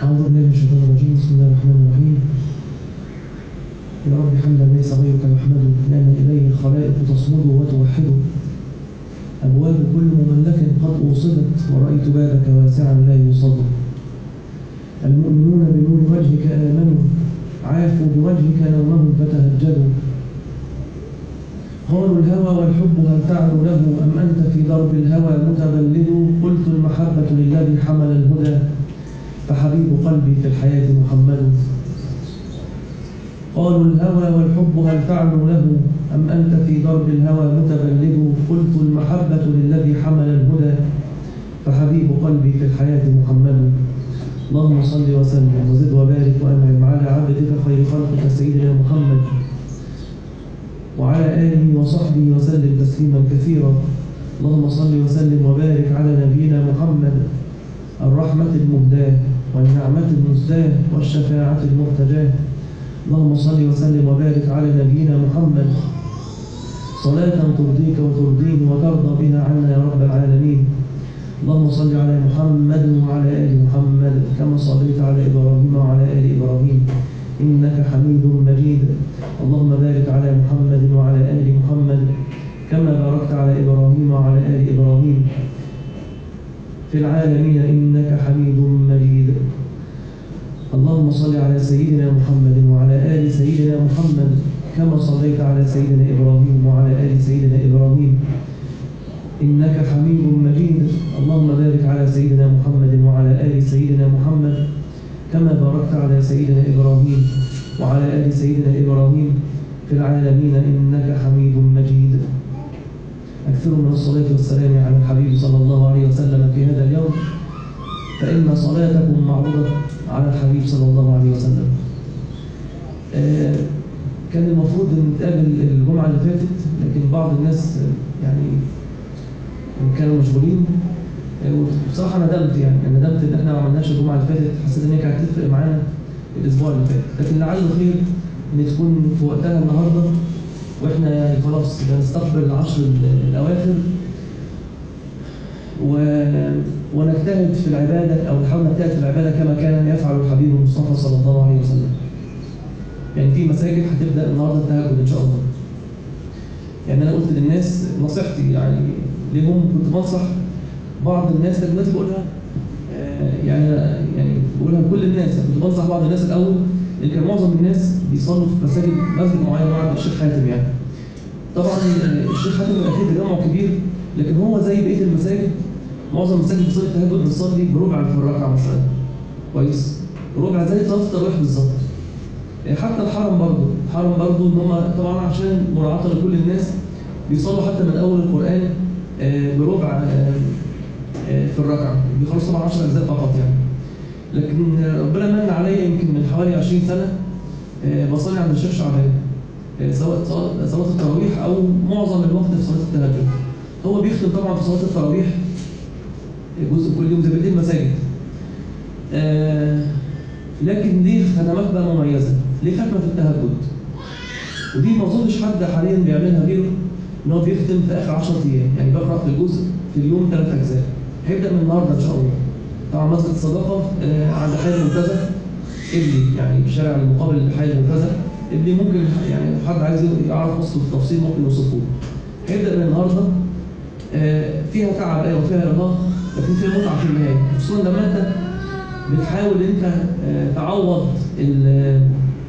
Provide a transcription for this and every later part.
أعوذ بالله من الشيطان الرجيم بسم الله الرحمن الرحيم يا رب حمدا ليس غيرك يحمد يا من إليه الخلائق تصمد وتوحد أبواب كل مملك قد أوصلت ورأيت بابك واسعا لا يوصد المؤمنون بنور وجهك آمنوا عافوا بوجهك نومهم فتهجدوا قالوا الهوى والحب هل تعلو له أم أنت في درب الهوى متبلد قلت المحبة للذي حمل الهدى فحبيب قلبي في الحياة محمد قالوا الهوى والحب هل تعلو له أم أنت في درب الهوى متبلد قلت المحبة للذي حمل الهدى فحبيب قلبي في الحياة محمد اللهم صل وسلم وزد وبارك وأنعم على عبدك خير خلقك سيدنا محمد وعلى آله وصحبه وسلم تسليما كثيرا اللهم صل وسلم وبارك على نبينا محمد الرحمة المهداة والنعمة المزداة والشفاعة المرتجاة اللهم صل وسلم وبارك على نبينا محمد صلاة ترضيك وترضيه وترضى بها عنا يا رب العالمين اللهم صل على محمد وعلى آل محمد كما صليت على إبراهيم وعلى آل إبراهيم إنك حميد مجيد اللهم بارك على محمد وعلى آل محمد كما باركت على إبراهيم وعلى آل إبراهيم في العالمين إنك حميد مجيد اللهم صل على سيدنا محمد وعلى آل سيدنا محمد كما صليت على سيدنا إبراهيم وعلى آل سيدنا إبراهيم إنك حميد مجيد اللهم بارك على سيدنا محمد وعلى آل سيدنا محمد كما باركت على سيدنا إبراهيم وعلى آل سيدنا إبراهيم في العالمين إنك حميد مجيد أكثروا من الصلاة والسلام على الحبيب صلى الله عليه وسلم في هذا اليوم فإن صلاتكم معروضة على الحبيب صلى الله عليه وسلم آه، كان المفروض ان نتقابل الجمعة اللي فاتت لكن بعض الناس آه، يعني كانوا مشغولين آه، وبصراحة ندمت يعني ندمت ان احنا ما عملناش الجمعة اللي فاتت حسيت ان هي كانت هتفرق معانا الاسبوع اللي فات لكن لعله خير ان تكون في وقتها النهارده واحنا يعني خلاص بنستقبل العشر الاواخر و... ونجتهد في العباده او نحاول نجتهد في العباده كما كان يفعل الحبيب المصطفى صلى الله عليه وسلم. يعني في مساجد هتبدا النهارده التهجد ان شاء الله. يعني انا قلت للناس نصيحتي يعني لهم كنت بنصح بعض الناس لكن دلوقتي بقولها آه، يعني يعني بقولها لكل الناس كنت بنصح بعض الناس الاول لان كان معظم الناس بيصلوا في مساجد مسجد معين مع الشيخ حاتم يعني. طبعا الشيخ حاتم بيبقى فيه تجمع كبير لكن هو زي بقيه المساجد معظم المساجد بتصلي التهجد بتصلي بربع في الركعه مثلا كويس ربع زي صلاه التراويح بالظبط حتى الحرم برضه الحرم برضه ان هم طبعا عشان مراعاه لكل الناس بيصلوا حتى من اول القران آه، بربع آه، آه، في الركعه بيخلصوا طبعا 10 اجزاء فقط يعني لكن ربنا من عليا يمكن من حوالي 20 سنه آه، بصلي عند الشيخ شعبان آه، سواء صلاة صلاة التراويح أو معظم الوقت في صلاة التهجد. هو بيختم طبعا في صلاة التراويح جزء كل يوم زي بقية المساجد. آه، لكن ليه ختمات بقى مميزة؟ ليه ختمة في التهجد؟ ودي ما أظنش حد حاليا بيعملها غيره إن هو بيختم في آخر 10 أيام، يعني بقرأ في الجزء في اليوم ثلاث أجزاء. هيبدأ من النهارده إن شاء الله. طبعا مسجد الصداقة آه، عند حي المنتزه ابني يعني في شارع المقابل لحي المنتزه ابني ممكن يعني لو حد عايز يعرف وصفه بالتفصيل ممكن يوصفه له. هيبدا من النهارده آه، فيها تعب ايوه فيها ارهاق لكن فيها متعه في النهايه خصوصا لما انت بتحاول انت آه، تعوض ال-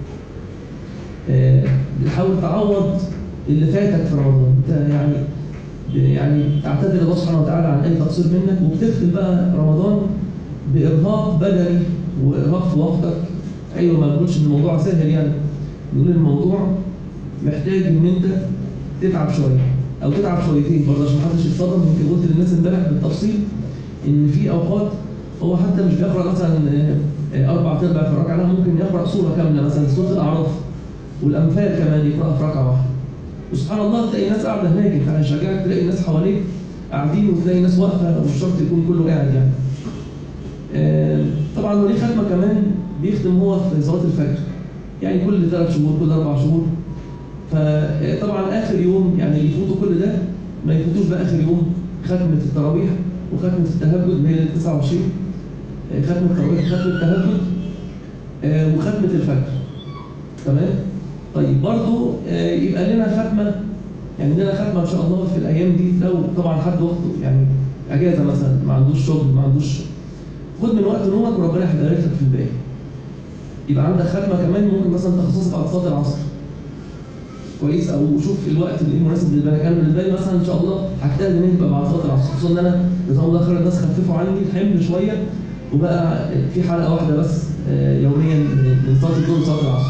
آه، بتحاول تعوض اللي فاتك في رمضان انت يعني يعني تعتذر الله سبحانه وتعالى عن اي تقصير منك وبتختم بقى رمضان بارهاق بدني وارهاق في وقتك ايوه ما نقولش ان الموضوع سهل يعني نقول الموضوع محتاج ان انت تتعب شويه او تتعب شويتين برضه عشان محدش يتصدم يمكن قلت للناس امبارح بالتفصيل ان في اوقات هو حتى مش بيقرا مثلا آه، آه، اربع ارباع في الركعه لا ممكن يقرا سوره كامله مثلا سوره الاعراف والامثال كمان يقراها في ركعه واحده وسبحان الله تلاقي ناس قاعده هناك انت هيشجعك تلاقي ناس حواليك قاعدين وتلاقي ناس واقفه ومش شرط يكون كله قاعد يعني. آه، طبعا وليه ختمه كمان بيختم هو في صلاه الفجر. يعني كل ثلاث شهور كل اربع شهور. فطبعا اخر يوم يعني اللي يفوتوا كل ده ما يفوتوش بقى اخر يوم ختمه التراويح وختمه التهجد اللي هي 29 آه، ختمة التراويح ختمة التهجد آه، وختمة الفجر تمام طيب برضو آه، يبقى لنا ختمة يعني لنا ختمة إن شاء الله في الأيام دي لو طبعا حد وقته يعني أجازة مثلا ما عندوش شغل ما عندوش خد من وقت نومك وربنا هيبارك لك في الباقي يبقى عندك ختمة كمان ممكن مثلا تخصصها بعد صلاة العصر كويس او شوف الوقت اللي مناسب بالنسبه لك انا بالنسبه لي مثلا ان شاء الله هجتهد ان تبقى بعد صلاه العصر خصوصا ان انا جزاهم الله خير الناس خففوا عني الحمل شويه وبقى في حلقه واحده بس آه، يوميا من صلاه الظهر لصلاه العصر.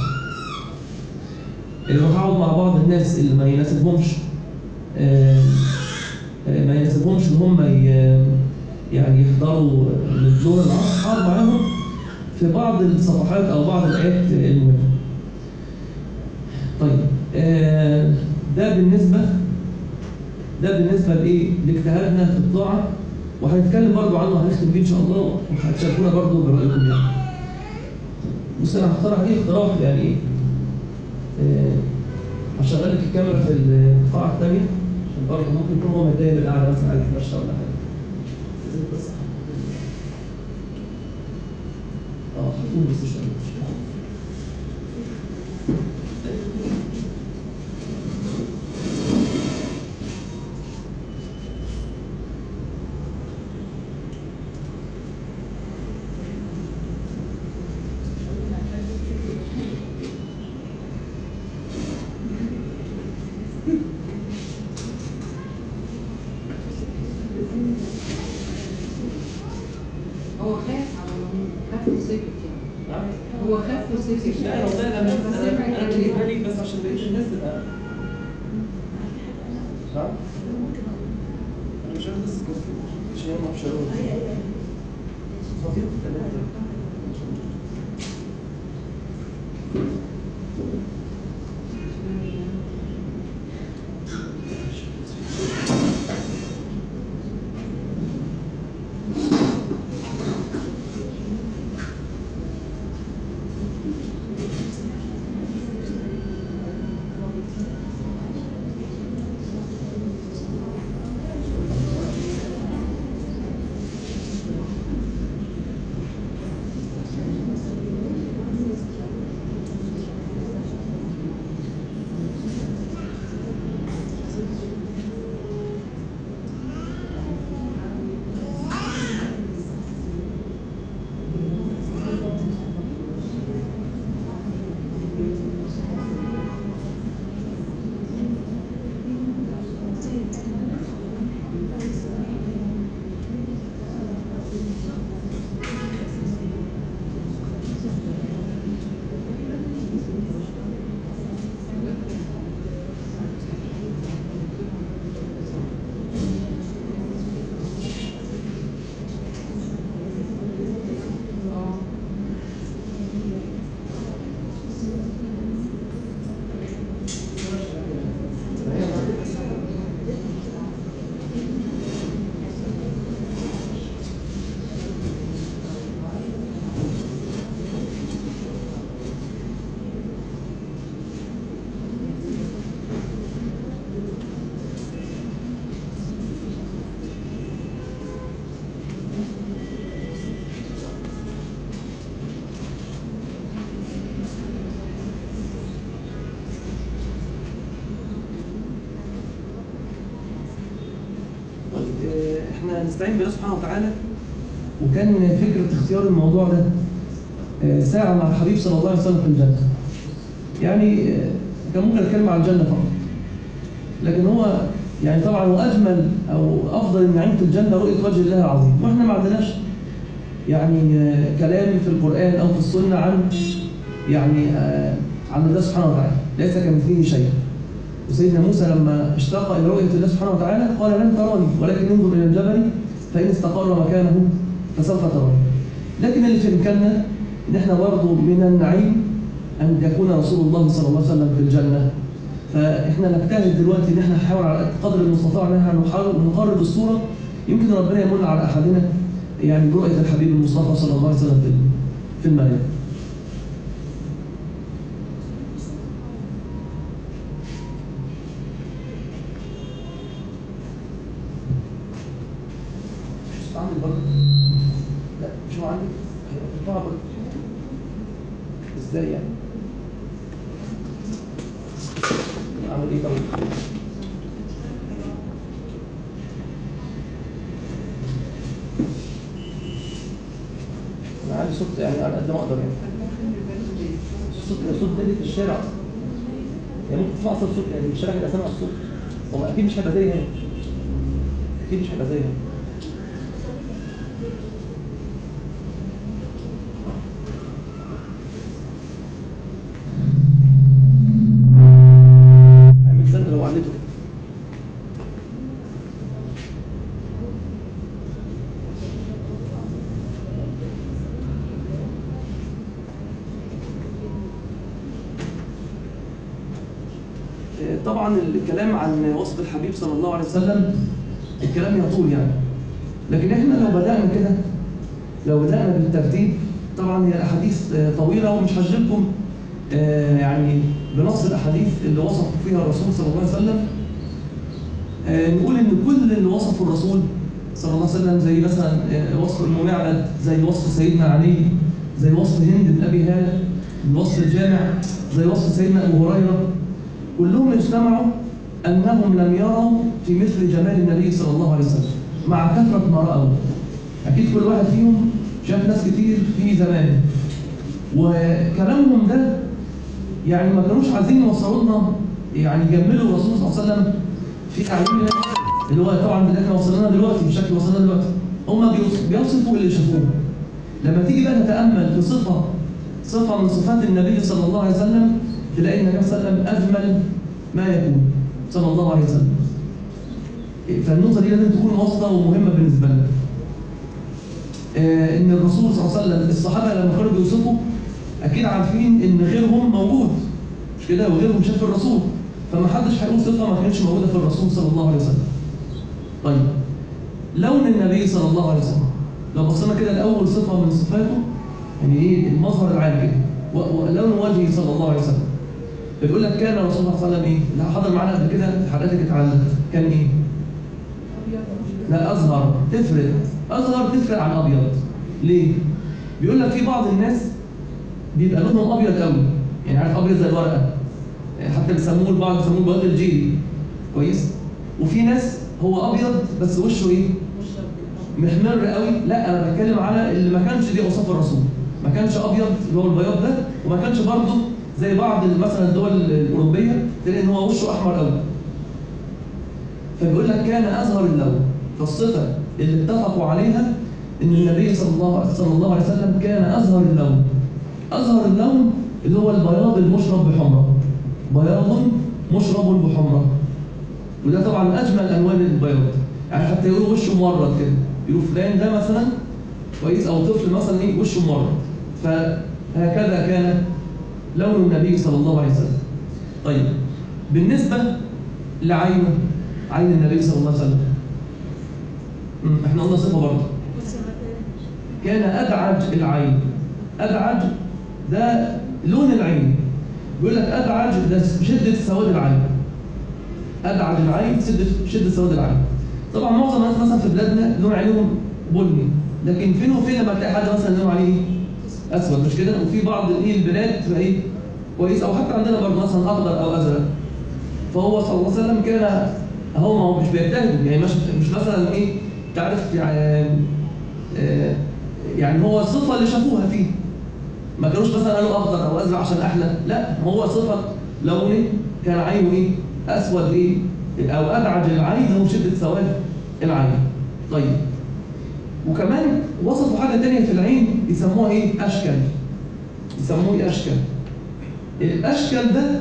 اللي هقعد مع بعض الناس اللي ما يناسبهمش آه، آه، ما يناسبهمش ان هم ي- يعني يحضروا من الظهر للعصر هقعد معاهم في بعض الصفحات او بعض الايات المهمه. طيب آه، ده بالنسبة ده بالنسبة لإيه؟ لاجتهادنا في الطاعة وهنتكلم برضو عنه هنختم بيه إن شاء الله وهتشاركونا برضو برأيكم يعني. بص أنا هقترح عليه اقتراح يعني إيه؟ آه، هشغل لك الكاميرا في القاعة الثانية عشان برضه ممكن يكون هو متضايق من القعدة مثلا عايز يتمشى ولا حاجة. بس اه هتقوم بس شوية. هو خاف على العموم خاف وسكت يعني نعم؟ هو خاف وسكت لا انا والله انا بس انا سمع انا الكلام. جايبها لك بس عشان بقيه الناس تبقى نعم؟ انا مش عارف بس كان مش هي ما اعرفش اقول صافي تمام اه طيب آه، احنا نستعين بالله سبحانه وتعالى وكان فكره اختيار الموضوع ده آه، ساعه مع الحبيب صلى الله عليه وسلم في الجنه. يعني آه، كان ممكن اتكلم عن الجنه فقط. لكن هو يعني طبعا واجمل او افضل النعيم في الجنه رؤيه وجه الله العظيم، واحنا ما عندناش يعني آه، كلام في القران او في السنه عن يعني آه، عن الله سبحانه وتعالى، ليس كمثله شيء. وسيدنا موسى لما اشتاق الى رؤيه الله سبحانه وتعالى قال لن تراني ولكن انظر الى الجبل فان استقر مكانه فسوف تراني. لكن اللي في امكاننا ان احنا برضه من النعيم ان يكون رسول الله صلى الله عليه وسلم في الجنه. فاحنا نجتهد دلوقتي ان احنا نحاول على قدر المستطاع ان احنا نحاول نقرب الصوره يمكن ربنا يمن على احدنا يعني برؤيه الحبيب المصطفى صلى الله عليه وسلم في في المنام. مش عندك برضه؟ لا مش هو عندك؟ ازاي يعني اعمل ايه طيب انا عندي صوت يعني على قد ما اقدر يعني صوت صوت دالي في الشارع يعني ممكن تسمع صوت صوت يعني في الشارع كده سامع الصوت هو اكيد مش هيبقى زي هنا اكيد مش هيبقى زي هنا هعمل سند لو عليته طبعا الكلام عن وصف الحبيب صلى الله عليه وسلم الكلام يطول يعني لكن احنا لو بدأنا كده لو بدأنا بالترتيب طبعا هي الاحاديث آه، طويلة ومش هشغلكم آه، يعني بنص الاحاديث اللي وصف فيها الرسول صلى الله عليه وسلم آه، نقول ان كل اللي وصفه الرسول صلى الله عليه وسلم زي مثلا آه، وصف المعبد زي وصف سيدنا علي زي وصف هند بن ابي هاله الوصف الجامع زي وصف سيدنا ابو هريره كلهم اجتمعوا انهم لم يروا في مثل جمال النبي صلى الله عليه وسلم مع كثره ما راوا اكيد كل واحد فيهم شاف ناس كتير في زمانه وكلامهم ده يعني ما كانوش عايزين يوصلوا لنا يعني يجملوا الرسول صلى الله عليه وسلم في اعيننا اللي هو طبعا اللي احنا وصلنا دلوقتي بشكل وصلنا دلوقتي هم بيوص- بيوصفوا اللي شافوه لما تيجي بقى نتامل في صفه صفه من صفات النبي صلى الله عليه وسلم تلاقي النبي صلى الله عليه وسلم اجمل ما يكون صلى الله عليه وسلم فالنقطه دي لازم تكون واصله ومهمه بالنسبه لنا آه، ان الرسول صلى الله عليه وسلم الصحابه لما كانوا بيوصفوا اكيد عارفين ان غيرهم موجود مش كده وغيرهم شاف الرسول فما حدش هيقول صفه ما كانتش موجوده في الرسول صلى الله عليه وسلم طيب لون النبي صلى الله عليه وسلم لو بصينا كده لاول صفه من صفاته يعني ايه المظهر العام كده و- ولون وجهه صلى الله عليه وسلم بيقول لك كان رسول الله صلى الله عليه وسلم ايه اللي حضر معانا قبل كده حضرتك اتعلم كان ايه لا أزهر تفرق أزهر تفرق عن أبيض ليه؟ بيقول لك في بعض الناس بيبقى لونهم أبيض قوي يعني عارف أبيض زي الورقة يعني حتى بيسموه البعض بيسموه البياض الجيلي كويس؟ وفي ناس هو أبيض بس وشه إيه؟ محمر قوي لا أنا بتكلم على اللي ما كانش دي أوصاف الرسول ما كانش أبيض اللي هو البياض ده وما كانش برضه زي بعض مثلا الدول الأوروبية تلاقي إن هو وشه أحمر قوي فبيقول لك كان أزهر اللون فالصفة اللي اتفقوا عليها إن النبي صلى الله صلى الله عليه وسلم كان أزهر اللون أزهر اللون اللي هو البياض المشرب بحمرة بياض مشرب بحمرة وده طبعا أجمل ألوان البياض يعني حتى يقولوا وشه مورد كده يقولوا فلان ده مثلا كويس أو طفل مثلا إيه وشه مورد فهكذا كان لون النبي صلى الله عليه وسلم طيب بالنسبة لعينه عين النبي صلى الله عليه وسلم مم، احنا قلنا صفه برضه كان ادعج العين ادعج ده لون العين بيقول لك ادعج ده شده سواد العين ادعج العين شده شده سواد العين طبعا معظم الناس مثلا في بلادنا لون عينهم بني لكن فين وفين لما تلاقي حد مثلا لونه عليه اسود مش كده وفي بعض الايه البلاد تبقى ايه كويس او حتى عندنا برضه مثلا اخضر او ازرق فهو صلى الله عليه وسلم كان هو ما هو مش بيجتهد يعني مش مش مثلا ايه تعرف يعني آه، يعني هو الصفه اللي شافوها فيه ما كانوش مثلا قالوا اخضر او ازرق عشان احلى لا هو صفه لونه كان عينه ايه اسود ايه او ادعج العين هو شده سواد العين طيب وكمان وصفوا حاجه ثانيه في العين يسموها ايه اشكل يسموه ايه اشكل الاشكل ده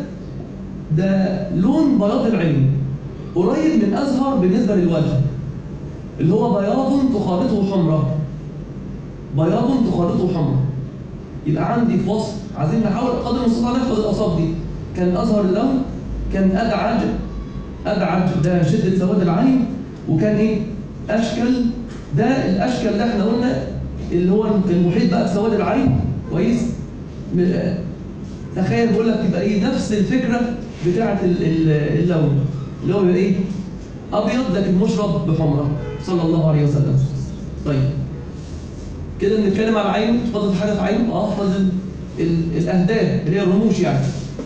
ده لون بياض العين قريب من ازهر بالنسبه للوجه اللي هو بياض تخالطه حمراء بياض تخالطه حمراء يبقى عندي في وصف عايزين نحاول قدر المستطاع نحفظ الاوصاف دي كان ازهر اللون كان ادعج ادعج ده شده سواد العين وكان ايه اشكل ده الاشكل ده احنا قلنا اللي هو المحيط بقى بسواد العين كويس م- تخيل بقول لك يبقى ايه نفس الفكره بتاعه ال- ال- اللون اللي هو يبقى ايه ابيض لكن مشرب بحمره صلى الله عليه وسلم طيب كده بنتكلم على عينه فاضل حاجه في عينه اه فاضل ال- الاهداف اللي هي الرموش يعني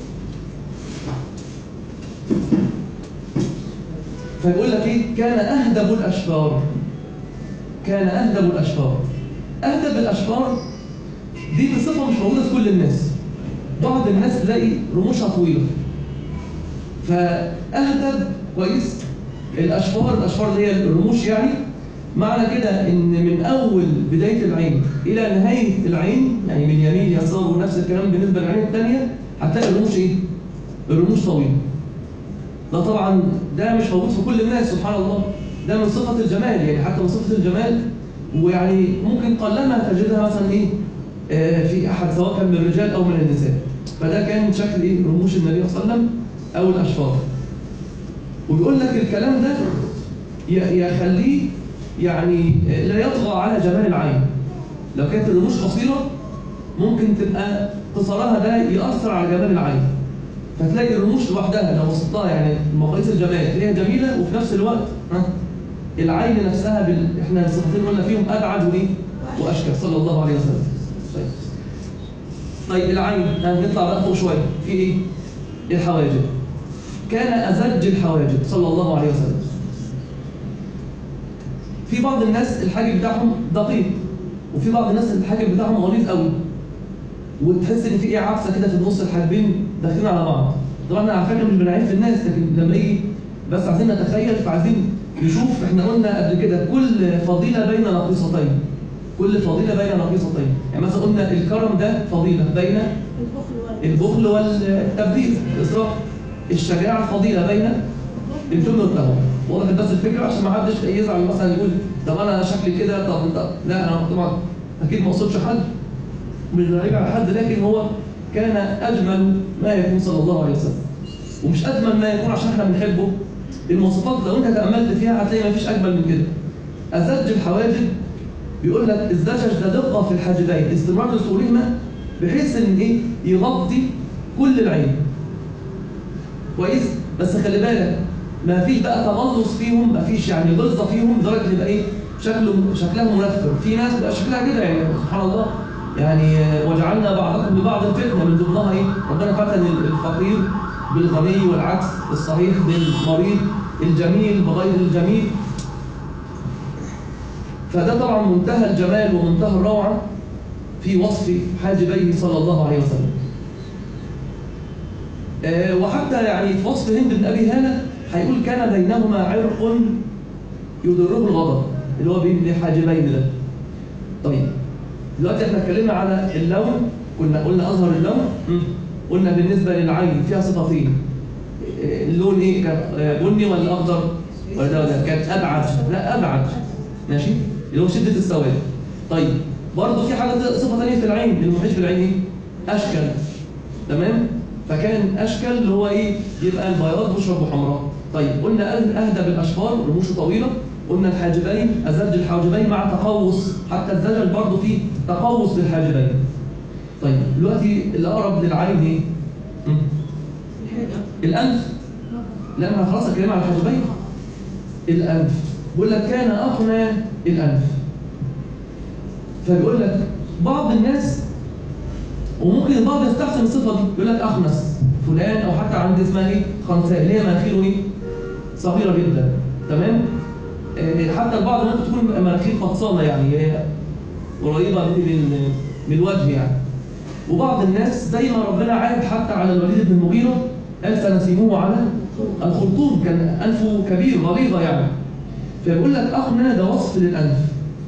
فيقول لك ايه كان اهدب الاشفار كان اهدب الاشفار اهدب الاشفار دي بصفه مش موجوده في كل الناس بعض الناس تلاقي رموشها طويله فاهدب كويس الاشفار الاشفار اللي هي الرموش يعني معنى كده ان من اول بدايه العين الى نهايه العين يعني من يمين يسار ونفس الكلام بالنسبه للعين الثانيه هتلاقي الرموش ايه؟ الرموش طويله ده طبعا ده مش موجود في كل الناس سبحان الله ده من صفه الجمال يعني حتى من صفه الجمال ويعني ممكن قلما تجدها مثلا ايه آه، في احد سواء كان من الرجال او من النساء فده كان شكل ايه رموش النبي صلى الله عليه وسلم او الاشفار وبيقول لك الكلام ده ي- يخليه يعني لا يطغى على جمال العين لو كانت الرموش قصيرة ممكن تبقى قصرها ده يأثر على جمال العين فتلاقي الرموش لوحدها لو بسطتها يعني مقاييس الجمال تلاقيها جميلة وفي نفس الوقت ها العين نفسها بال... احنا الصفتين قلنا فيهم أبعد وايه وأشكر صلى الله عليه وسلم طيب طيب العين ها نطلع بقى فوق شوية في ايه الحواجب كان أزج الحواجب صلى الله عليه وسلم في بعض الناس الحاجب بتاعهم دقيق وفي بعض الناس الحاجب بتاعهم غليظ قوي وتحس ان في ايه عكسه كده في النص الحاجبين داخلين على بعض طبعا انا على فكره مش بنعيب في الناس لكن لما يجي بس عايزين نتخيل فعايزين نشوف احنا قلنا قبل كده كل فضيله بين نقيصتين كل فضيله بين نقيصتين يعني مثلا قلنا الكرم ده فضيله بين البخل والتبذير الاسراف الشجاعه فضيله بين الجبن والقهوه واضح بس الفكره عشان ما حدش يزعل مثلا يقول طب انا شكلي كده طب انت لا انا طبعا اكيد ما اقصدش حد مش بنعيب على حد لكن هو كان اجمل ما يكون صلى الله عليه وسلم ومش اجمل ما يكون عشان احنا بنحبه المواصفات لو انت تاملت فيها هتلاقي ما فيش اجمل من كده ازج الحواجب بيقول لك الزجاج ده دقه في الحاجبين استمرار لصولهما بحيث ان ايه يغطي كل العين كويس بس خلي بالك ما فيش بقى تغلظ فيهم ما فيش يعني غلظه فيهم لدرجه يبقى ايه شكله شكلها منفر في ناس بقى شكلها كده يعني سبحان الله يعني آه، وجعلنا بعضكم لبعض فتنه من ضمنها ايه ربنا فتن الفقير بالغني والعكس الصحيح بالمريض الجميل بغير الجميل فده طبعا منتهى الجمال ومنتهى الروعه في وصف حاجبيه صلى الله عليه وسلم آه، وحتى يعني في وصف هند بن ابي هاله هيقول كان بينهما عرق يضره الغضب اللي هو بين الحاجبين ده طيب دلوقتي احنا اتكلمنا على اللون كنا قلنا اظهر اللون مم. قلنا بالنسبه للعين فيها صفتين آه، اللون ايه كان آه، بني ولا اخضر ولا ده ولا ده؟ كانت ابعد لا ابعد ماشي اللي هو شده السواد طيب برضه في حاجه صفه ثانيه في العين المحيط في العين ايه اشكل تمام فكان اشكل اللي هو ايه يبقى البياض بشرب حمراء طيب قلنا أه- اهدى بالاشفار رموشه طويله قلنا الحاجبين ازج الحاجبين مع تقوس حتى الزجل برضه فيه تقوس بالحاجبين طيب دلوقتي اللي اقرب للعين ايه مم. الانف لا ما خلاص اتكلم على الحاجبين الانف بيقول لك كان اقنى الانف فبيقول لك بعض الناس وممكن البعض يستحسن الصفه دي يقول لك اخنس فلان او حتى عند اسمها ايه خنساء اللي هي مناخيره ايه صغيره جدا تمام آه، حتى البعض ممكن تكون مناخير فطسانه يعني هي قريبه من من الوجه يعني وبعض الناس زي ما ربنا عاد حتى على الوليد بن المغيره قال سنسيموه على الخرطوم كان انفه كبير غليظه يعني فيقول لك اخنى ده وصف للانف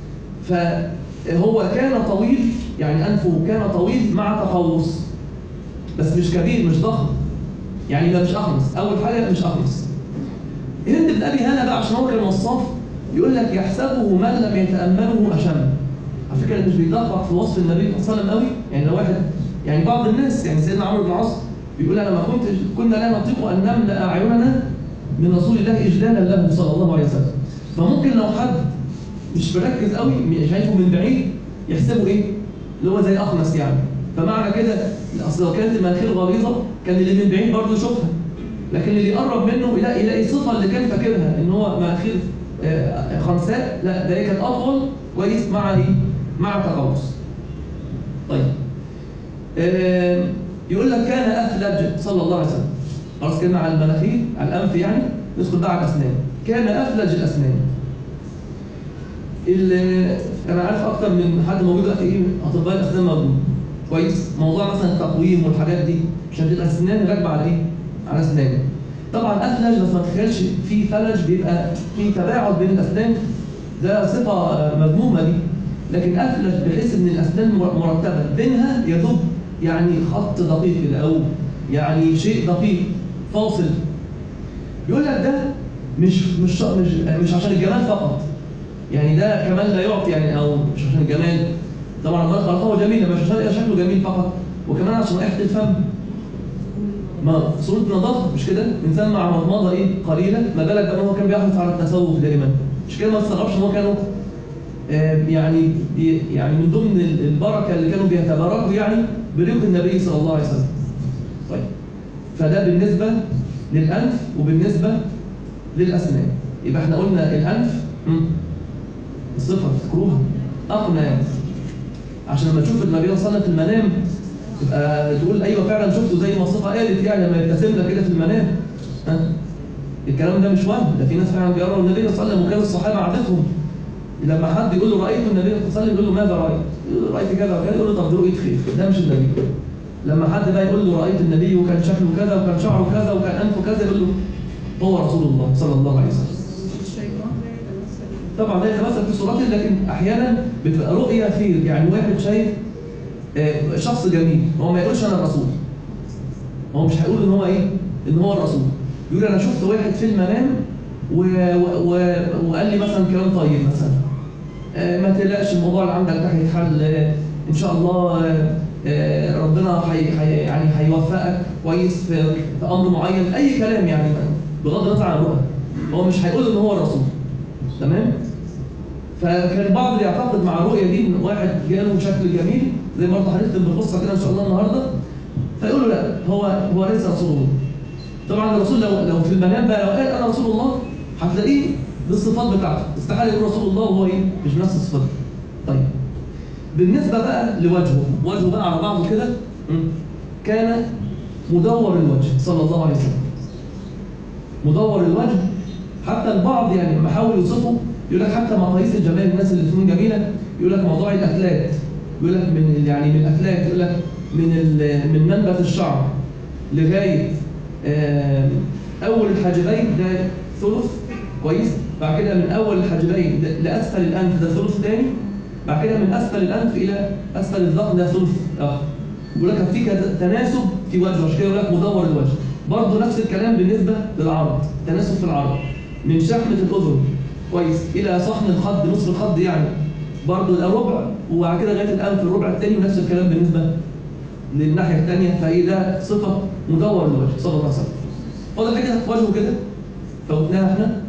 فهو كان طويل يعني أنفه كان طويل مع تقوس بس مش كبير مش ضخم يعني ده مش أخمس أول حاجة مش أخمس هند بن أبي هالة بقى عشان هو كان وصاف يقول لك يحسبه من لم يتأمله أشم على فكرة مش بيدقق في وصف النبي صلى الله عليه وسلم قوي يعني لو واحد يعني بعض الناس يعني سيدنا عمرو بن العاص بيقول أنا ما كنت كنا لا نطيق أن نملأ أعيننا من رسول الله إجلالا له صلى الله عليه وسلم فممكن لو حد مش مركز قوي مش شايفه من بعيد يحسبه ايه اللي هو زي اخمس يعني فمعنى كده اصل لو كانت المناخير غليظه كان اللي من بعيد برضه يشوفها لكن اللي يقرب منه يلاقي يلاقي الصفه اللي كان فاكرها ان هو مناخير آه، خنساء لا ده هي كانت اطول كويس مع ايه مع تقوس طيب آه، يقول لك كان أفلج صلى الله عليه وسلم خلاص كلمة على المناخير على الأنف يعني ندخل بقى على الأسنان كان أفلج الأسنان ال- أنا عارف أكتر من حد موجود دلوقتي إيه أطباء الأسنان موجود كويس موضوع مثلا التقويم والحاجات دي عشان تبقى الأسنان راكبة على إيه؟ على أسنان طبعا أفلج بس ما تتخيلش في فلج بيبقى في تباعد بين الأسنان ده صفة آه، مذمومة دي لكن أفلج بحيث إن الأسنان مر- مرتبة بينها يدب يعني خط دقيق كده أو يعني شيء دقيق فاصل يقول لك ده مش مش مش مش عشان الجمال فقط يعني ده كمان لا يعطي يعني او مش عشان الجمال طبعا ربنا خلقه جميلا مش عشان يبقى شكله جميل فقط وكمان عشان ريحه الفم ما صورة نظافة مش كده؟ إنسان مع مضمضة إيه قليلة ما بالك بقى إن هو كان بيحرص على التسوق دائما مش كده ما تستغربش إن هو كانوا آه، يعني بي- يعني من ضمن ال- البركة اللي كانوا بيتباركوا يعني بريق النبي صلى الله عليه وسلم طيب فده بالنسبة للأنف وبالنسبة للأسنان يبقى احنا قلنا الأنف مم، الصفة تذكروها أقنى يعني عشان لما تشوف النبي صلى الله عليه وسلم في المنام تبقى تقول أيوه فعلا شفته زي ما الصفة قالت يعني لما يبتسم لك كده في المنام ها الكلام ده مش وهم ده في ناس فعلا بيقروا النبي صلى الله عليه وسلم وكان الصحابة عادتهم لما حد يقول له رأيت النبي صلى الله عليه وسلم يقول له ماذا رأيت؟ يقول له رأيت كذا وكذا يقول له طب دي رؤية خير ده مش النبي لما حد بقى يقول له رأيت النبي وكان شكله كذا وكان شعره كذا وكان أنفه كذا يقول له هو رسول الله صلى الله عليه وسلم الشيطان لا يتمثل طبعا ده يتمثل في صورته لكن احيانا بتبقى رؤيه خير يعني واحد شايف آه، شخص جميل هو ما يقولش انا الرسول هو مش هيقول ان هو ايه ان هو الرسول يقول انا شفت واحد في المنام و... و... و... وقال لي مثلا كلام طيب مثلا آه، ما تقلقش الموضوع اللي عندك ده هيتحل آه، ان شاء الله آه، آه، ربنا حي... حي... يعني هيوفقك كويس في... في امر معين اي كلام يعني بغض النظر عن الرؤى هو مش هيقول ان هو الرسول تمام فكان البعض يعتقد مع الرؤيه دي ان واحد جاله شكل جميل زي ما برضه هنختم بالقصه كده ان شاء الله النهارده فيقول له لا هو هو ليس رسول الله طبعا الرسول لو لو في المنام بقى لو قال انا رسول الله هتلاقيه بالصفات بتاعته استحاله يقول رسول الله وهو ايه مش بنفس الصفات دي. طيب بالنسبه بقى لوجهه وجهه بقى على بعضه كده م، كان مدور الوجه صلى الله عليه وسلم مدور الوجه حتى البعض يعني لما حاول يوصفه يقول لك حتى مقاييس الجمال الناس اللي فنون جميله يقول لك موضوع الاكلات يقول لك من ال- يعني من الاكلات يقول لك من ال- من منبت الشعر لغايه آم، اول الحاجبين ده ثلث كويس بعد كده من اول الحاجبين ده- لاسفل الانف ده ثلث ثاني بعد كده من اسفل الانف الى اسفل الذقن ده ثلث اخر يقول لك في كذا- تناسب في وجهه عشان كده يقول لك مدور الوجه برضه نفس الكلام بالنسبه للعرض تناسب في العرض من شحمه الاذن كويس الى صحن الخد نصف الخد يعني برضه ده ربع وبعد كده لغايه الانف الربع الثاني ونفس الكلام بالنسبه للناحيه الثانيه فايه ده صفه مدور الوجه صلى الله عليه وسلم فاضل حاجه في وجهه كده فوتناها احنا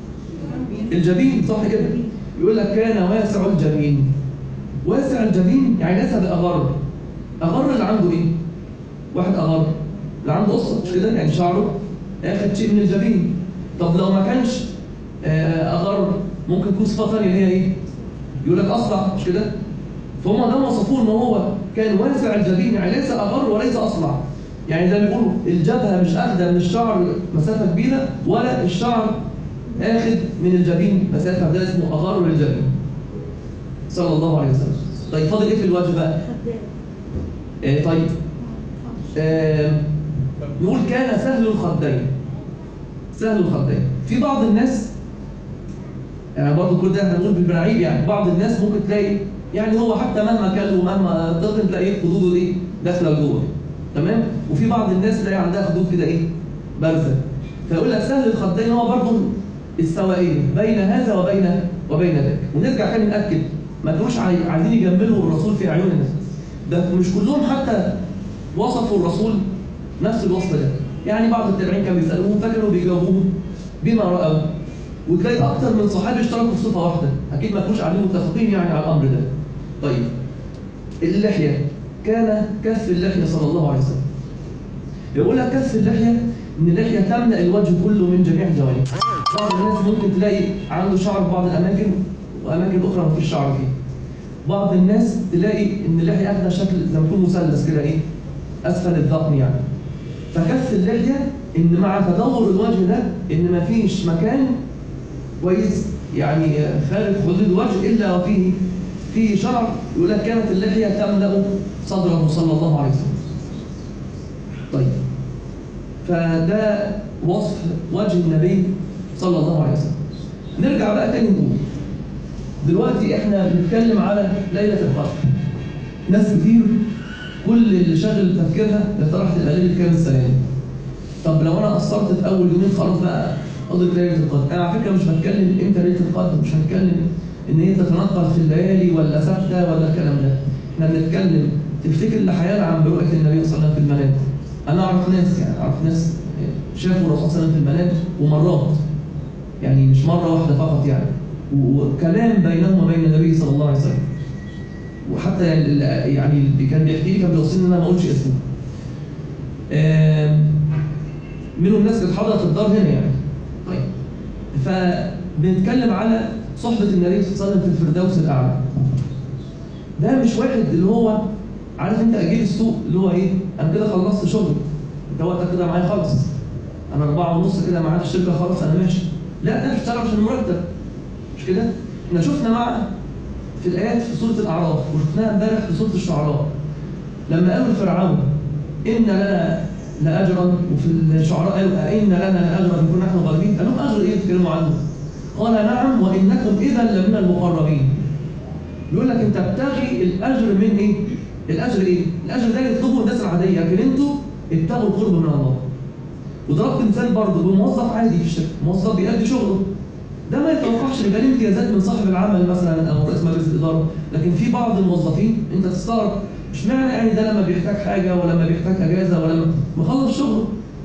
الجبين صح كده يقول لك كان واسع الجبين واسع الجبين يعني ليس باغر اغر اللي عنده ايه واحد اغر اللي عنده قصه مش كده يعني شعره اخد شيء من الجبين طب لو ما كانش آه، اغر ممكن تكون صفه ثانيه اللي هي ايه يقول لك اصلع مش كده فهم ده وصفوه ان هو كان واسع الجبين يعني ليس اغر وليس اصلع يعني زي ما بيقولوا الجبهه مش اخده من الشعر مسافه كبيره ولا الشعر اخد من الجبين مسافه ده اسمه اغر للجبين صلى الله عليه وسلم طيب فاضل ايه في الوجه بقى آه طيب آه نقول كان سهل الخدين سهل الخدين في بعض الناس يعني برضه كل ده احنا بنقول بالبراعيب يعني بعض الناس ممكن تلاقي يعني هو حتى مهما كل ومهما تقدر تلاقي خدوده ايه داخله لجوه تمام وفي بعض الناس تلاقي عندها خدود كده ايه بارزه فيقول لك سهل الخدين هو برضه السوائيه بين هذا وبين وبين ذاك ونرجع تاني ناكد ما تقولوش عاي- عايزين يجملوا الرسول في اعين الناس ده مش كلهم حتى وصفوا الرسول نفس الوصف ده يعني بعض التابعين كانوا بيسالوه فكانوا بيجاوبوه بما راوا وتلاقي اكتر من صحابي اشتركوا في صفه واحده اكيد ما كانوش قاعدين متفقين يعني على الامر ده طيب اللحيه كان كف اللحيه صلى الله عليه وسلم يقول لك كف اللحيه ان اللحيه تملا الوجه كله من جميع الجوانب بعض الناس ممكن تلاقي عنده شعر في بعض الاماكن واماكن اخرى ما فيش شعر فيه بعض الناس تلاقي ان اللحيه اخده شكل زي ما يكون مثلث كده ايه اسفل الذقن يعني فكف اللحيه ان مع تدور الوجه ده ان مفيش مكان كويس يعني خارج حدود الوجه الا وفيه فيه شعر يقول لك كانت اللحيه تملا صدره صلى الله عليه وسلم. طيب فده وصف وجه النبي صلى الله عليه وسلم. نرجع بقى تاني نقول دلوقتي احنا بنتكلم على ليله القدر. ناس كتير كل اللي شاغل تفكيرها يا ترى هتبقى ليله كام السنه دي؟ طب لو انا قصرت في اول يومين خلاص بقى قضيت ليله القدر، انا على فكره مش بتكلم امتى ليله القدر، مش هتكلم ان هي تتنقل في الليالي ولا ثابته ولا الكلام ده. احنا بنتكلم تفتكر اللي هينعم برؤيه النبي صلى الله عليه وسلم في المنام. انا اعرف ناس يعني اعرف ناس شافوا الرسول صلى الله عليه وسلم في المنام ومرات يعني مش مره واحده فقط يعني وكلام بينهم وبين النبي صلى الله عليه وسلم. وحتى يعني يعني اللي كان بيحكي لي كان بيوصيني ان انا ما اقولش اسمه. آم، منهم ناس كانت حاضره في الدار هنا يعني. طيب فبنتكلم على صحبه النبي صلى الله عليه وسلم في الفردوس الاعلى. ده مش واحد اللي هو عارف انت اجيب السوق اللي هو ايه؟ انا كده خلصت شغل. انت وقتك كده معايا خالص. انا أربعة ونص كده معايا في الشركه خلاص انا ماشي. لا ده بيشتغل عشان المرتب. مش كده؟ احنا شفنا مع في الآيات في سورة الأعراف وشفناها امبارح في سورة الشعراء لما قالوا لفرعون إن لنا لأجرا وفي الشعراء قالوا أئن لنا لأجرا إن كنا نحن غالبين قال لهم أجر إيه تتكلموا عنه؟ قال نعم وإنكم إذا لمن المقربين يقول لك أنت بتغي الأجر من إيه؟ الأجر إيه؟ الأجر ده يطلبه الناس العادية لكن أنتوا ابتغوا القرب من الله وضربت مثال برضه بموظف عادي في الشركة موظف بيأدي شغله ده ما يتوقعش ان ليه امتيازات من صاحب العمل مثلا او رئيس مجلس الاداره لكن في بعض الموظفين انت تستغرب مش معنى يعني ده لما بيحتاج حاجه ولا لما بيحتاج اجازه ولا لما مخلص شغله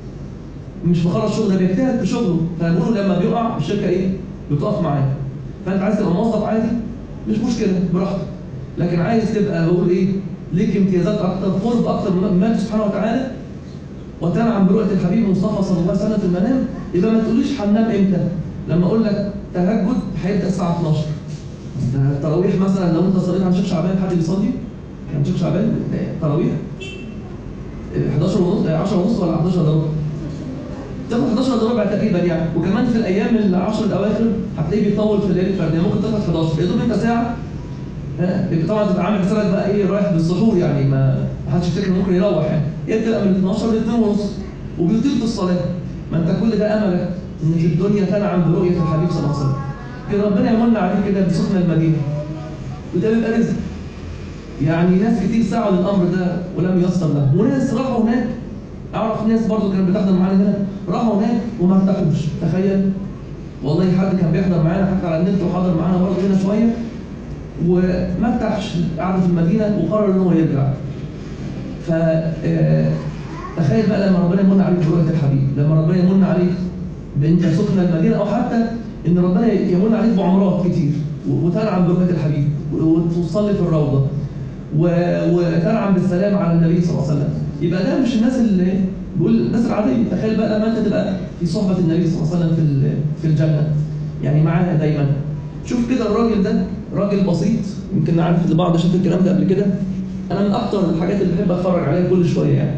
مش مخلص شغله ده بيجتهد في شغله فبيقولوا لما بيقع الشركه ايه بتقف معاه فانت عايز تبقى موظف عادي مش مشكله براحتك لكن عايز تبقى بقول ايه ليك امتيازات اكتر قرب اكتر من الملك سبحانه وتعالى وتنعم برؤيه الحبيب المصطفى صلى الله عليه وسلم في المنام يبقى ما تقوليش هننام امتى لما اقول لك تهجد هيبدا الساعه 12 ده التراويح مثلا لو انت صليت عن شيخ شعبان حد بيصلي عن شيخ شعبان تراويح 11 ونص 10 ونص ولا 11 الا ربع تاخد 11 الا ربع تقريبا يعني وكمان في الايام العشر الاواخر هتلاقيه بيطول في الليل الفرديه ممكن تاخد 11 يا دوب انت ساعه ها يبقى طبعا تبقى عامل حسابك بقى ايه رايح بالسحور يعني ما حدش يفتكر ممكن يروح يعني هي بتبقى من 12 ل 2 ونص وبيطيل في الصلاه ما انت كل ده املك ان في الدنيا تنعم برؤيه الحبيب صلى الله عليه وسلم كده ربنا يمن عليك كده بسكن المدينه وده بيبقى رزق يعني ناس كتير سعوا للامر ده ولم ييسر لهم وناس راحوا هناك اعرف ناس برضو كانت بتحضر معانا هنا راحوا هناك وما ارتاحوش تخيل والله حد كان بيحضر معانا حتى على النت وحضر معانا برضو هنا شويه وما ارتاحش قعد في المدينه وقرر ان هو يرجع ف تخيل بقى لما ربنا يمن عليك برؤيه الحبيب لما ربنا يمن عليك بانت سكن المدينه او حتى ان ربنا يمن عليك بعمرات كتير وتنعم برؤيه الحبيب وتصلي في الروضه وتنعم بالسلام على النبي صلى الله عليه وسلم يبقى ده مش الناس اللي بيقول الناس العاديه تخيل بقى لما انت تبقى في صحبه النبي صلى الله عليه وسلم في في الجنه يعني معاها دايما شوف كده الراجل ده راجل بسيط يمكن عارف البعض شاف الكلام ده قبل كده انا من اكتر الحاجات اللي بحب اتفرج عليها كل شويه يعني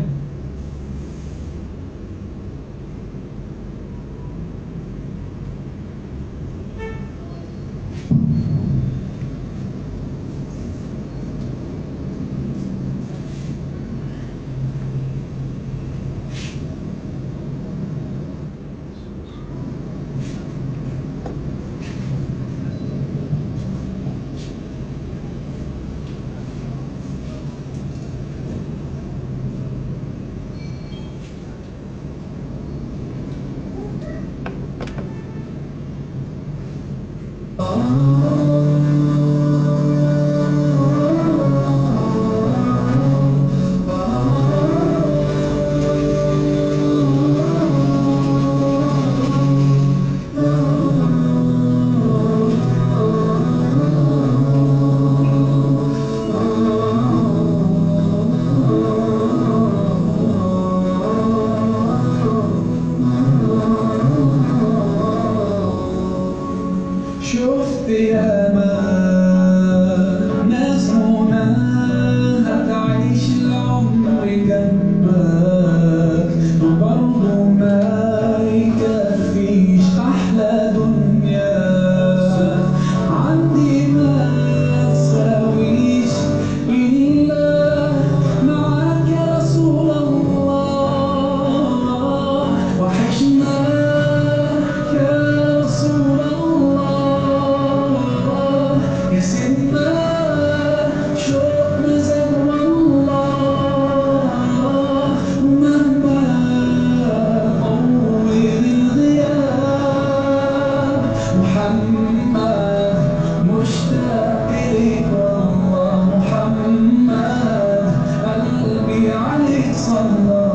صلى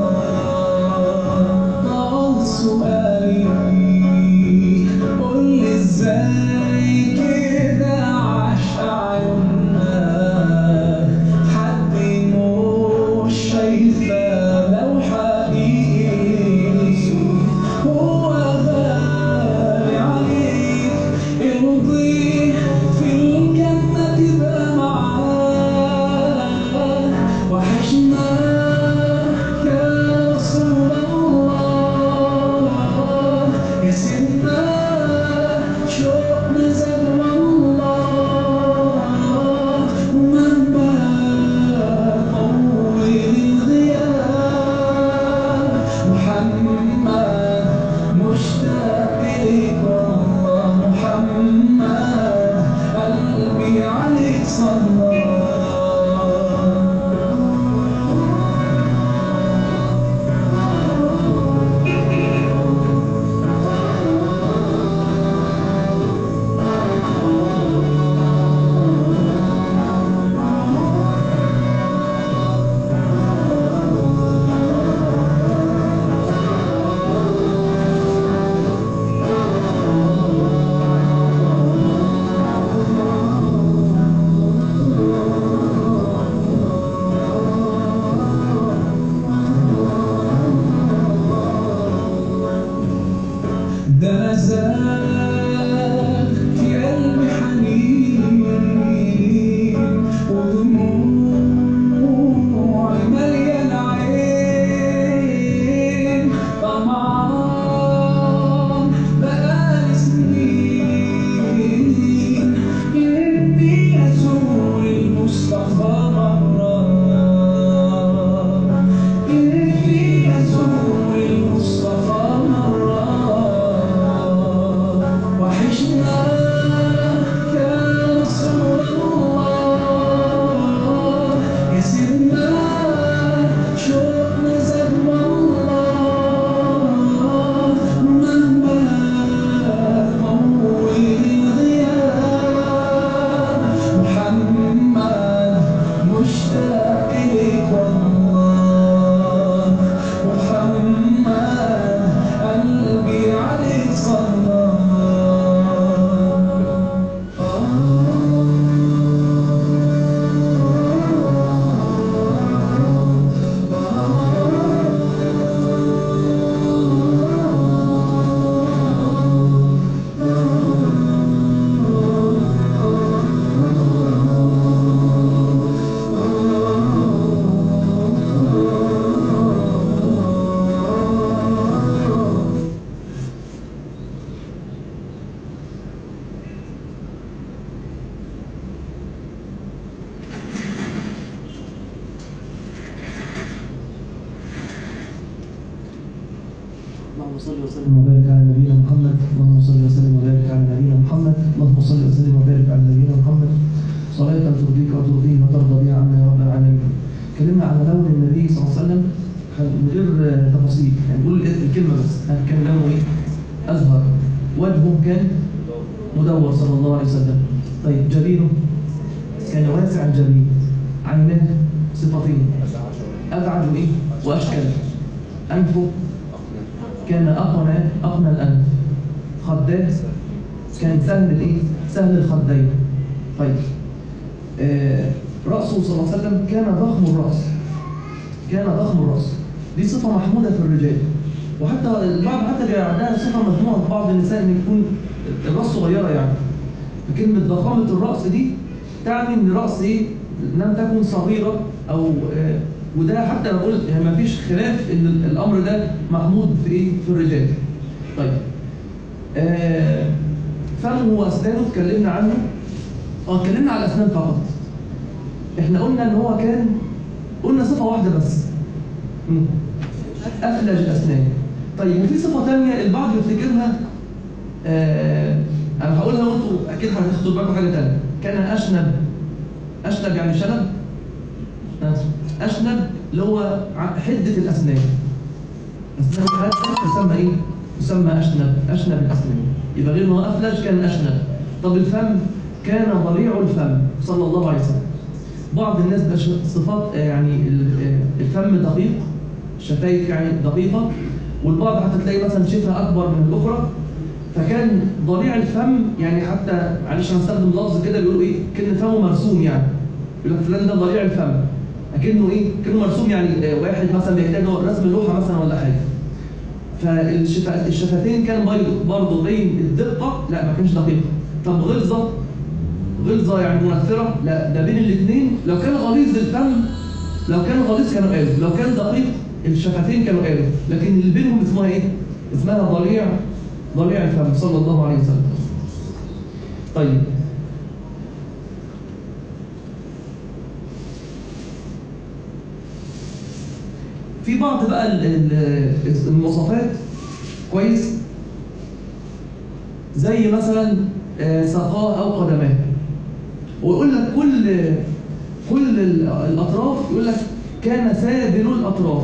طال سؤالي قول لي ازاي كده عاش عيوننا حد مش شايفه لو حقيقي هو غالي عليك ارضي في الجنة تبقى معاه وحشنا يا رسول الله يا سيدنا شوقنا زاد والله ومهما طول الغياب محمد مشتاق إليك والله محمد قلبي عليك صلى ده نزال في قلبي حنين ودموع مليان عين طمعان بقالي سنين إني أزور المصطفى مرة إني أزور المصطفى مرة وحشنا يا رسول الله يا سيدنا شوقنا زاد والله مهما طول الغياب محمد مشتاق إليك والله محمد قلبي عليك صلى اللهم صل وسلم وبارك على نبينا محمد اللهم صل وسلم وبارك على نبينا محمد اللهم صل وسلم وبارك على نبينا محمد صلاة ترضيك وترضيه وترضى بها عنا يا رب العالمين اتكلمنا على لون النبي صلى الله عليه وسلم من غير تفاصيل يعني نقول الكلمة بس كان لونه ايه؟ أزهر وجهه كان مدور صلى الله عليه وسلم طيب جبينه كان واسع الجبين عيناه صفتين أبعد وإيه؟ وأشكل أنفه كان أقنى أقنى الأنف خداه كان سهل الإيه؟ سهل الخدين طيب آه رأسه صلى الله عليه وسلم كان ضخم الرأس كان ضخم الرأس دي صفة محمودة في الرجال وحتى البعض حتى بيعدها صفة مذمومة في بعض النساء إن يكون الرأس صغيرة يعني فكلمة ضخامة الرأس دي تعني إن الرأس إيه لم تكن صغيرة أو آه وده حتى بقول يعني ما فيش خلاف إن الأمر ده محمود في إيه في الرجال طيب آه فمه وأسنانه اتكلمنا عنه اه اتكلمنا على الأسنان فقط احنا قلنا ان هو كان قلنا صفة واحدة بس مم. أفلج الأسنان طيب وفي صفة تانية البعض يفتكرها آه أنا هقولها وانتوا أكيد هتاخدوا بالكم حاجة تانية كان أشنب أشنب يعني شنب آه. أشنب اللي هو ع- حدة الأسنان أسنان حادة تسمى إيه؟ تسمى أشنب أشنب الأسنان يبقى غير ما هو أفلج كان أشنب طب الفم كان ضليع الفم صلى الله عليه وسلم بعض الناس بش- صفات آه، يعني ال- آه، الفم دقيق شفايف يعني دقيقة والبعض حتى تلاقي مثلا شفة أكبر من الأخرى فكان ضليع الفم يعني حتى معلش هنستخدم لفظ كده بيقولوا إيه كأن فمه مرسوم يعني يقول لك فلان ده ضليع الفم أكنه إيه كأنه مرسوم يعني آه، واحد مثلا بيحتاج رسم لوحة مثلا ولا حاجة فالشفتين كان برضه- برضه بين الدقة لا ما كانش دقيقة طب غلظة غلظة يعني مؤثرة لا ده بين الاثنين لو كان غليظ الفم لو كان غليظ كانوا قالوا لو كان دقيق الشفتين كانوا قالوا لكن اللي بينهم اسمها ايه؟ اسمها ضليع ضليع الفم صلى الله عليه وسلم طيب في بعض بقى ال- ال- المواصفات كويس زي مثلا آه، ساقاه او قدماه ويقول لك كل كل ال- الاطراف يقول لك كان سابل الاطراف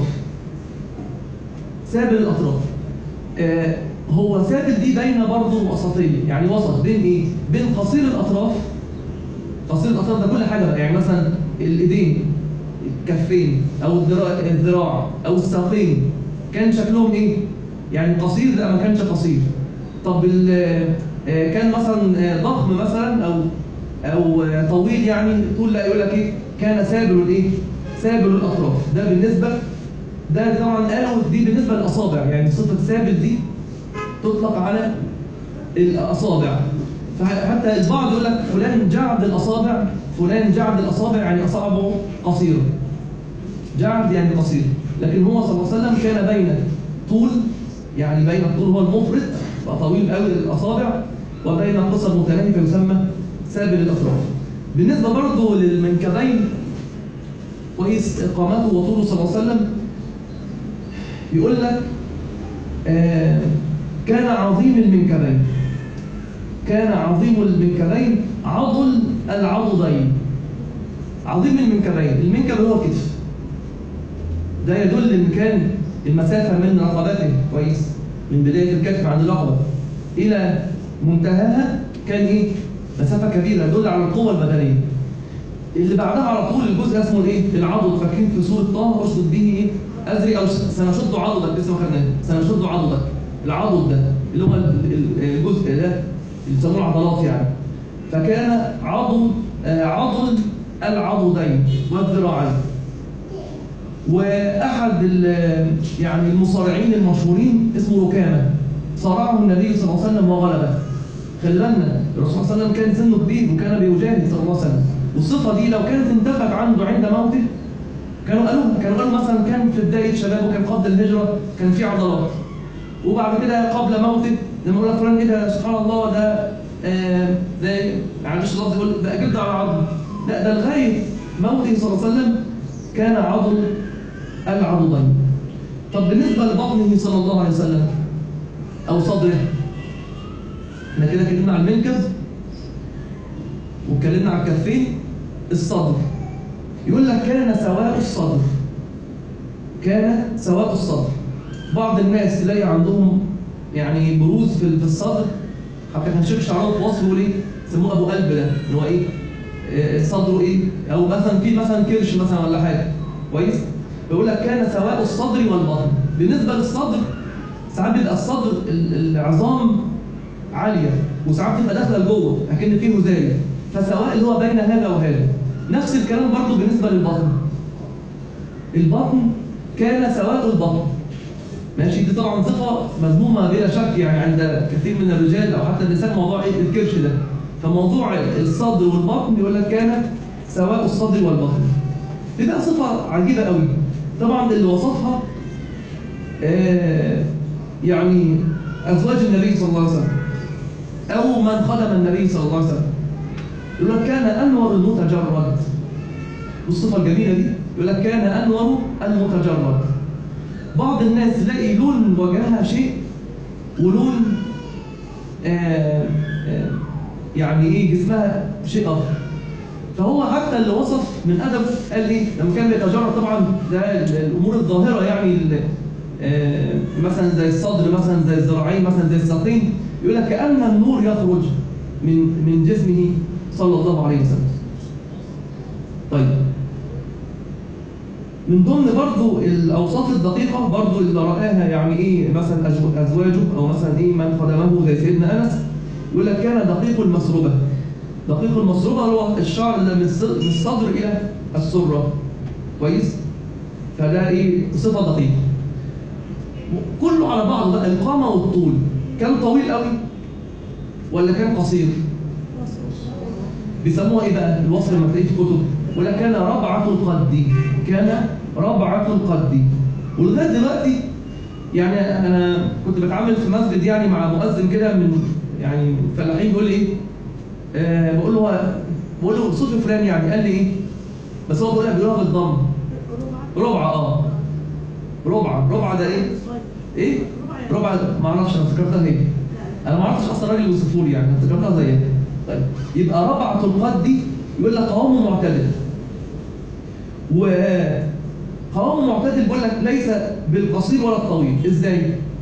سابل الاطراف آه، هو سابل دي باينه برضه وسطيه يعني وسط بين ايه بين قصير الاطراف قصير الاطراف ده كل حاجه بقى يعني مثلا الايدين الكفين او الذراع الذراع او الساقين كان شكلهم ايه يعني قصير لا ما كانش قصير طب ال- آه، كان مثلا آه، ضخم مثلا او او آه، طويل يعني تقول لا يقول لك ايه كان سابل الايه سابل الاطراف ده بالنسبه ده طبعا قالوا دي بالنسبه للاصابع يعني صفه سابل دي تطلق على الاصابع فحتى البعض يقول لك فلان جعد الاصابع فلان جعد الاصابع يعني اصابعه قصيره جعد يعني قصير لكن هو صلى الله عليه وسلم كان بين طول يعني بين الطول هو المفرط بقى طويل قوي الاصابع وبين قصر متناهي فيسمى سابل الاطراف بالنسبه برضه للمنكبين كويس قامته وطوله صلى الله عليه وسلم يقول لك آه كان عظيم المنكبين كان عظيم المنكبين عضل العضدين عظيم المنكبين المنكب هو الكتف ده يدل ان كان المسافه من رقبته كويس من بدايه الكتف عند الرقبه الى منتهاها كان ايه مسافه كبيره يدل على القوه البدنيه اللي بعدها على طول الجزء اسمه الايه العضد فاكرين في سوره طه اشدد به ايه ازري او سنشد عضدك لسه ما خدناه سنشد عضدك العضد ده اللي هو ال- ال- الجزء ده اللي بيسموه العضلات يعني فكان عضل آه، عضل العضدين والذراعين واحد ال- يعني المصارعين المشهورين اسمه ركامه صارعه النبي صلى الله عليه وسلم وغلبه خلي بالنا الرسول صلى الله عليه وسلم كان سنه كبير وكان بيجاهد صلى الله عليه وسلم والصفه دي لو كانت انتفت عنده عند موته كانوا قالوها كانوا قالوا مثلا كان في بدايه شبابه كان قبل الهجره كان في عضلات وبعد كده قبل موته لما يقول لك فلان ايه ده سبحان الله ده آه ده معلش اللفظ يقول ده اجد على عضل لا ده لغايه موته صلى الله عليه وسلم كان عضل العضدين طب بالنسبه لبطنه صلى الله عليه وسلم او صدره احنا كده اتكلمنا عن المنكب واتكلمنا عن الكفين الصدر يقول لك كان سواء الصدر كان سواء الصدر بعض الناس تلاقي عندهم يعني بروز في في الصدر حتى كان شيخ شعراوي في وصفه يقول ايه سموه ابو قلب ده ان هو ايه آه، صدره ايه او مثلا في مثلا كرش مثلا ولا حاجه كويس بيقول لك كان سواء الصدر والبطن بالنسبه للصدر ساعات بيبقى الصدر ال- العظام عاليه وساعات بتبقى داخله لجوه لكن فيه هزال فسواء اللي هو بين هذا وهذا نفس الكلام برضه بالنسبه للبطن البطن كان سواء البطن ماشي دي طبعا صفه مذمومه بلا شك يعني عند كثير من الرجال او حتى النساء موضوع ايه الكرش ده فموضوع الصدر والبطن يقول لك كان سواء الصدر والبطن دي بقى صفه عجيبه قوي طبعا اللي وصفها آه يعني ازواج النبي صلى الله عليه وسلم او من خدم النبي صلى الله عليه وسلم يقول لك كان انور المتجرد والصفه الجميله دي يقول لك كان انور المتجرد بعض الناس تلاقي لون وجهها شيء ولون آه آه يعني ايه جسمها شيء اخر فهو حتى اللي وصف من ادبه قال ايه لما كان بيتجرد طبعا ده ال- الامور الظاهره يعني ال- آه مثلا زي الصدر مثلا زي الذراعين مثلا زي الساقين يقول لك كان النور يخرج من من جسمه صلى الله عليه وسلم طيب من ضمن برضو الاوصاف الدقيقه برضو اللي راها يعني ايه مثلا أزو- ازواجه او مثلا ايه من خدمه زي سيدنا انس يقول لك كان دقيق المسروبه دقيق المسروبه هو الشعر اللي من الص- من الصدر الى السره كويس فده ايه صفه دقيقه كله على بعض بقى القامه والطول كان طويل قوي ولا كان قصير بيسموها ايه بقى الوصف لما تلاقيه في كتب يقول لك كان ربعه القد كان ربعه القد ولغايه دلوقتي يعني انا كنت بتعامل في مسجد يعني مع مؤذن كده من يعني فلاحين بيقول لي ايه آه بقول له بقول له صوت فلان يعني قال لي ايه بس هو بيقولها بيقولها بالضم ربعه اه ربعه ربعه ده ايه ايه ربع ما اعرفش انا افتكرتها هي انا ما عرفتش اصلا راجل يوصفه لي يعني افتكرتها زيها طيب يبقى ربعه القد دي يقول لك قوام معتدل وقوام معتدل بيقول لك ليس بالقصير ولا الطويل ازاي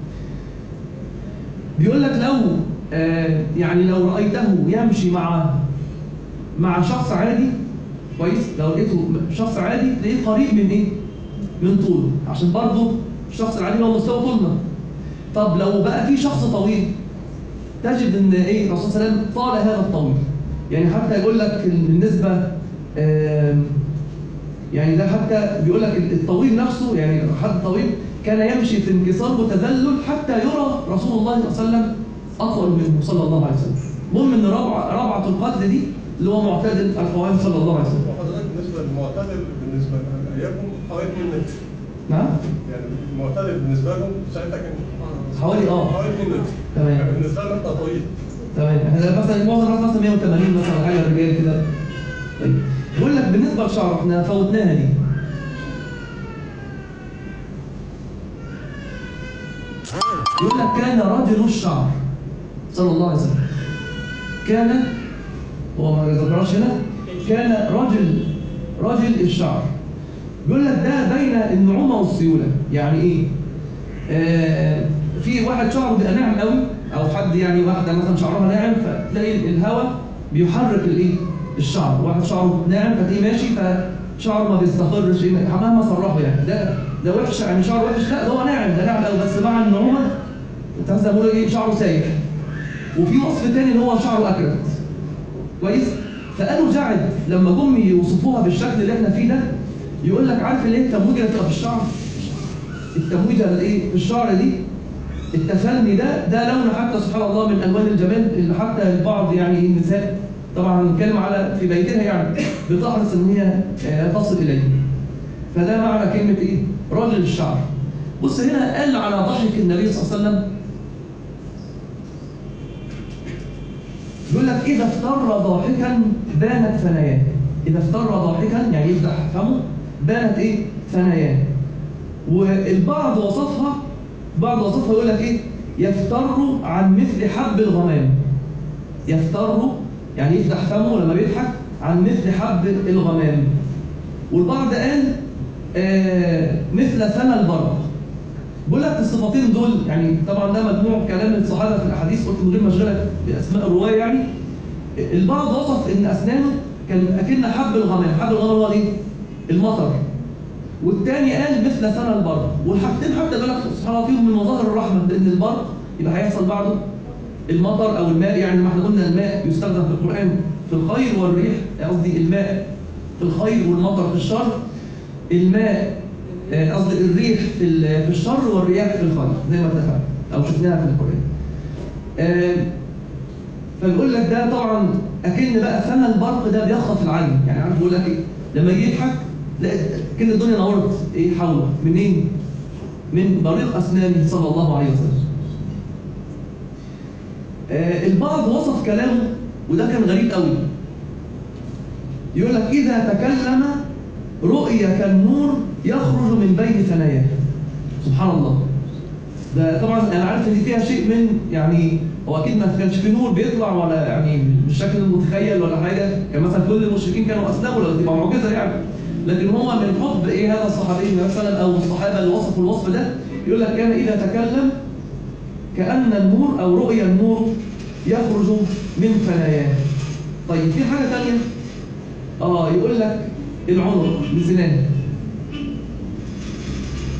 بيقول لك لو آه يعني لو رايته يمشي مع مع شخص عادي كويس لو لقيته شخص عادي تلاقيه قريب من ايه من طوله عشان برضه الشخص العادي هو مستوى طولنا طب لو بقى في شخص طويل تجد ان ايه الرسول صلى الله عليه وسلم طال هذا الطويل يعني حتى يقول لك بالنسبه آم، يعني ده حتى بيقول لك الطويل نفسه يعني حد طويل كان يمشي في انكسار وتذلل حتى يرى رسول الله صلى الله عليه وسلم اطول منه صلى الله عليه وسلم المهم ان ربعه ربعه القدر دي اللي هو معتدل القوام صلى الله عليه وسلم وحضرتك بالنسبه للمعتدل بالنسبه لايامكم حوالي 2 متر نعم يعني المعتدل بالنسبه لهم ساعتها كان حوالي اه حوالي 2 متر تمام. يعني بالنسبه لنا انت طويل تمام احنا مثلا معظم الناس مثلا 180 مثلا حاجه رجال كده طيب بقول لك بالنسبه للشعر احنا فوتناها دي يقول لك كان رجل الشعر صلى الله عليه وسلم كان هو ما ذكرهاش هنا كان رجل رجل الشعر بيقول لك ده بين النعومه والسيوله يعني ايه آه في واحد شعره بيبقى ناعم قوي او حد يعني واحده مثلا شعرها ناعم فتلاقي الهواء بيحرك الايه الشعر واحد شعره ناعم فتلاقيه ماشي فشعره ما بيستقرش إيه، مهما سرحه يعني ده ده وحش يعني شعره وحش لا ده هو ناعم ده ناعم قوي بس مع النعومه انت زي ما بيقولوا ايه شعره سايح وفي وصف تاني ان هو شعره اكرت كويس فقالوا جعد لما جم يوصفوها بالشكل اللي احنا فيه ده يقول لك عارف اللي هي التمويجه اللي بتبقى في الشعر التمويجه اللي ايه في الشعر دي التفني ده ده لون حتى سبحان الله من الوان الجمال اللي حتى البعض يعني النساء طبعا هنتكلم على في بيتها يعني بتحرص ان هي آه، تصل اليه فده معنى كلمه ايه رجل الشعر بص هنا قال على ضحك النبي صلى الله عليه وسلم يقول لك إذا افتر ضاحكا بانت ثناياه إذا افتر ضاحكا يعني يفتح فمه بانت إيه؟ ثناياه والبعض وصفها بعض وصفها يقول لك إيه؟ يفتر عن مثل حب الغمام يفتر يعني يفتح فمه لما بيضحك عن مثل حب الغمام والبعض قال آه مثل ثنى البرق بقول لك الصفتين دول يعني طبعا ده مجموع كلام الصحابه في الاحاديث قلت من غير ما اشغلك باسماء الرواه يعني البعض وصف ان اسنانه كان اكن حب الغمام حب الغمام هو ايه المطر والتاني قال مثل ثنى البرق والحاجتين حتى بالك سبحان الله فيهم من مظاهر الرحمه لان البرق يبقى هيحصل بعده المطر او الماء يعني ما احنا قلنا الماء يستخدم في القران في الخير والريح قصدي الماء في الخير والمطر في الشر الماء آه، قصدي الريح في ال- في الشر والرياح في الخير زي ما اتفقنا او شفناها في القران آه، فبيقول لك ده طبعا اكن بقى ثنى البرق ده بيخطف العين يعني عارف بيقول لك ايه لما يجي يضحك لا كان الدنيا نورت ايه حوله منين من بريق اسنانه صلى الله عليه وسلم آه، البعض وصف كلامه وده كان غريب قوي يقول لك إذا تكلم رؤية كالنور يخرج من بين ثناياه سبحان الله ده طبعا انا عارف ان فيها شيء من يعني هو اكيد ما كانش في نور بيطلع ولا يعني بالشكل المتخيل ولا حاجه كان مثلا كل المشركين كانوا اسلموا لو تبقى معجزه يعني لكن هو من حب ايه هذا الصحابي مثلا او الصحابه اللي وصفوا الوصف ده يقول لك كان اذا تكلم كأن النور أو رؤيا النور يخرج من ثناياه طيب في حاجة تانية آه يقول لك العنق بالزنان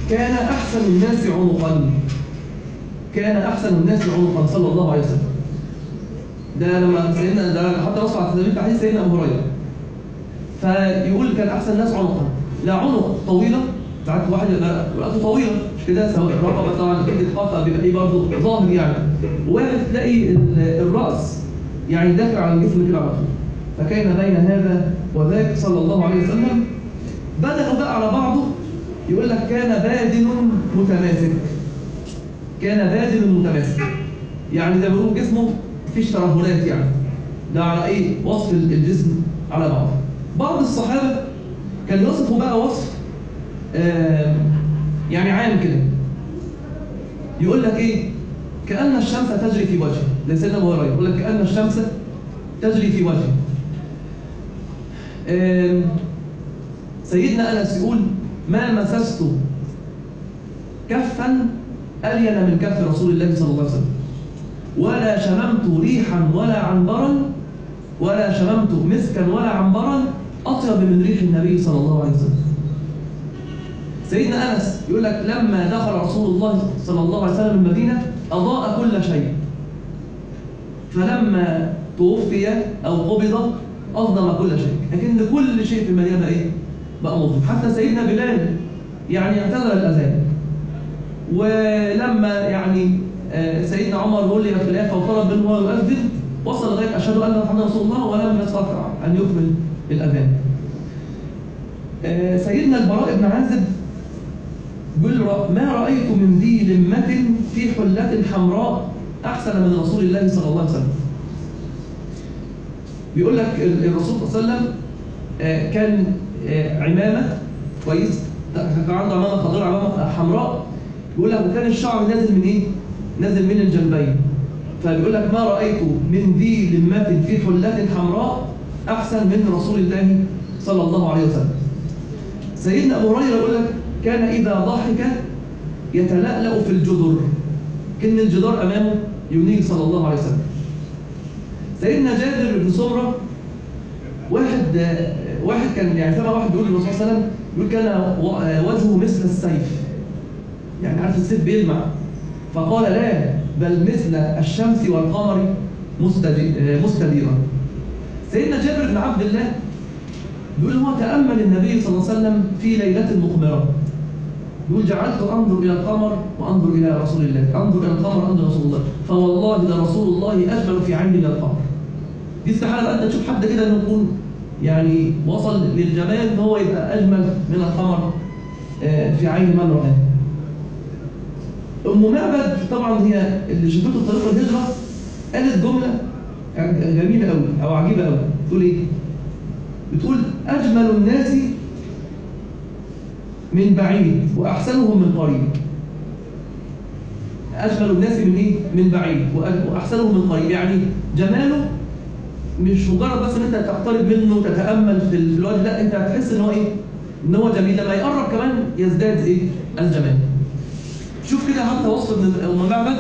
كان احسن الناس عنقا كان احسن الناس عنقا صلى الله عليه وسلم ده لما سيدنا ده حتى وصف على سبيل التحديث سيدنا ابو هريره فيقول كان احسن الناس عنقا لا عنق طويله ساعات واحد يبقى رقبته طويله مش كده سواء الرقبه طبعا اكيد القطع بيبقى ايه برضه ظاهر يعني وواحد تلاقي ال- الراس يعني داخل على الجسم كده على طول فكان بين هذا وذاك صلى الله عليه وسلم بدأوا بقى على بعضه يقول لك كان بادن متماسك كان بادن متماسك يعني زي ما بيقولوا جسمه مفيش ترهلات يعني ده على ايه وصف الجسم على بعضه بعض الصحابه كان يوصفوا بقى وصف آم، يعني عام كده يقول لك ايه كأن الشمس تجري في وجهه زي سيدنا ابو هريره يقول لك كأن الشمس تجري في وجهه آم، سيدنا انس يقول ما مسست كفا الين من كف رسول الله صلى الله عليه وسلم ولا شممت ريحا ولا عنبرا ولا شممت مسكا ولا عنبرا اطيب من ريح النبي صلى الله عليه وسلم سيدنا انس يقول لك لما دخل رسول الله صلى الله عليه وسلم المدينه اضاء كل شيء فلما توفي او قبض اظلم كل شيء لكن كل شيء في المدينه بقى ايه بقى مظلم حتى سيدنا بلال يعني اعتذر الاذان ولما يعني آه، سيدنا عمر ولي الخلافه وطلب منه هو يؤذن وصل لغايه اشهد ان محمدا رسول الله ولم يستطع ان يكمل الاذان. آه، سيدنا البراء بن عازب بيقول رأ- ما رايت من ذي لمه في حله حمراء احسن من رسول الله صلى الله عليه وسلم. بيقول لك ال- الرسول صلى الله عليه وسلم آه، كان آه، عمامه كويس كان عنده عمامه خضراء عمامه حمراء بيقول لك وكان الشعر نازل من ايه؟ نازل من الجنبين فبيقول لك ما رايت من ذي لمه في حله حمراء احسن من رسول الله صلى الله عليه وسلم. سيدنا ابو هريره يقول لك كان اذا ضحك يتلألأ في الجدر كان الجدار امامه ينيل صلى الله عليه وسلم. سيدنا جابر بن سمره واحد آه، واحد كان يعني سمع واحد بيقول للرسول صلى الله عليه وسلم يقول كان و- آه، وجهه مثل السيف يعني عارف السيف بيلمع فقال لا بل مثل الشمس والقمر مستدي- آه، مستديرا سيدنا جابر بن عبد الله بيقول هو تأمل النبي صلى الله عليه وسلم في ليلة مقمرة يقول جعلت أنظر إلى القمر وأنظر إلى رسول الله أنظر إلى القمر وأنظر إلى رسول الله فوالله ده رسول الله أجمل في عيني من القمر دي استحالة بقى أنت تشوف حد كده إنه يكون يعني وصل للجمال إن هو يبقى أجمل من القمر آه، في عين من رآه أم معبد طبعا هي اللي شافته طريق الهجرة قالت جملة جميلة أوي أو عجيبة أوي تقول إيه؟ بتقول أجمل الناس من بعيد وأحسنهم من قريب أجمل الناس من إيه؟ من بعيد وأ- وأحسنهم من قريب يعني جماله مش مجرد بس ان انت تقترب منه وتتامل في ال- في الوجه لا انت هتحس ان هو ايه؟ ان هو جميل لما يقرب كمان يزداد ايه؟ الجمال. شوف كده حتى وصف ابن ام معبد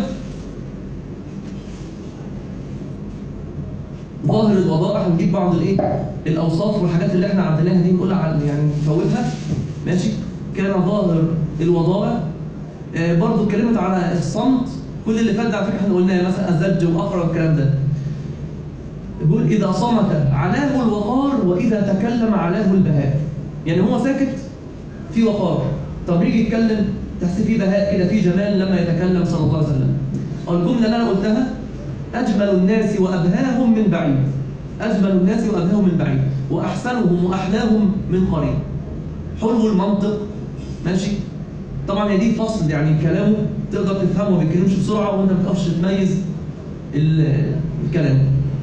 ظاهر الوضائح هنجيب بعض الايه؟ الاوصاف والحاجات اللي احنا عديناها دي نقولها على يعني نفوتها ماشي؟ كان ظاهر الوضائح آه برضه اتكلمت على الصمت كل اللي فات ده على فكره احنا قلناه مثلا الزج واقرب الكلام ده يقول إذا صمت علاه الوقار وإذا تكلم علاه البهاء يعني هو ساكت في وقار طب يجي يتكلم تحس فيه بهاء كده فيه جمال لما يتكلم صلى الله عليه وسلم الجملة اللي أنا قلتها أجمل الناس وأبهاهم من بعيد أجمل الناس وأبهاهم من بعيد وأحسنهم وأحلاهم من قريب حلو المنطق ماشي طبعا هي دي فصل يعني كلامه تقدر تفهمه ما بيتكلمش بسرعة وأنت ما بتعرفش تميز ال- الكلام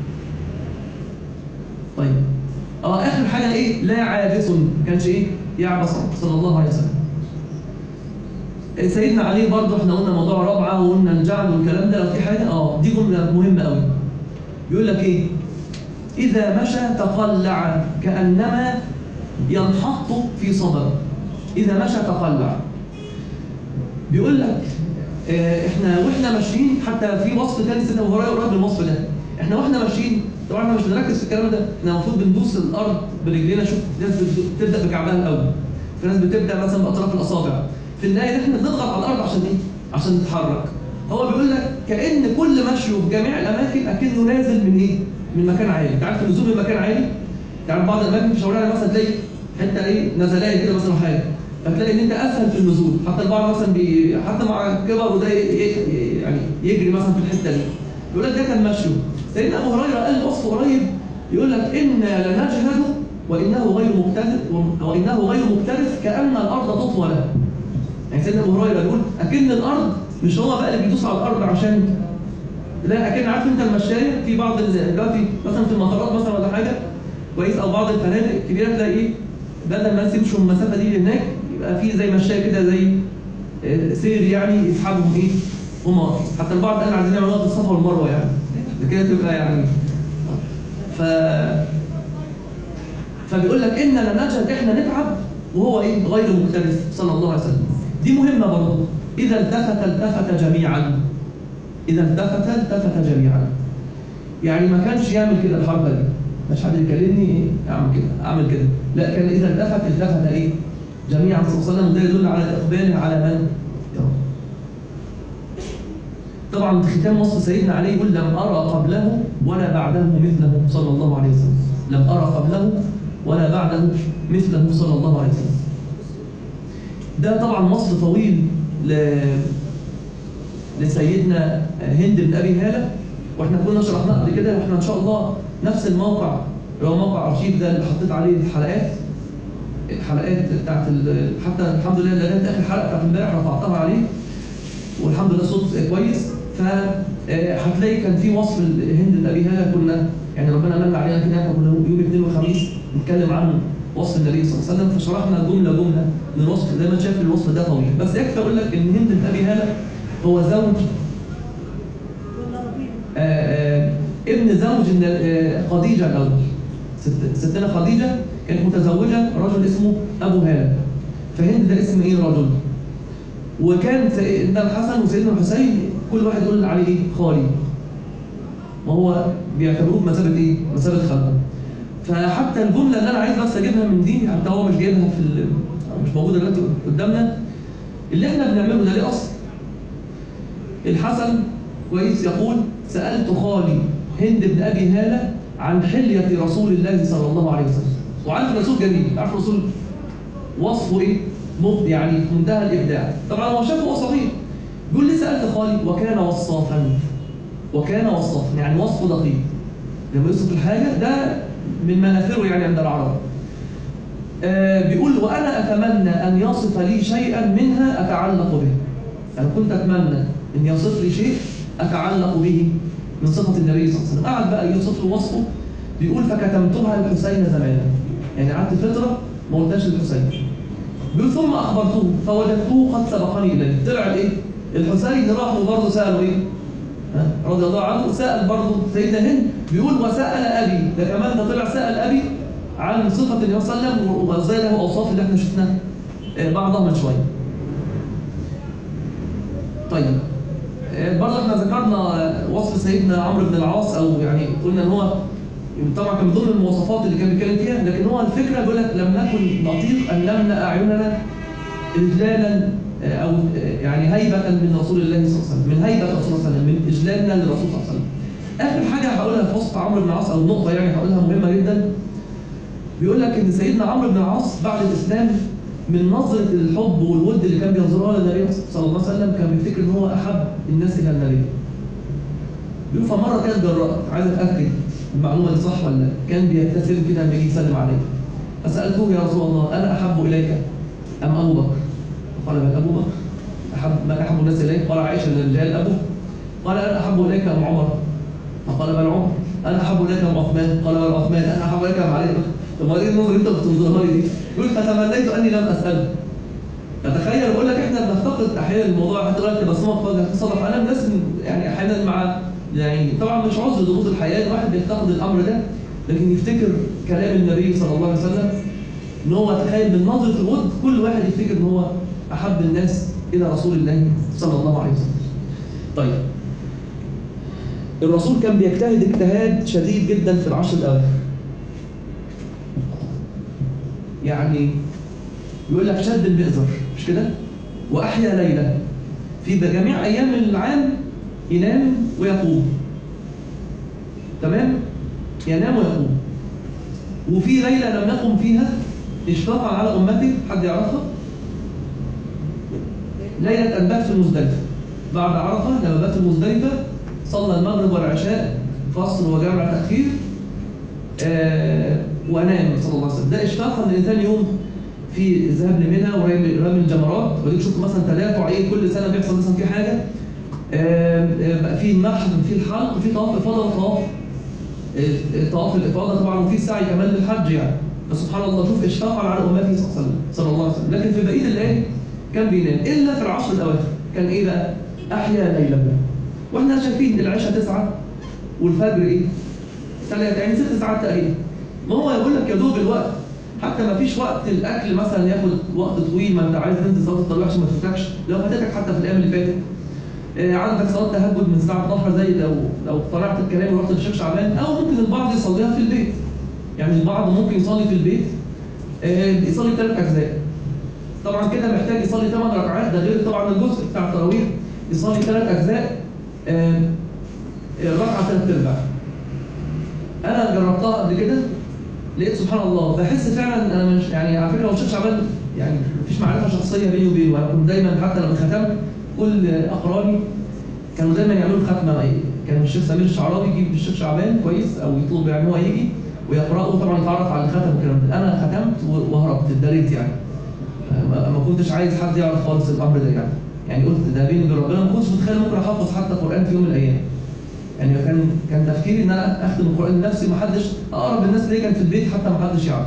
طيب اه اخر حاجه ايه لا عابس كانش ايه يعبس صلى الله عليه وسلم إيه، سيدنا علي برضه احنا قلنا موضوع رابعه وقلنا الجعل والكلام ده لو في حاجه اه دي جمله مهمه قوي بيقول لك ايه اذا مشى تقلع كانما ينحط في صدر اذا مشى تقلع بيقول لك آه، احنا واحنا ماشيين حتى في وصف تاني سيدنا ابو هريره قريب من الوصف ده احنا واحنا ماشيين طبعا احنا مش بنركز في الكلام ده احنا المفروض بندوس الارض برجلينا شوف ناس بت- بتبدا بكعبها الاول في ناس بتبدا مثلا باطراف الاصابع في النهايه احنا بنضغط على الارض عشان ايه؟ عشان نتحرك هو بيقول لك كان كل مشيه في جميع الاماكن اكنه نازل من ايه؟ من مكان عالي انت عارف النزول من مكان عالي يعني بعض الاماكن في شوارعنا مثلا تلاقي حته ايه نزلايه كده مثلا حاجه فتلاقي ان انت اسهل في النزول حتى البعض مثلا بي حتى مع كبر وده ي- ي- يعني يجري مثلا في الحته دي يقول لك ده كان مشيه سيدنا ابو هريره قال وصف قريب يقول لك انا لنجهد وانه غير مكترث وانه غير مكترث كان الارض تطوى له يعني سيدنا ابو هريره يقول اكن الارض مش هو بقى اللي بيدوس على الارض عشان لا اكن عارف انت المشايه في بعض ال- دلوقتي مثلا في المطارات مثلا ولا حاجه كويس او بعض الفنادق الكبيره تلاقي ايه بدل ما الناس يمشوا المسافه دي لهناك يبقى في زي مشايه كده زي آه، سير يعني يسحبهم ايه هم واقفين حتى البعض قال عايزين يعملوها في الصفا والمروه يعني ده كده تبقى يعني ف فبيقول لك اننا نجد احنا نتعب وهو ايه غير مكترث صلى الله عليه وسلم دي مهمه برضه اذا التفت التفت جميعا اذا التفت التفت جميعا يعني ما كانش يعمل كده الحركه دي مش حد يكلمني ايه اعمل كده اعمل كده لا كان اذا التفت التفت ايه جميعا صلى الله عليه وسلم وده يدل على اقباله على من يرى طبعا ختام وصف سيدنا علي يقول لم ارى قبله ولا بعده مثله صلى الله عليه وسلم لم ارى قبله ولا بعده مثله صلى الله عليه وسلم ده طبعا وصف طويل ل... لسيدنا هند بن ابي هاله واحنا كنا شرحناه قبل كده واحنا ان شاء الله نفس الموقع اللي هو موقع ارشيف ده اللي حطيت عليه الحلقات الحلقات بتاعت ال- حتى الحمد لله لغايه اخر حلقه بتاعت امبارح رفعتها عليه والحمد لله صوت كويس فهتلاقي كان في وصف هند بن ابي هاله كنا يعني ربنا من علينا كده احنا كنا يوم الاثنين والخميس نتكلم عن وصف النبي صلى الله عليه وسلم فشرحنا جمله جمله من الوصف زي ما انت شايف الوصف ده طويل بس يكفي اقول لك ان هند بن ابي هاله هو زوج آه، آه، ابن زوج الن- آه، خديجه الاول ست- ستنا خديجه كانت متزوجه رجل اسمه ابو هاله فهند ده اسم ايه رجل وكان سيدنا الحسن وسيدنا الحسين كل واحد يقول عليه ايه خالي وهو بيعتبروه بمثابه ايه؟ مثابه خالته فحتى الجمله اللي انا عايز بس اجيبها من دي حتى هو مش جايبها في ال- مش موجوده دلوقتي قدامنا اللي احنا بنعمله ده ليه اصل الحسن كويس يقول سألت خالي هند بن أبي هالة عن حلية رسول الله صلى الله عليه وسلم وعارف الرسول جميل عارف الرسول وصفه ايه مبدع يعني في منتهى الإبداع طبعا هو شافه هو صغير بيقول لي سألت خالي وكان وصافا وكان وصافا يعني وصفه دقيق لما يوصف الحاجة ده من مناثره يعني عند العرب آه بيقول وأنا أتمنى أن يصف لي شيئا منها أتعلق به أنا كنت أتمنى أن يصف لي شيء أتعلق به من صفة النبي صلى الله عليه وسلم قعد بقى يوصف له وصفه بيقول فكتمتها للحسين زمانا يعني قعدت فترة ما قلتهاش للحسين بيقول ثم أخبرته فوجدته قد سبقني إليه طلع الإيه؟ الحسين راح وبرضه سأله إيه؟ ها؟ رضي الله عنه سأل برضه سيدنا هند بيقول وسأل أبي ده كمان ده طلع سأل أبي عن صفة النبي صلى الله عليه وسلم وازاي له أوصاف اللي احنا شفناها آه، بعضها من شوية طيب آه، برضه احنا ذكرنا آه، وصف سيدنا عمرو بن العاص او يعني قلنا ان هو طبعا كان من ضمن المواصفات اللي كان بيتكلم فيها لكن هو الفكره بيقول لك لم نكن نطيق ان نملا اعيننا اجلالا آه، او آه، يعني هيبه من رسول الله صلى الله عليه وسلم من هيبه الرسول صلى الله عليه وسلم من اجلالنا للرسول صلى الله عليه وسلم اخر حاجه هقولها في وصف عمرو بن العاص او نقطه يعني هقولها مهمه جدا بيقول لك ان سيدنا عمرو بن العاص بعد الاسلام من نظره الحب والود اللي كان بينظرها للنبي صلى الله عليه وسلم كان بيفتكر ان هو احب الناس الى النبي. بيقول فمره كانت جرأت عايز اتاكد المعلومه دي صح ولا لا كان بيبتسم كده لما يجي يسلم عليه فسالته يا رسول الله انا احب اليك ام ابو بكر؟ قال بل ابو بكر احب من احب الناس اليك؟ قال عائشه للرجال ابو قال انا احب اليك ام عمر؟ فقال بل عمر انا احب اليك ام عثمان؟ قال بل عثمان انا احب اليك ام علي؟ طب ما دي النظره انت بتنظرها لي دي يقول فتمنيت اني لم اساله فتخيل بقول لك احنا بنفتقد احيانا الموضوع حتى دلوقتي بصمات فجاه تصرف انا الناس يعني احيانا مع يعني طبعا مش عذر ضغوط الحياه الواحد بيفتقد الامر ده لكن يفتكر كلام النبي صلى الله عليه وسلم ان هو تخيل من نظره الود كل واحد يفتكر ان هو احب الناس الى رسول الله صلى الله عليه وسلم. طيب الرسول كان بيجتهد اجتهاد شديد جدا في العشر الاواخر. يعني يقول لك شد المئزر مش كده؟ وأحيا ليلة في جميع أيام العام ينام ويقوم تمام؟ ينام ويقوم وفي ليلة لم يقم فيها اشفاقا على أمته حد يعرفها؟ ليلة أن بات في المزدلفة بعد عرفة لما بات في المزدلفة صلى المغرب والعشاء فصل وجمع تأخير آه ونام صلى الله عليه وسلم ده اشفاقا ان ثاني يوم في ذهاب لمنى ورمي رمي الجمرات وديك شفت مثلا تدافع ايه كل سنه بيحصل مثلا في حاجه آه، آه، بقى في النحر في الحلق وفي طواف افاضه وطواف آه، طواف الافاضه طبعا وفي سعي كمان للحج يعني فسبحان الله شوف اشفاقا على امته صلى الله عليه وسلم صلى الله عليه وسلم لكن في بقيه الايه كان بينام الا في العشر الاواخر كان ايه بقى؟ احيا ليلا بقى واحنا شايفين العشاء تسعه والفجر ايه؟ ثلاثة يعني ست ساعات تقريبا ما هو يقول لك يا دوب الوقت حتى ما فيش وقت الاكل مثلا ياخد وقت طويل ما انت عايز تنزل صلاه التراويح عشان ما تفوتكش لو فاتتك حتى في الايام اللي فاتت آه، عندك صلاه تهجد من الساعه 12 زي لو لو طلعت الكلام ورحت للشيخ شعبان او ممكن البعض يصليها في البيت يعني البعض ممكن يصلي في البيت آه، يصلي ثلاث اجزاء طبعا كده محتاج يصلي ثمان ركعات ده غير طبعا الجزء بتاع التراويح يصلي ثلاث اجزاء آه، آه، ركعه ثلاث ارباع انا جربتها قبل كده لقيت سبحان الله بحس فعلا انا مش يعني على فكره هو الشيخ شعبان يعني مفيش معرفه شخصيه بيني وبينه انا كنت دايما حتى لما ختمت كل اقراني كانوا دايما يعملوا الختمه ايه كان الشيخ سمير الشعراوي يجيب الشيخ شعبان كويس او يطلب يعني هو يجي ويقراه طبعا يتعرف على الختم والكلام ده انا ختمت و- وهربت اتداريت يعني ما ما كنتش عايز حد يعرف خالص الامر ده يعني يعني قلت ده بيني وبين ربنا ما كنتش متخيل ممكن احفظ حتى قران في يوم من الايام يعني كان كان تفكيري ان انا اختم القران لنفسي ما حدش اقرب الناس ليا كان في البيت حتى ما حدش يعرف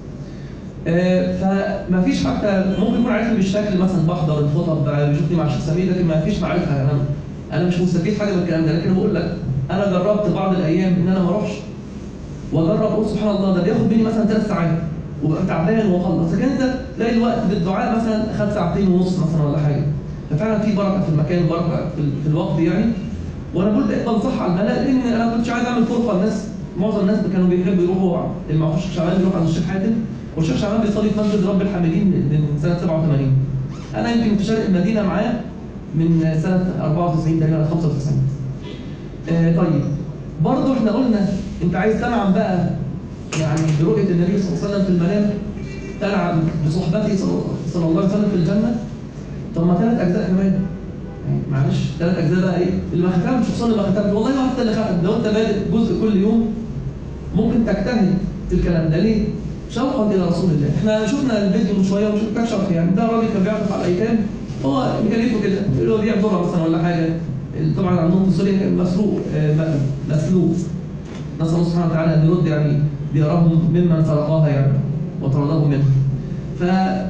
آه، فما فيش حتى ممكن يكون عارفني بالشكل مثلا بحضر الخطب بيشوفني مع الشيخ سمير لكن ما فيش معرفه انا انا مش مستفيد حاجه من الكلام ده لكن بقول لك انا جربت بعض الايام ان انا ما اروحش واجرب اقول سبحان الله ده بياخد مني مثلا ثلاث ساعات وببقى تعبان واخلص لكن انت تلاقي الوقت بالدعاء مثلا خد ساعتين ونص مثلا ولا حاجه ففعلا في بركه في المكان بركه في, ال- في الوقت يعني وانا بقول بقيت بنصح على الملا لان انا ما كنتش عايز اعمل فرصه الناس معظم الناس كانوا بيحبوا يروحوا اللي ما الشيخ شعبان بيروح عند الشيخ حاتم والشيخ شعبان بيصلي في مسجد رب الحامدين من سنه 87 انا يمكن في شرق المدينه معاه من سنه 94 تقريبا 95 آه طيب برضه احنا قلنا انت عايز تنعم بقى يعني برؤيه النبي صلى الله عليه وسلم في المنام تنعم بصحبته صلى- صلى الله عليه وسلم في الجنه طب ما ثلاث اجزاء كمان يعني معلش ثلاث اجزاء بقى ايه اللي ما ختمش خصوصا اللي ما ختمش والله ما حتى اللي ختم لو انت بادئ جزء كل يوم ممكن تجتهد في الكلام ده ليه؟ شوقا الى رسول الله احنا شفنا الفيديو من شويه ومش محتاج شرح يعني ده راجل كان بيعطف على الايتام هو مكلفه كده اللي هو بيع ذره مثلا ولا حاجه طبعا عندهم في سوريا كان مسروق آه، م- مسلوق نسال الله سبحانه وتعالى ان يرد يعني ديارهم ممن سرقاها يعني وطردهم منها ف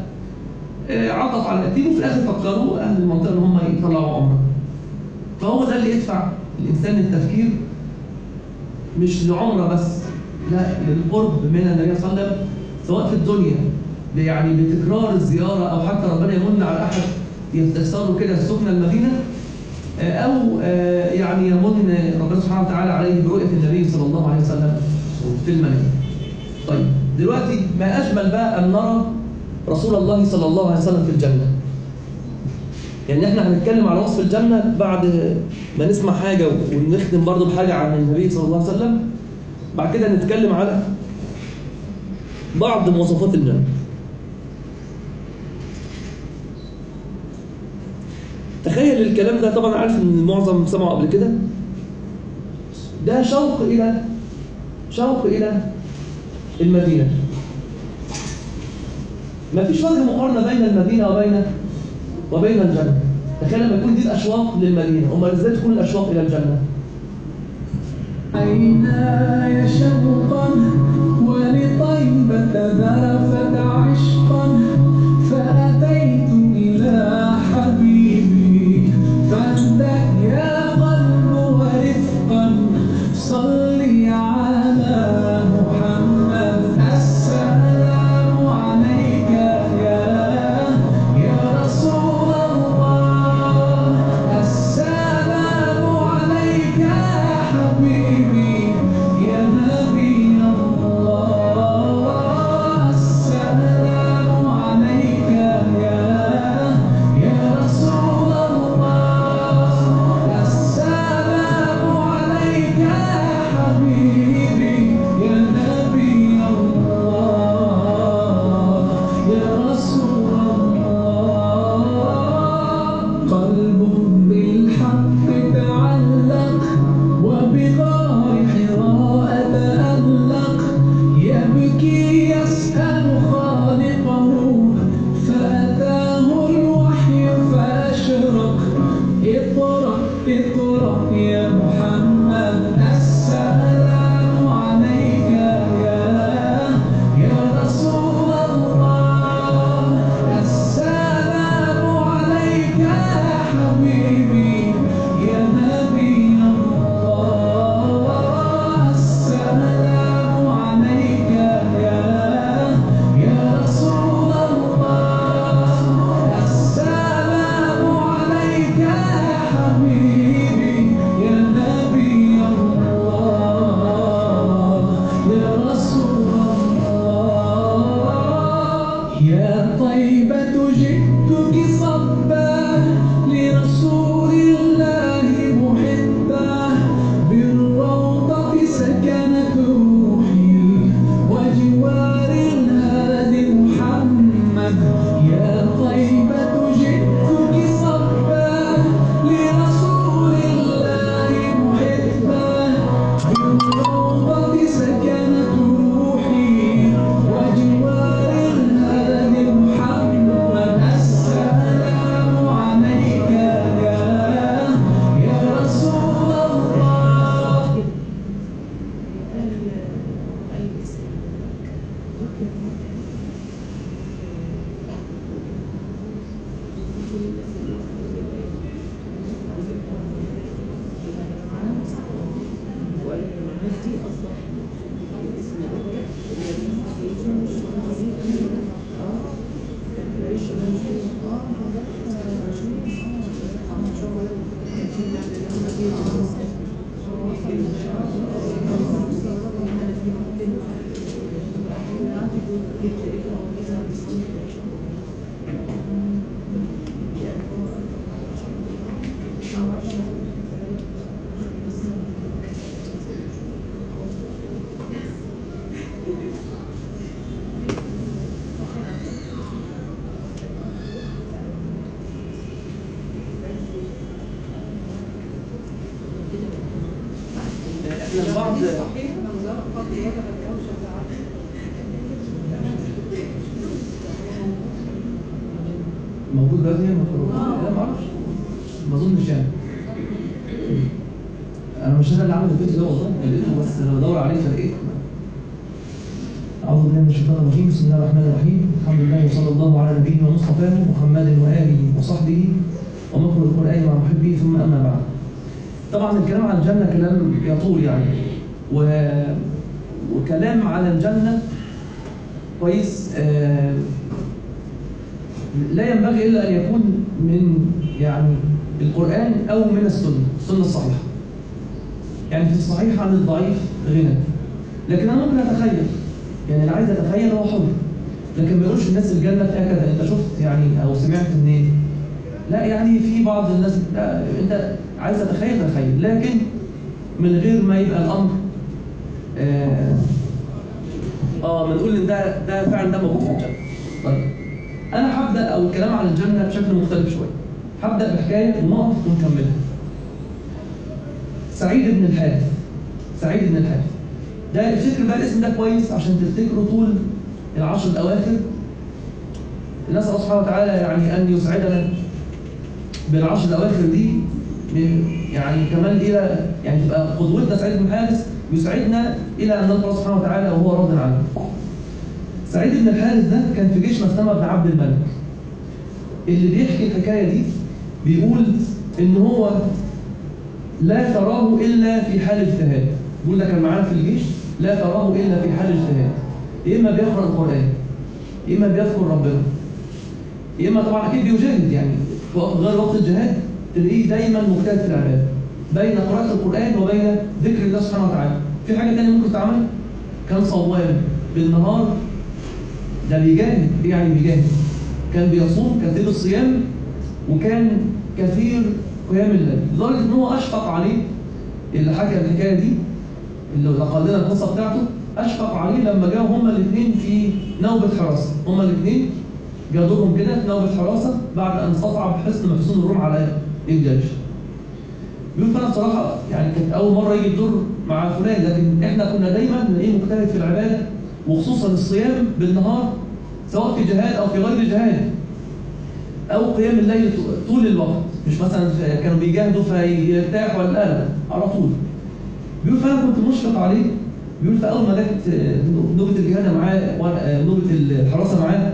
آه، عطف على اليتيم وفي الاخر فكروا اهل المنطقه ان هم يطلعوا عمره فهو ده اللي يدفع الانسان للتفكير مش لعمره بس لا للقرب من النبي صلى الله عليه وسلم سواء في الدنيا يعني بتكرار الزياره او حتى ربنا يمن على احد يستيسر له كده السكنه المدينه آه، او آه، يعني يمن ربنا سبحانه وتعالى عليه برؤيه النبي صلى الله عليه وسلم في المنام. طيب دلوقتي ما اجمل بقى ان نرى رسول الله صلى الله عليه وسلم في الجنه. يعني احنا هنتكلم على وصف الجنه بعد ما نسمع حاجه ونختم برضو بحاجه عن النبي صلى الله عليه وسلم. بعد كده نتكلم على بعض مواصفات الجنه. تخيل الكلام ده طبعا عارف ان المعظم سمعه قبل كده ده شوق الى شوق الى المدينه ما فيش وجه مقارنه بين المدينه وبين وبين الجنه تخيل لما يكون دي الاشواق للمدينه امال ازاي تكون الاشواق الى الجنه عيناي شوقا ولطيبة ذرفت عشقا فأتيت إلى حبيبي فاهدأ يا قلب ورفقا صلي على محمد السلام عليك يا يا رسول الله السلام عليك يا حبيبي يا نبي الله السلام احنا بعض صحيح منظر قد وجب الأوجه تعالى موجود دلوقتي هنا لا ما اعرفش ما اظنش يعني انا مش انا اللي عامل الفيديو ده والله لقيته بس انا بدور عليه فلقيته أعوذ بالله من الشيطان الرجيم بسم الله الرحمن الرحيم الحمد لله وصلى الله على نبينا ومصطفاه محمد وآله وصحبه ومكر القرآن مع محبه ثم أما بعد طبعا الكلام عن الجنة كلام يطول يعني و... وكلام على الجنة كويس آه لا ينبغي إلا أن يكون من يعني القرآن أو من السنة السنة الصحيحة يعني في الصحيح عن الضعيف غنى لكن أنا ممكن أتخيل يعني اللي عايز يتخيل هو حر لكن ما يقولش الناس الجنة فيها كذا أنت شفت يعني أو سمعت منين لا يعني في بعض الناس لا أنت عايز تتخيل تخيل لكن من غير ما يبقى الأمر آه اه ما نقول ان ده ده فعلا ده موجود في الجنه. طيب انا هبدا او الكلام عن الجنه بشكل مختلف شويه. هبدا بحكايه ونقف ونكملها. سعيد بن الحارث سعيد بن الحارث ده افتكر بقى الاسم ده كويس عشان تفتكروا طول العشر الاواخر نسال الله سبحانه وتعالى يعني ان يسعدنا بالعشر الاواخر دي يعني كمان الى يعني تبقى قدوتنا سعيد بن الحارث يسعدنا الى ان نلقى الله سبحانه وتعالى وهو راض عنه. سعيد بن الحارث ده كان في جيش مسلمه بن عبد الملك. اللي بيحكي الحكايه دي بيقول ان هو لا تراه الا في حال اجتهاد. بيقول ده كان معانا في الجيش لا تراه الا في حال اجتهاد. يا اما بيقرا القران يا اما بيذكر ربنا. يا اما طبعا اكيد بيجاهد يعني في غير وقت الجهاد تلاقيه دايما مجتهد في العباده. بين قراءة القرآن وبين ذكر الله سبحانه وتعالى في حاجة تانية ممكن تعمل كان صوام بالنهار ده بيجاهد إيه يعني بيجاهد كان بيصوم كثير الصيام وكان كثير قيام الليل لدرجة إن هو أشفق عليه اللي حكى الحكاية دي اللي نقل لنا القصة بتاعته أشفق عليه لما جاوا هما الاثنين في نوبة حراسة هما الاثنين جا دورهم كده في نوبة حراسة بعد أن استصعب حصن محصون الروم على الجيش بيقول فانا بصراحه يعني كانت اول مره يجي الدور مع فلان لكن احنا كنا دايما نلاقيه مجتهد في العباده وخصوصا الصيام بالنهار سواء في جهاد او في غير جهاد او قيام الليل طول الوقت مش مثلا كانوا بيجاهدوا فيرتاح ولا لا على طول بيقول فانا كنت مشفق عليه بيقول فاول ما جت نوبه الجهاد معاه نوبه الحراسه معاه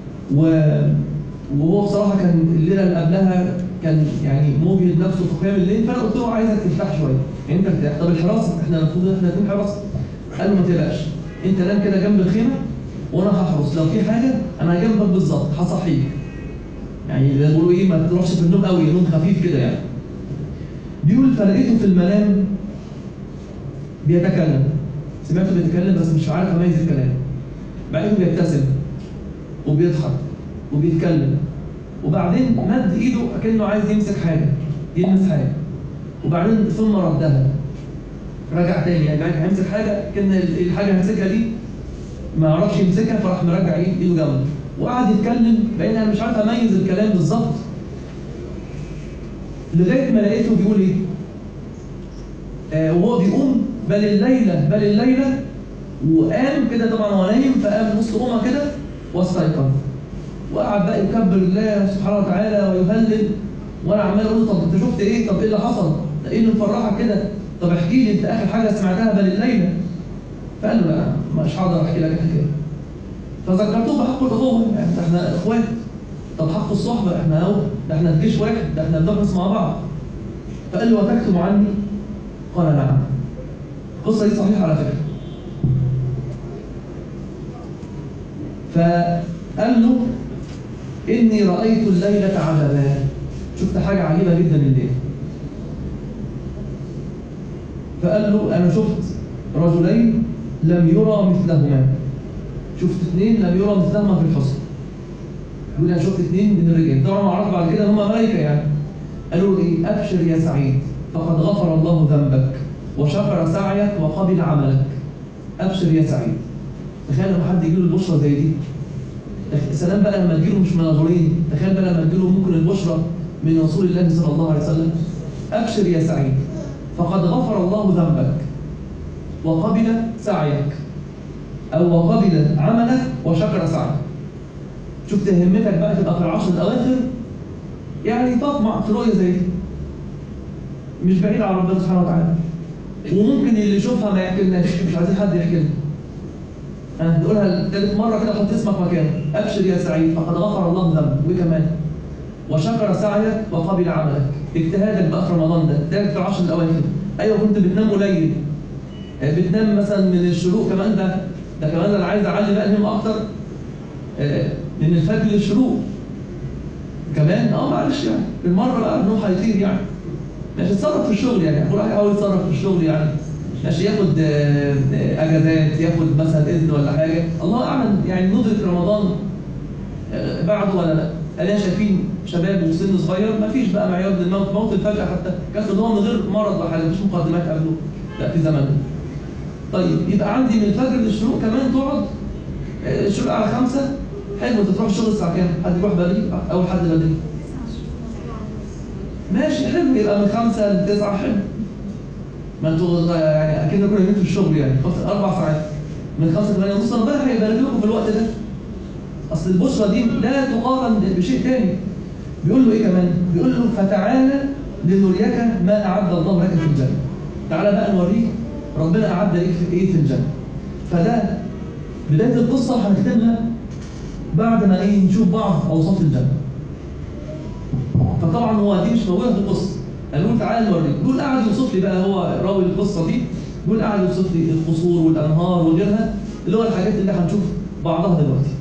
وهو بصراحه كان الليله اللي قبلها كان يعني مجهد نفسه في قيام الليل فانا قلت له عايزك ترتاح شويه يعني انت ارتاح طب الحراسه احنا المفروض احنا الاثنين حراسه قال له ما تقلقش انت نام كده جنب الخيمه وانا هحرس لو في حاجه انا جنبك بالظبط هصحيك يعني بيقولوا ايه ما تروحش في النوم قوي نوم خفيف كده يعني بيقول فلقيته في المنام بيتكلم سمعته بيتكلم بس مش عارف اميز الكلام بعدين بيبتسم وبيضحك وبيتكلم وبعدين مد ايده كانه عايز يمسك حاجه يلمس حاجه وبعدين ثم ردها رجع تاني يعني كان هيمسك حاجه كان الحاجه هيمسكها دي ما عرفش يمسكها فراح مرجع ايده جنبه وقعد يتكلم بين انا مش عارف اميز الكلام بالظبط لغايه ما لقيته بيقول ايه آه وهو بيقوم بل الليله بل الليله وقام كده طبعا هو نايم فقام نص قومه كده واستيقظ وقعد بقى يكبر الله سبحانه وتعالى ويهلل وانا عمال اقول له طب انت شفت ايه؟ طب ايه اللي حصل؟ ده ايه اللي مفرحك كده؟ طب احكي لي انت اخر حاجه سمعتها بل الليله فقال له لا مش هقدر احكي لك الحكايه فذكرته بحق الاخوه يعني احنا اخوات طب حق الصحبه احنا اهو ده احنا في جيش واحد ده احنا بندرس مع بعض فقال له وتكتم عني؟ قال نعم القصه دي صحيحه على فكره فقال له إني رأيت الليلة عجبا شفت حاجة عجيبة جدا الليل فقال له أنا شفت رجلين لم يرى مثلهما شفت اثنين لم يرى مثلهما في الحسن يقول أنا شفت اثنين من الرجال طبعا ما عرف بعد كده هما ملائكة يعني قالوا له إيه أبشر يا سعيد فقد غفر الله ذنبك وشكر سعيك وقبل عملك أبشر يا سعيد تخيل لما حد يجي له البشرة زي دي سلام بقى لما تجيله مش مناظرين تخيل بقى لما تجيله ممكن البشرى من رسول الله صلى الله عليه وسلم ابشر يا سعيد فقد غفر الله ذنبك وقبل سعيك أو وقبل عملك وشكر سعيك شفت همتك بقى تبقى في العشر الأواخر يعني تطمع في رؤية زي دي مش بعيد عن ربنا سبحانه وتعالى وممكن اللي يشوفها ما يحكيلناش مش عايزين حد يحكي لنا ها نقولها تالت مرة كده حط اسمك مكانه أبشر يا سعيد فقد غفر الله ذنبك وكمان وشكر سعيك وقبل عملك اجتهادك بقى في رمضان ده ده في العشر الأواخر أيوه كنت بتنام قليل آه، بتنام مثلا من الشروق كمان ده ده كمان أنا عايز أعلي بقى الهم أكتر آه، من الفجر للشروق كمان اه معلش يعني بالمرة بقى النوم هيطير يعني ماشي يتصرف في الشغل يعني كل واحد يحاول يتصرف في الشغل يعني ماشي ياخد آه، آه، اجازات ياخد مثلا اذن ولا حاجه الله اعلم يعني ندرك رمضان آه، بعده ولا لا انا شايفين شباب وسن صغير ما فيش بقى معيار للموت موت الفجأة حتى كانت اللي هو من غير مرض ولا حاجه مفيش مقدمات قبله لا في زمن طيب يبقى عندي من الفجر للشروق كمان تقعد آه، الشروق على خمسة حلو انت تروح الشغل الساعة كام؟ حد يروح بدري؟ أول حد بدري ماشي حلو يبقى من خمسة لتسعة حلو ما انتوا يعني اكيد كنا نمت في الشغل يعني خمسة اربع ساعات من خمسة ثمانية ونص ربنا هيبارك لكم في الوقت ده اصل البشرى دي لا تقارن بشيء تاني بيقول له ايه كمان؟ بيقول له فتعالى لنريك ما اعد الله لك في الجنة تعالى بقى نوريك ربنا اعد لك في ايه في الجنة فده بداية القصة هنختمها بعد ما ايه نشوف بعض اوصاف الجنة فطبعا هو دي مش موجوده في القصه قالوا له تعالى نوريك دول قعد يوصف لي بقى هو راوي القصه دي دول قعد يوصف لي القصور والانهار وغيرها اللي هو الحاجات اللي هنشوف بعضها دلوقتي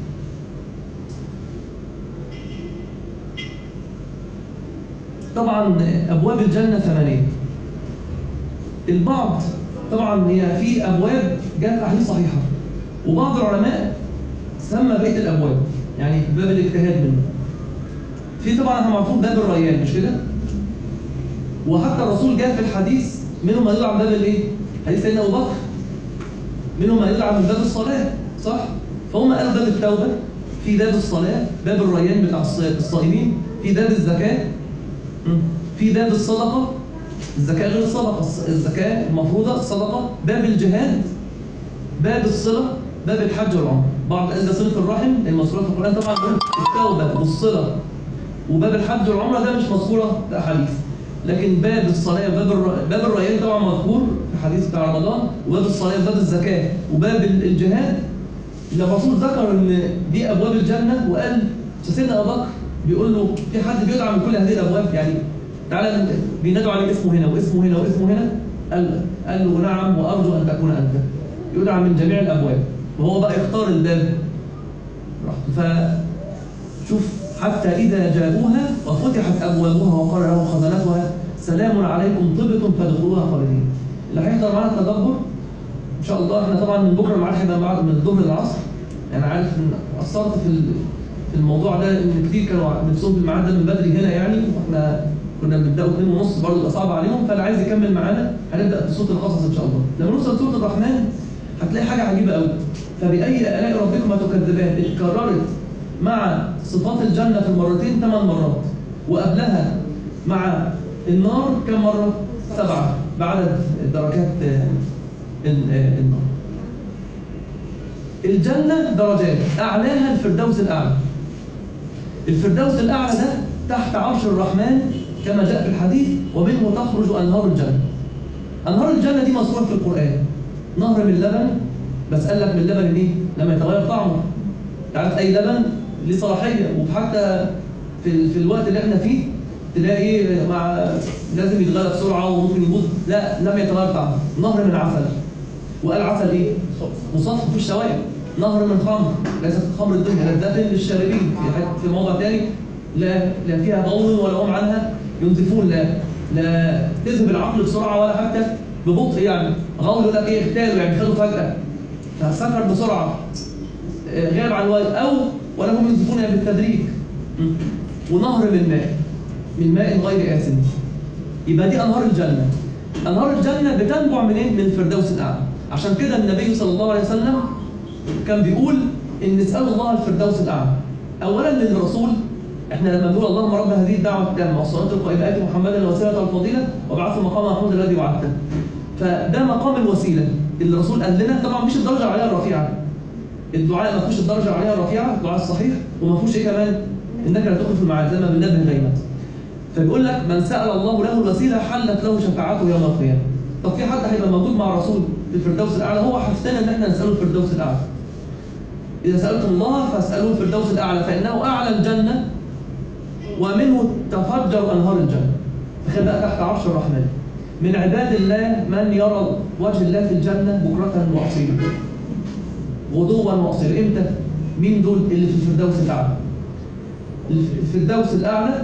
طبعا ابواب الجنه ثمانيه البعض طبعا هي في ابواب جاءت احاديث صحيحه وبعض العلماء سمى بقيه الابواب يعني باب الاجتهاد منه في طبعا احنا معروفين باب الريان مش كده؟ وحتى الرسول جاء في الحديث منهم ما يدل عن باب الايه؟ حديث سيدنا ابو بكر منهم ما يدل عن باب الصلاه صح؟ فهم قالوا باب التوبه في باب الصلاه باب الريان بتاع الص- الصائمين في باب الزكاه م. في باب الصدقه الزكاه غير الصدقه الص- الزكاه المفروضه الصدقه باب الجهاد باب الصله باب الحج والعمره بعض قال ده صله الرحم المذكوره في القران طبعا التوبه والصله وباب الحج والعمره ده مش مذكوره في احاديث لكن باب الصلاه وباب الر... باب الريان طبعا مذكور في حديث بتاع رمضان وباب الصلاه وباب الزكاه وباب ال- الجهاد اللي الرسول ذكر ان دي ابواب الجنه وقال سيدنا ابو بكر بيقول له في حد بيدعى من كل هذه الابواب يعني تعالى بينادوا عليه اسمه هنا واسمه هنا واسمه هنا قال قال له نعم وارجو ان تكون انت يدعى من جميع الابواب وهو بقى يختار الباب براحته فشوف حتى إذا جاءوها وفتحت أبوابها وقال لهم خزنتها سلام عليكم طبتم فادخلوها خالدين اللي هيحضر معانا التدبر إن شاء الله إحنا طبعا من بكرة الميعاد هيبقى بعد من الظهر للعصر أنا عارف إن قصرت في ال- في الموضوع ده إن كتير كانوا نفسهم في الميعاد ده من بدري هنا يعني وإحنا كنا بنبدأوا 2 ونص برضه يبقى صعب عليهم فاللي عايز يكمل معانا هنبدأ بصوت القصص إن شاء الله لما نوصل سورة الرحمن هتلاقي حاجة عجيبة قوي فبأي آلاء ربكما تكذبان اتكررت مع صفات الجنة في المرتين ثمان مرات وقبلها مع النار كم مرة؟ سبعة بعدد درجات آه، ال- آه، النار الجنة درجات أعلاها الفردوس الأعلى الفردوس الأعلى ده تحت عرش الرحمن كما جاء في الحديث ومنه تخرج أنهار الجنة أنهار الجنة دي مذكورة في القرآن نهر من لبن بس قال لك من لبن ايه؟ لما يتغير طعمه تعرف أي لبن ليه صلاحية وحتى في, ال- في الوقت اللي احنا فيه تلاقي مع لازم يتغير بسرعة وممكن يبوظ لا لم يتغير طعمه نهر من عسل وقال عسل ايه؟ مصفى في الشوائب نهر من خمر ليست خمر الدنيا لذة للشاربين في حت- في موضع ثاني لا لا فيها بول ولا هم عنها ينزفون لا لا تذهب العقل بسرعه ولا حتى ببطء يعني غول يقول لك ايه اغتالوا يعني خدوا فجاه فسكر بسرعه آه، غاب عن الوقت او ولا هم ينزفون بالتدريج م. ونهر من ماء من ماء غير آسن يبقى دي انهار الجنه انهار الجنه بتنبع منين من الفردوس الاعلى عشان كده النبي صلى الله عليه وسلم كان بيقول ان نسال الله الفردوس الاعلى اولا للرسول احنا لما نقول اللهم رب هذه الدعوه التامه والصلاه القائمه ات محمدا الوسيله والفضيله وابعثه مقام محمود الذي وعدته فده مقام الوسيله اللي الرسول قال لنا طبعا مش الدرجه العليا الرفيعه الدعاء ما فيهوش الدرجه العليا الرفيعه الدعاء الصحيح وما فيهوش ايه كمان انك لا تدخل في المعاد زي ما بننبه دايما فبيقول لك من سال الله له الوسيله حلت له شفاعته يوم القيامه طب في حد هيبقى موجود مع الرسول في الفردوس الاعلى هو حثنا ان احنا نساله الفردوس الاعلى اذا سالتم الله فاسالوه الفردوس الاعلى فانه اعلى الجنه ومنه تفجر انهار الجنه تخيل بقى تحت عرش الرحمن من عباد الله من يرى وجه الله في الجنه بكره واصيلا غدوا واصيلا امتى مين دول اللي في الفردوس الاعلى الفردوس الاعلى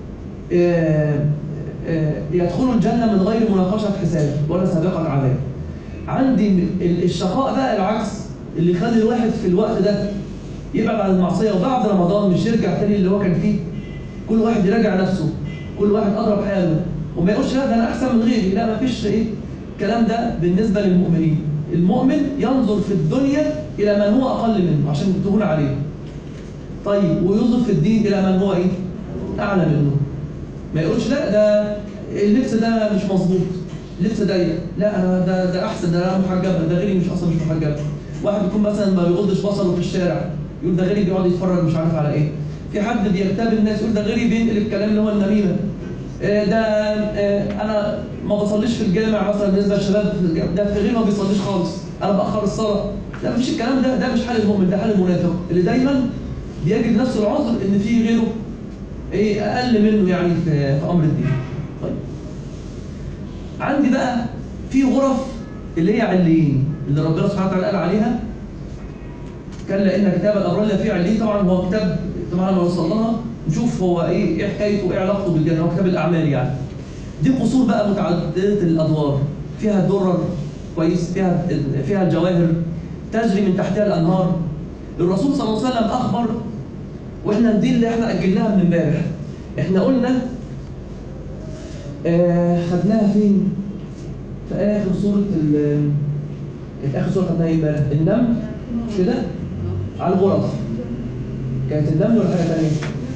آه، آه، يدخلوا الجنه من غير مناقشه حساب ولا سابقه عذاب عندي ال- الشقاء بقى العكس اللي يخلي الواحد في الوقت ده يبعد عن المعصيه وبعد رمضان مش يرجع تاني اللي هو كان فيه كل واحد يراجع نفسه كل واحد اضرب حاله وما يقولش لا ده انا احسن من غيري لا ما فيش ايه الكلام ده بالنسبه للمؤمنين المؤمن ينظر في الدنيا الى من هو اقل منه عشان تهون عليه طيب وينظر في الدين الى من هو ايه اعلى منه ما يقولش لا ده اللبس ده مش مظبوط اللبس ضيق لا انا ده ده احسن ده انا محجبه ده غيري مش اصلا مش محجبه واحد يكون مثلا ما بيغضش بصره في الشارع يقول ده غيري بيقعد يتفرج مش عارف على ايه في حد بيغتاب الناس يقول ده غيري بينقل الكلام اللي هو النميمه آه، ده آه، انا ما بصليش في الجامع مثلا بالنسبه للشباب في الجامع ده في غيري ما بيصليش خالص انا باخر الصلاه لا مفيش الكلام ده ده مش حال المؤمن ده حال المنافق اللي دايما بيجد نفسه العذر ان في غيره ايه اقل منه يعني في, في امر الدين طيب عندي بقى في غرف اللي هي عليين اللي ربنا سبحانه وتعالى قال عليها كلا ان كتاب الابرار اللي فيه عليين طبعا هو كتاب طبعا لما نوصل لها نشوف هو ايه ايه حكايته وايه علاقته بالجنه هو كتاب الاعمال يعني دي قصور بقى متعدده الادوار فيها درر كويس فيها فيها الجواهر تجري من تحتها الانهار الرسول صلى الله عليه وسلم اخبر واحنا دي اللي احنا اجلناها من امبارح احنا قلنا آه خدناها فين في اخر سوره ال في اخر سوره خدناها ايه امبارح النمل مش كده على الغرف كانت النمل ولا حاجه ثانيه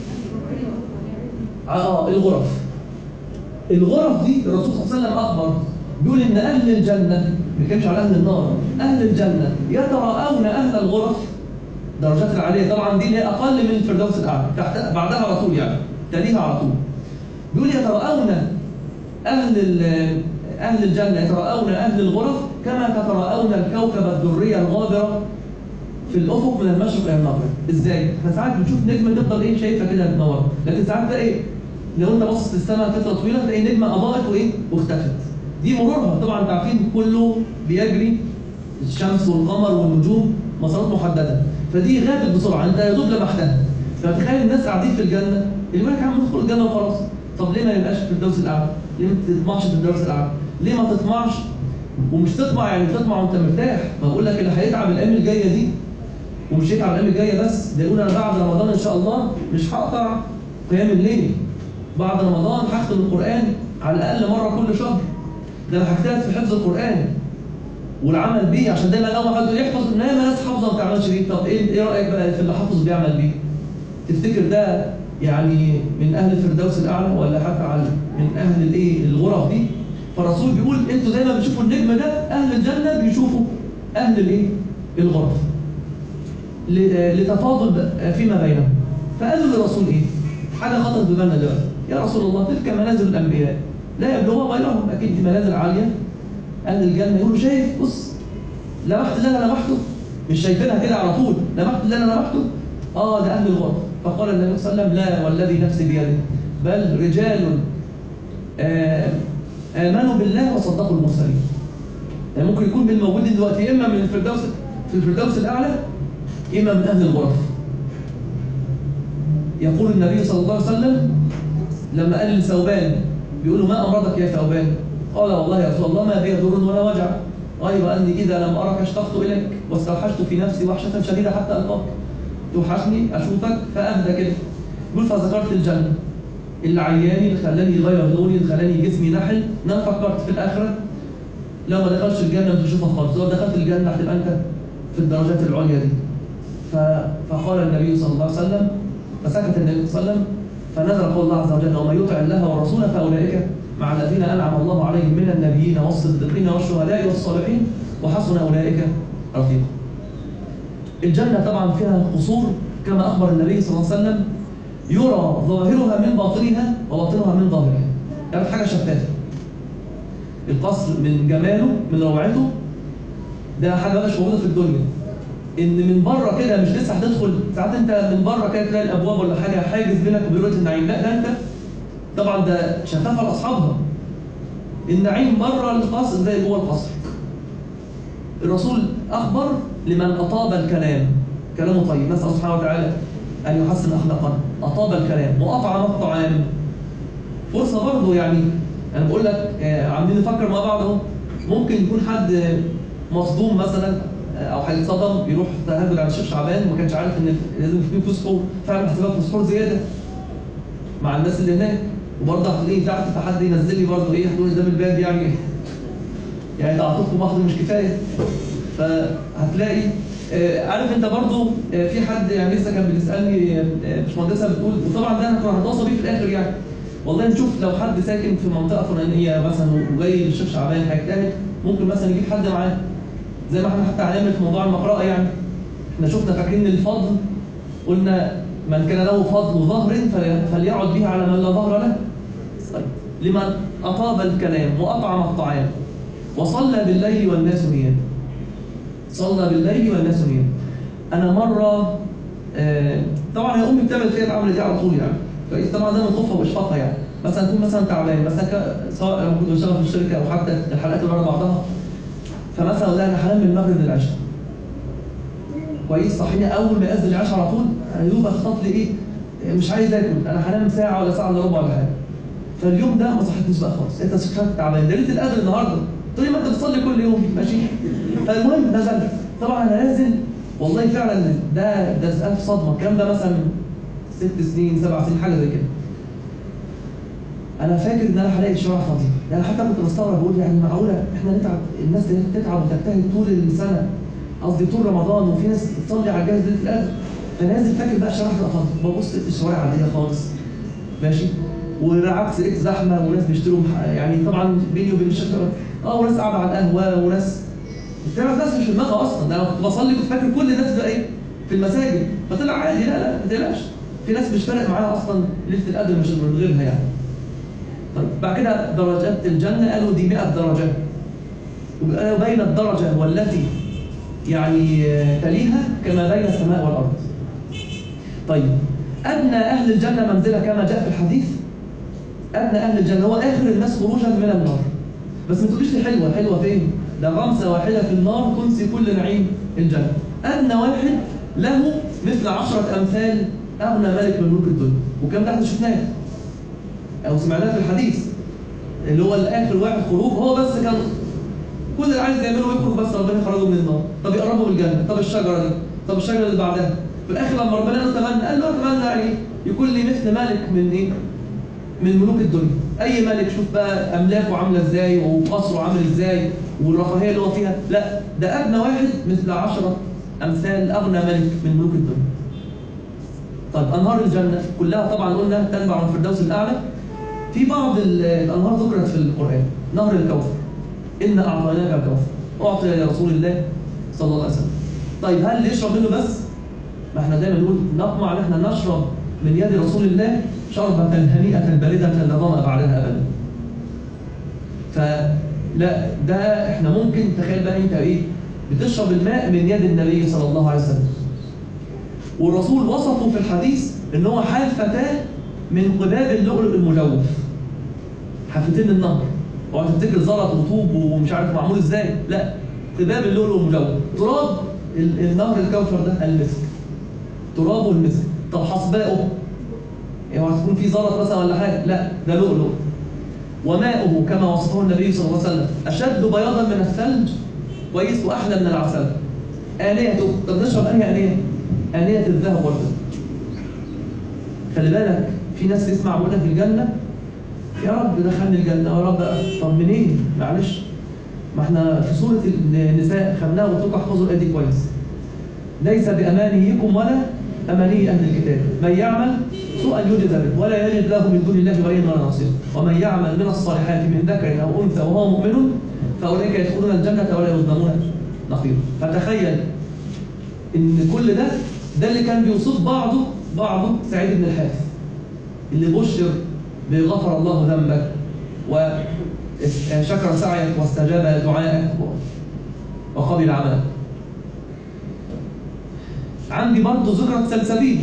اه الغرف الغرف دي الرسول صلى الله عليه وسلم اخبر بيقول ان اهل الجنه ما بيتكلمش على اهل النار اهل الجنه يتراءون اهل الغرف درجات العاليه طبعا دي اللي هي اقل من الفردوس الاعلى تحت بعدها على طول يعني تليها على طول بيقول يتراءون اهل ال- اهل الجنه يتراءون اهل الغرف كما تتراءون الكوكب الدري الغابره في الافق من المشرق الى المغرب ازاي احنا ساعات بنشوف نجمه نفضل ايه شايفها كده بتنور لكن ساعات تلاقي لو انت باصص للسماء فتره طويله تلاقي نجمه اضاءت وايه واختفت دي مرورها طبعا انتوا عارفين كله بيجري الشمس والقمر والنجوم مسارات محدده فدي غابت بسرعه انت يا دوب لمحتها فتخيل الناس قاعدين في الجنه اللي بالك يا عم ندخل الجنه وخلاص طب ليه ما نبقاش في الدرس الاعلى؟ ليه ما تطمعش في الدرس الاعلى؟ ليه ما تطمعش ومش تطمع يعني تطمع وانت مرتاح ما بقول لك اللي هيتعب الايام الجايه دي ومش هيتعب الايام الجايه بس ده يقول انا بعد رمضان ان شاء الله مش هقطع قيام الليل بعد رمضان هختم القران على الاقل مره كل شهر ده انا هجتهد في حفظ القران والعمل بيه عشان دايما اول ما حد يقول يحفظ ان هي ناس حافظه ما بتعملش بيه طب ايه ايه رايك بقى في اللي حافظ بيعمل بيه؟ تفتكر ده يعني من اهل الفردوس الاعلى ولا حتى على من اهل الايه الغرف دي؟ فالرسول بيقول انتوا زي ما بتشوفوا النجم ده اهل الجنه بيشوفوا اهل الايه؟ الغرف. ل- لتفاضل فيما بينهم. فقالوا للرسول ايه؟ حاجه خطرت ببالنا دلوقتي يا رسول الله تلك منازل الانبياء لا يبلغها غيرهم اكيد دي منازل عاليه اهل الجنه يقولوا شايف بص لمحت اللي انا لمحته مش شايفينها كده على طول لمحت اللي انا لمحته اه ده اهل الغرف فقال النبي صلى الله عليه وسلم لا والذي نفسي بيده بل رجال آه، امنوا بالله وصدقوا المرسلين يعني ممكن يكون من الموجودين دلوقتي اما من الفردوس في الفردوس الاعلى اما من اهل الغرف يقول النبي صلى الله عليه وسلم لما قال لثوبان بيقول له ما امرضك يا ثوبان قال والله يا رسول الله ما بي ضر ولا وجع غير اني اذا لم ارك اشتقت اليك واستوحشت في نفسي وحشه شديده حتى القاك توحشني اشوفك فاهدى كده يقول فذكرت الجنه اللي عياني اللي خلاني يغير لوني اللي خلاني جسمي نحل ان انا فكرت في الاخره لو ما دخلش الجنه مش هتشوفها خالص لو دخلت الجنه هتبقى انت في الدرجات العليا دي ف... فقال النبي صلى الله عليه وسلم فسكت النبي صلى الله عليه وسلم فنزل قول الله عز وجل ومن يطع الله والرسول فاولئك مع الذين انعم الله عليهم من النبيين والصديقين والشهداء والصالحين وحسن اولئك رفيقا. الجنه طبعا فيها قصور كما اخبر النبي صلى الله عليه وسلم يرى ظاهرها من باطنها وباطنها من ظاهرها. يعني حاجه شفافه. القصر من جماله من روعته ده حاجه مش موجوده في الدنيا ان من بره كده مش لسه هتدخل ساعات انت من بره كده تلاقي الابواب ولا حاجه حاجز بينك وبين رؤيه النعيم لا ده انت طبعا ده شفافه لاصحابها النعيم بره القصر زي جوه القصر الرسول اخبر لمن اطاب الكلام كلامه طيب نسال سبحانه وتعالى ان يحسن اخلاقنا اطاب الكلام واطعم الطعام فرصه برضه يعني انا بقول لك آه، عاملين نفكر مع بعض اهو ممكن يكون حد مصدوم مثلا آه، او هيتصدم يروح تهجد على الشيخ شعبان وما كانش عارف ان لازم في فلوس سحور فعلا حسابات فلوس سحور زياده مع الناس اللي هناك وبرضه هتلاقيه تحت فحد ينزل لي برضه ايه هتقول قدام الباب يعني يعني تعاطفكم محض مش كفايه فهتلاقي آه، عارف انت برضه آه، في حد يعني لسه كان بيسالني آه، باشمهندسه بتقول وطبعا ده هنكون هنتواصل بيه في الاخر يعني والله نشوف لو حد ساكن في منطقه فلانيه مثلا وجاي للشيخ شعبان هيجتهد ممكن مثلا يجيب حد معاه زي ما احنا حتى هنعمل في موضوع المقرأة يعني احنا شفنا فاكرين الفضل قلنا من كان له فضل ظهر فلي- فليعد به على من لا ظهر له طيب لمن أطاب الكلام وأطعم الطعام وصلى بالليل والناس نيام صلى بالليل والناس نيام أنا مرة آه، طبعا هي أمي بتعمل فيها العمل دي على طول يعني كويس طبعا ده من خوفها وإشفاقها يعني مثلا تكون مثلا تعبان مثلا ك- سواء لو كنت بشتغل في الشركة أو حتى الحلقات اللي ورا بعضها فمثلا اقول لها انا هنام من المغرب للعشاء كويس صحيني اول ما يأذن العشاء على طول انا يوم اخطط لي ايه مش عايز اكل انا هنام ساعه ولا ساعه الا ربع ولا حاجه فاليوم ده ما صحتنيش بقى خالص انت شكلك تعبان ده ليله القدر النهارده تقول لي ما انت بتصلي كل يوم ماشي فالمهم نزلت طبعا انا نازل والله فعلا ده ده سؤال في صدمه الكلام ده مثلا ست سنين سبع سنين حاجه زي كده انا فاكر ان انا هلاقي الشوارع فاضيه يعني حتى كنت بستغرب بقول يعني معقوله احنا نتعب الناس دي تتعب وتجتهد طول السنه قصدي طول رمضان وفي ناس تصلي على الجهاز ليله القدر فنازل فاكر بقى الشوارع تبقى فاضيه ببص لقيت الشوارع عاديه خالص ماشي والعكس لقيت زحمه وناس بيشتروا مح- يعني طبعا بيني وبين الشيخ اه وناس قاعده على القهوه وناس بتعمل ناس مش في دماغها اصلا ده انا كنت بصلي كنت فاكر كل الناس بقى ايه في المساجد فطلع عادي لا لا ما تقلقش في ناس مش فارق معاها اصلا ليله القدر مش من غيرها يعني طيب بعد كده درجات الجنة قالوا دي 100 درجة وقالوا بين الدرجة والتي يعني آه، تليها كما بين السماء والأرض طيب أدنى أهل الجنة منزلة كما جاء في الحديث أدنى أهل الجنة هو آخر الناس خروجا من النار بس ما تقوليش دي حلوة حلوة فين؟ ده غمسة واحدة في النار تنسي كل نعيم الجنة أدنى واحد له مثل عشرة أمثال أغنى ملك من ملوك الدنيا وكم ده احنا شفناه او سمعناه في الحديث اللي هو الاخر واحد خروج هو بس كان كل اللي عايز يعمله يخرج بس ربنا يخرجه من النار طب يقربه من الجنه طب الشجره دي طب الشجره اللي بعدها في الاخر لما ربنا قال له تمنى قال له اتمنى يعني يكون لي مثل ملك من ايه من ملوك الدنيا اي ملك شوف بقى املاكه عامله ازاي وقصره عامل ازاي والرفاهيه اللي هو فيها لا ده ادنى واحد مثل عشرة امثال اغنى ملك من ملوك الدنيا طيب انهار الجنه كلها طبعا قلنا تنبع من الفردوس الاعلى في بعض ال- الانهار ذكرت في القران نهر الكوثر انا اعطيناك الكوثر اعطي لرسول الله صلى الله عليه وسلم طيب هل يشرب منه بس ما احنا دايما نقول نطمع ان احنا نشرب من يد رسول الله شربة هنيئة باردة لا ظمأ بعدها ابدا فلا ده احنا ممكن تخيل بقى انت ايه بتشرب الماء من يد النبي صلى الله عليه وسلم والرسول وصفه في الحديث ان هو حافتاه من قباب اللؤلؤ المجوف حافتين النهر اوعى تفتكر زلط وطوب ومش عارف معمول ازاي لا قباب اللؤلؤ المجوف تراب ال- النهر الكوثر ده المسك ترابه المسك طب حصباؤه اوعى تكون في زلط مثلا ولا حاجه لا ده لؤلؤ وماؤه كما وصفه النبي صلى الله عليه وسلم اشد بياضا من الثلج كويس واحلى من العسل آنيته طب نشرب أنهي آنية؟ آنية الذهب والفضة خلي بالك في ناس تسمع بقول لك الجنة يا رب دخلني الجنة يا رب طب منين؟ معلش ما احنا في سورة النساء خدناها وقلت لكم احفظوا الآية دي كويس ليس بأمانيكم ولا أماني أهل الكتاب من يعمل سوءا يجز به ولا يجد له من دون الله وليا ولا نصير ومن يعمل من الصالحات من ذكر او انثى وهو مؤمن فاولئك يدخلون الجنه ولا يظلمون نقيرا فتخيل ان كل ده ده اللي كان بيوصف بعضه بعضه سعيد بن الحارث اللي بشر بغفر الله ذنبك وشكر سعيك واستجاب دعائك وقبل عملك عندي برضه ذكرى سلسبيل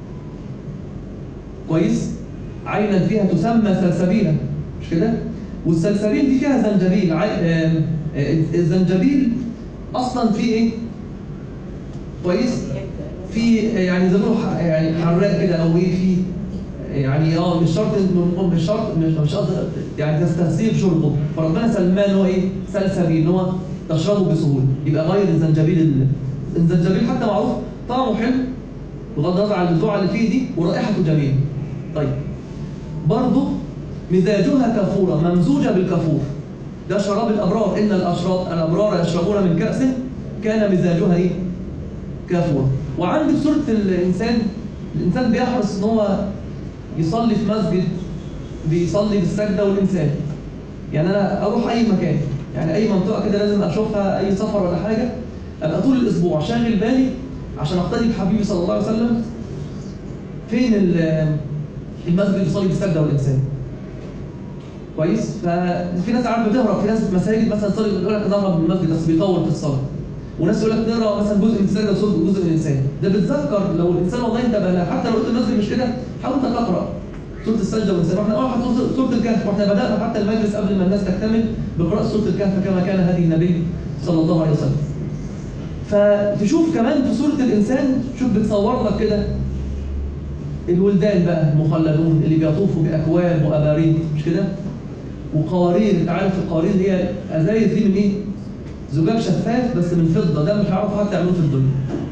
كويس عينا فيها تسمى سلسبيلا مش كده والسلسبيل دي فيها زنجبيل عي... آه، آه، الزنجبيل اصلا فيه ايه كويس في يعني زي ما بيقولوا ح- يعني حراق كده او ايه في يعني اه مش شرط إنه- مش شرط مش مش قصدي يعني تستهسير شربه فربنا سلمان ان هو ايه سلسبيل ان هو تشربه بسهوله يبقى غير الزنجبيل ال- الزنجبيل حتى معروف طعمه حلو بغض النظر عن البذوع اللي فيه دي ورائحته جميله طيب برضه مزاجها كافورة ممزوجة بالكافور ده شراب الأبرار إن الأشرار الأبرار يشربون من كأس كان مزاجها إيه؟ كافورة وعندي في سورة الإنسان الإنسان بيحرص إن هو يصلي في مسجد بيصلي بالسجدة والإنسان يعني أنا أروح أي مكان يعني أي منطقة كده لازم أشوفها أي سفر ولا حاجة أبقى طول الأسبوع شاغل بالي عشان أقتدي بحبيبي صلى الله عليه وسلم فين ال- المسجد اللي بيصلي بالسجدة والإنسان كويس ففي ناس عارف بتهرب في ناس مساجد مثلا تصلي يقول لك نهرب من المسجد بس بيطول في الصلاه وناس يقول لك نقرا مثلا جزء من السجده وجزء جزء من الانسان ده بتذكر لو الانسان والله انت بقى حتى لو قلت المسجد مش كده حاول انت تقرا سوره السجده والانسان واحنا اه حتى سورة- سوره الكهف واحنا بدانا حتى المجلس قبل ما الناس تكتمل بقراءه سوره الكهف كما كان هدي النبي صلى الله عليه وسلم فتشوف كمان في سوره الانسان شوف بتصور لك كده الولدان بقى المخلدون اللي بيطوفوا باكواب واباريق مش كده وقوارير انت عارف القوارير اللي هي ازايز دي من ايه زجاج شفاف بس من فضه ده مش هيعرفوا حتى يعملوه في الدنيا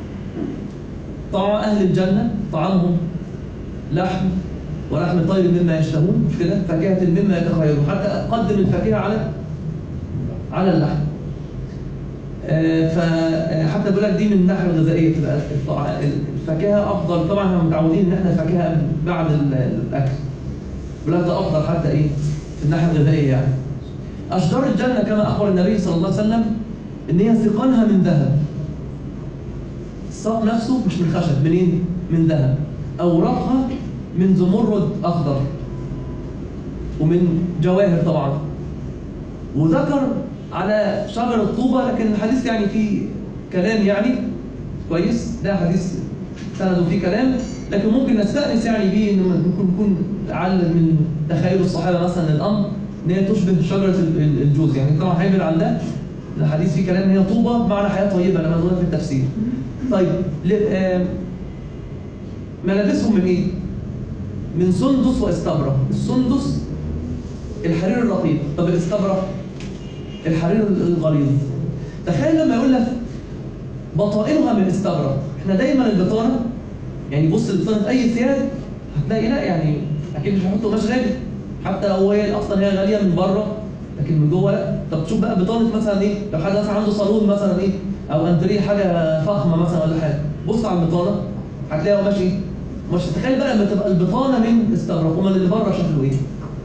طبعا اهل الجنه طعامهم لحم ولحم طير مما يشتهون مش كده فاكهه مما يتخيرون حتى قدم الفاكهه على على اللحم آه، فحتى بيقول لك دي من الناحيه الغذائيه تبقى الطع- الفاكهه افضل طبعا احنا متعودين ان احنا الفاكهه بعد ال- الاكل بيقول لك ده افضل حتى ايه في الناحيه الغذائيه يعني اشجار الجنه كما اخبر النبي صلى الله عليه وسلم ان هي ثقانها من ذهب الساق نفسه مش من خشب منين من ذهب اوراقها من زمرد اخضر ومن جواهر طبعا وذكر على شجر الطوبة لكن الحديث يعني فيه كلام يعني كويس ده حديث سنده فيه كلام لكن ممكن نستأنس يعني بيه انه ممكن يكون لعل من تخيل الصحابة مثلا الأمر ان هي تشبه شجرة ال- ال- الجوز يعني طبعا هيبعد عن ده الحديث فيه كلام ان هي طوبة بمعنى حياة طيبة لما نقولها في التفسير طيب ل- آم، ملابسهم من ايه؟ من سندس واستبرق السندس الحرير الرقيق طب الاستبرق الحرير الغليظ تخيل لما يقول لك بطائنها من استبرق احنا دايما البطانه يعني بص البطانه اي ثياب هتلاقي لا يعني اكيد مش هيحطوا قماش غالي حتى لو هي اصلا هي غاليه من بره لكن من جوه لا طب تشوف بقى بطانه مثلا ايه لو حد مثلا عنده صالون مثلا ايه او انتريه حاجه فخمه مثلا ولا حاجه بص على البطانه هتلاقي قماش ايه مش تتخيل بقى لما تبقى البطانه من استبرق امال اللي بره شكله ايه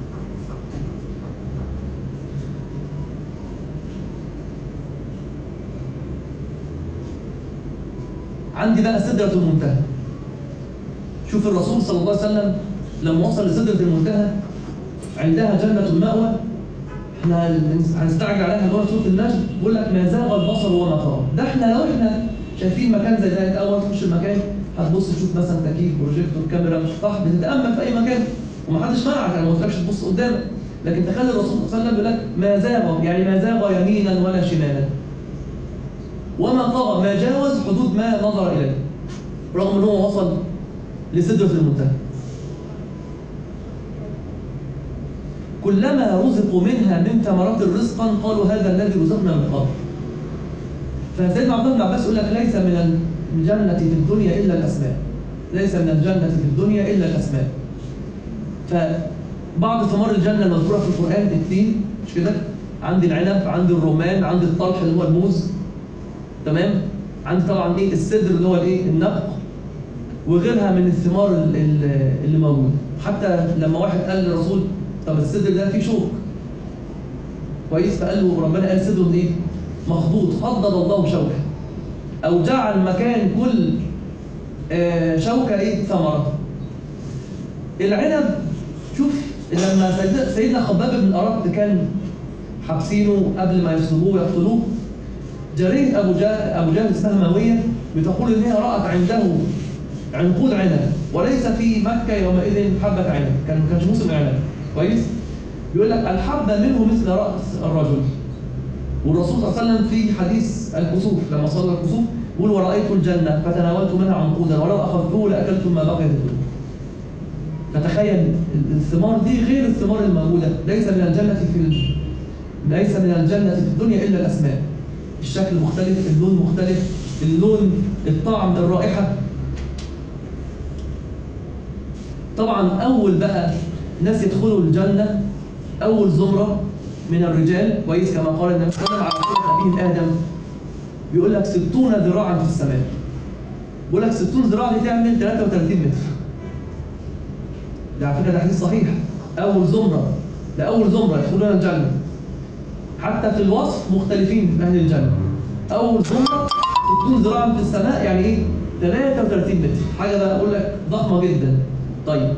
عندي بقى سدرة المنتهى شوف الرسول صلى الله عليه وسلم لما وصل لسدرة المنتهى عندها جنة المأوى احنا هنستعجل عليها اللي هو سورة النجم بيقول لك ما زاغ البصر وما طغى ده احنا لو احنا شايفين مكان زي ده اول تخش المكان هتبص تشوف مثلا تكييف بروجيكتور كاميرا مش صح بتتامل في اي مكان ومحدش منعك انا ما قلتلكش تبص قدامك لكن تخيل الرسول صلى الله عليه وسلم بيقول لك ما زاغ يعني ما زاغ يمينا ولا شمالا وما طغى ما جاوز حدود ما نظر إليه رغم أنه هو وصل لسدرة المنتهى كلما رزقوا منها من ثمرات رزقا قالوا هذا الذي رزقنا من قبل فسيدنا عبد الله بن عباس يقول لك ليس من الجنة في الدنيا إلا الأسماء ليس من الجنة في الدنيا إلا الأسماء فبعض ثمار الجنة المذكورة في القرآن التين مش كده عندي العنب عندي الرمان عندي الطلح اللي هو الموز تمام عندي طبعا ايه السدر اللي هو الايه النبق وغيرها من الثمار ال- ال- اللي موجوده حتى لما واحد قال للرسول طب السدر ده فيه شوك كويس فقال له ربنا قال سدر ايه مخضوض خضض الله شوكه او جعل مكان كل آه، شوكه ايه ثمره العنب شوف لما سيدنا- سيدنا خباب بن الأرط كان حابسينه قبل ما يصلبوه ويقتلوه جارية أبو جهل أبو جهل اسمها ماوية بتقول إن هي رأت عنده عنقود عنب وليس في مكة يومئذ حبة عنب كان ما كانش موسم عنب كويس يقول لك الحبة منه مثل رأس الرجل والرسول صلى الله عليه وسلم في حديث الكسوف لما صلى الكسوف يقول ورأيت الجنة فتناولت منها عنقودا ولو أخذته لأكلت ما بقي في الدنيا فتخيل الثمار دي غير الثمار الموجودة ليس من الجنة في ال... ليس من الجنة في الدنيا إلا الأسماء الشكل مختلف اللون مختلف اللون الطعم الرائحة طبعا أول بقى ناس يدخلوا الجنة أول زمرة من الرجال كويس كما قال النبي صلى الله عليه وسلم على سيدنا أبيهم آدم بيقول لك 60 ذراعا في السماء بيقول لك 60 ذراع دي تعمل 33 متر ده على فكره ده حديث صحيح اول زمره ده اول زمره يدخلون الجنه حتى في الوصف مختلفين اهل الجنه اول زمره 60 ذراعا في السماء يعني ايه 33 متر حاجه بقى اقول لك ضخمه جدا طيب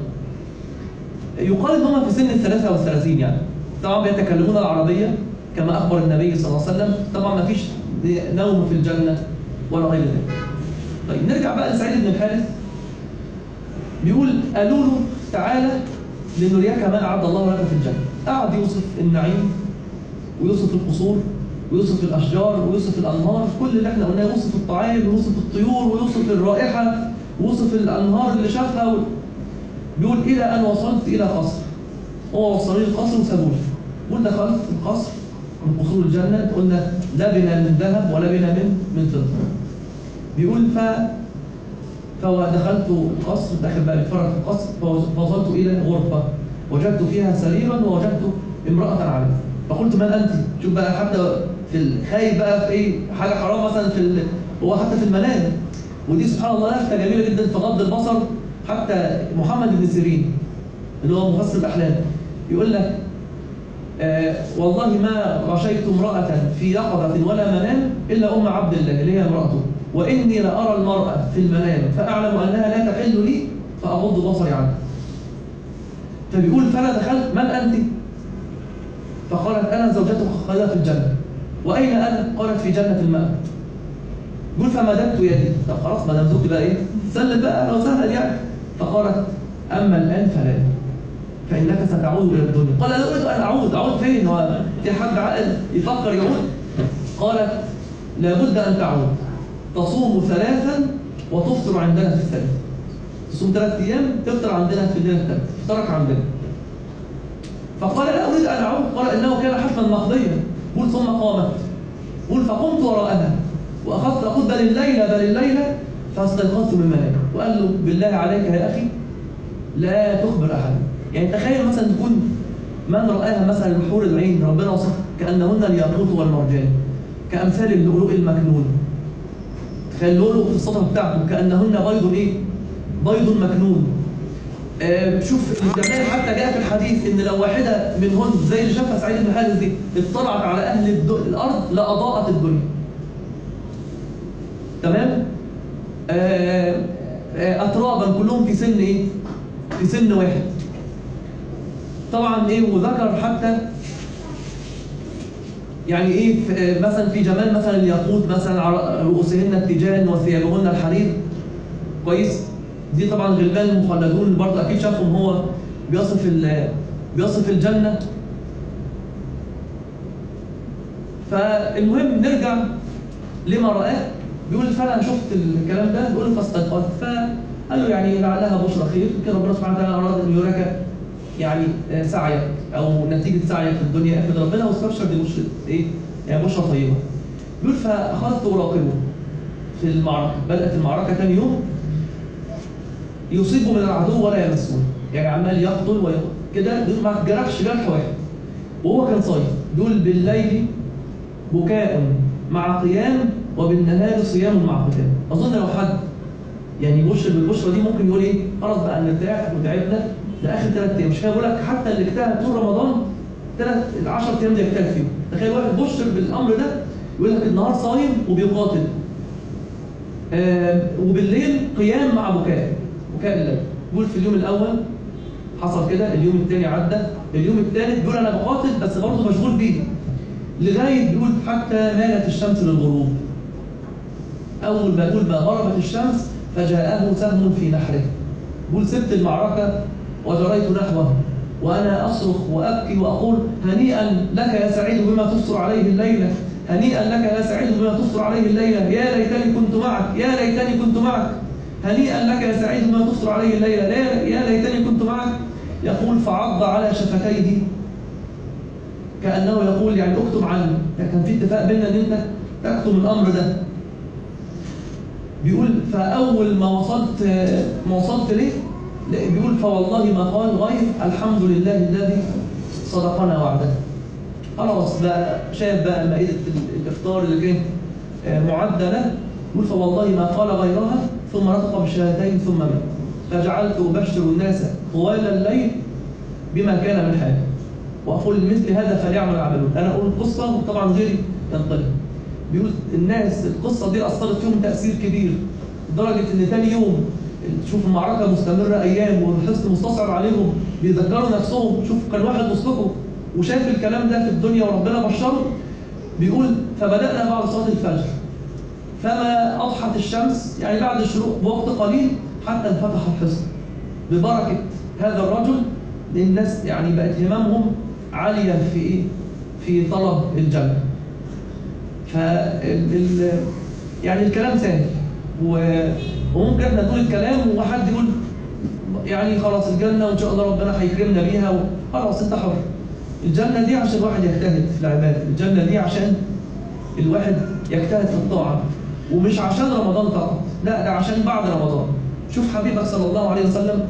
يقال ان هم في سن ال 33 يعني طبعا بيتكلمون العربيه كما اخبر النبي صلى الله عليه وسلم طبعا ما فيش نوم في الجنه ولا غير ذلك طيب نرجع بقى لسعيد بن الحارث بيقول قالوا له تعالى لنريك ما أعد الله لك في الجنة قعد يوصف النعيم ويوصف القصور ويوصف الأشجار ويوصف الأنهار كل اللي احنا قلناه يوصف الطعام ويوصف الطيور ويوصف الرائحة ويوصف الأنهار اللي شافها و... بيقول إلى أن وصلت إلى قصر هو وصلني القصر وسابوني بيقول دخلت القصر من قصور الجنة قلنا لا بنا من ذهب ولا بنا من من فضة بيقول ف فدخلت القصر داخل بقى بيتفرج في القصر فوصلت الى غرفه وجدت فيها سريرا ووجدت امراه عليه فقلت من انت؟ شوف بقى حتى في الخايف بقى في ايه حاجه حرام مثلا في ال... هو حتى في المنام ودي سبحان الله لفته جميله جدا في غض البصر حتى محمد بن سيرين اللي هو مفسر الاحلام يقول لك آه والله ما غشيت امرأة في يقظة ولا منام إلا أم عبد الله اللي هي امرأته وإني لأرى المرأة في المنام فأعلم أنها لا تحل لي فأغض بصري عنها فبيقول فأنا دخلت من أنت؟ فقالت أنا زوجته خالدة في الجنة وأين أنا؟ قالت في جنة الماء يقول فمددت يدي طب خلاص ما دام زوجتي بقى إيه؟ سلم بقى لو سهل يعني فقالت أما الآن فلا فإنك ستعود إلى الدنيا قال لا أريد أن أعود أعود فين؟ هو في حد عاقل يفكر يعود؟ قالت لابد أن تعود تصوم ثلاثا وتفطر عندنا في الثالث تصوم ثلاث أيام تفطر عندنا في الليلة الثالث افطرك عندنا فقال لا أريد أن أعود قال إنه كان حتما مقضيا قل ثم قامت قل فقمت وراءها وأخذت أقول بل الليلة بل الليلة فاستيقظت من منامي وقال له بالله عليك يا أخي لا تخبر أحدا يعني تخيل مثلا تكون من رآها مثلا الحور العين ربنا وصف كأنهن الياقوت والمرجان كأمثال اللؤلؤ المكنون تخيل اللؤلؤ في السطح بتاعته كأنهن بيض إيه؟ بيض مكنون آه شوف الجمال حتى جاء في الحديث ان لو واحده منهن زي اللي شافها سعيد بن حارث دي اطلعت على اهل الد- الارض لاضاءت الدنيا. تمام؟ آه آه اترابا كلهم في سن ايه؟ في سن واحد. طبعا ايه وذكر حتى يعني ايه في- آه، مثلا في جمال مثلا الياقوت مثلا على رؤوسهن التيجان وثيابهن الحرير كويس دي طبعا غلمان مخلدون برضه اكيد شافهم هو بيصف ال- بيصف الجنه فالمهم نرجع لما رآه بيقول فانا شفت الكلام ده بيقول فاستيقظت فقال له يعني لعلها بشرى خير يمكن ربنا سبحانه وتعالى اراد ان يراك يعني آه، سعيك او نتيجه سعيك في الدنيا احمد ربنا واستبشر دي بشرى ايه؟ يعني بشرى طيبه. بيقول فاخذت اراقبه في المعركه بدات المعركه ثاني يوم يصيبه من العدو ولا يمسه يعني عمال يقتل وكده ما جرحش جرح واحد وهو كان صايم دول بالليل بكاء مع قيام وبالنهار صيام مع قتال اظن لو حد يعني يبشر بالبشرى دي ممكن يقول ايه خلاص بقى نرتاح وتعبنا ده اخر ثلاث ايام مش كده بقول لك حتى اللي اجتهد طول رمضان ثلاث ال 10 ايام دي يجتهد فيهم تخيل واحد بشر بالامر ده يقول لك النهار صايم وبيقاتل آه وبالليل قيام مع بكاء بكاء الليل بيقول في اليوم الاول حصل كده اليوم الثاني عدى اليوم الثالث بيقول انا بقاتل بس برضه مشغول بيه لغايه بيقول حتى مالت الشمس للغروب اول ما يقول ما غربت الشمس فجاءه سهم في نحره بيقول سبت المعركه وجريت نحوه وانا اصرخ وابكي واقول هنيئا لك يا سعيد بما تفطر عليه الليله هنيئا لك يا سعيد بما تفطر عليه الليله يا ليتني كنت معك يا ليتني كنت معك هنيئا لك يا سعيد بما تفطر عليه الليله لا- يا ليتني كنت معك يقول فعض على شفتيه كانه يقول يعني اكتب عني يعني كان في اتفاق بيننا ان انت تكتب الامر ده بيقول فاول ما وصلت ما وصلت ليه لا، بيقول فوالله ما قال غير الحمد لله الذي صدقنا وعده خلاص بقى شاف بقى مائده ال- الافطار اللي كانت آه، معده له يقول فوالله ما قال غيرها ثم نطق بالشهادتين ثم مات فجعلت ابشر الناس طوال الليل بما كان من حال واقول مثل هذا فليعمل العاملون انا اقول قصه وطبعا غيري ينطلق بيقول الناس القصه دي اثرت فيهم تاثير كبير لدرجه ان ثاني يوم شوف المعركه مستمره ايام والحصن مستصعب عليهم بيذكروا نفسهم شوف كان واحد وسطكم وشاف الكلام ده في الدنيا وربنا بشره بيقول فبدانا بعد صلاه الفجر فما اضحت الشمس يعني بعد الشروق بوقت قليل حتى انفتح الحصن ببركه هذا الرجل الناس يعني بقت هممهم عاليه في ايه؟ في طلب الجنه. ف ال... يعني الكلام سهل و- وممكن احنا نقول الكلام وحد يقول يعني خلاص الجنه وان شاء الله ربنا هيكرمنا بيها خلاص انت حر. الجنه دي عشان الواحد يجتهد في العباده، الجنه دي عشان الواحد يجتهد في الطاعه ومش عشان رمضان فقط، لا ده عشان بعد رمضان. شوف حبيبك صلى الله عليه وسلم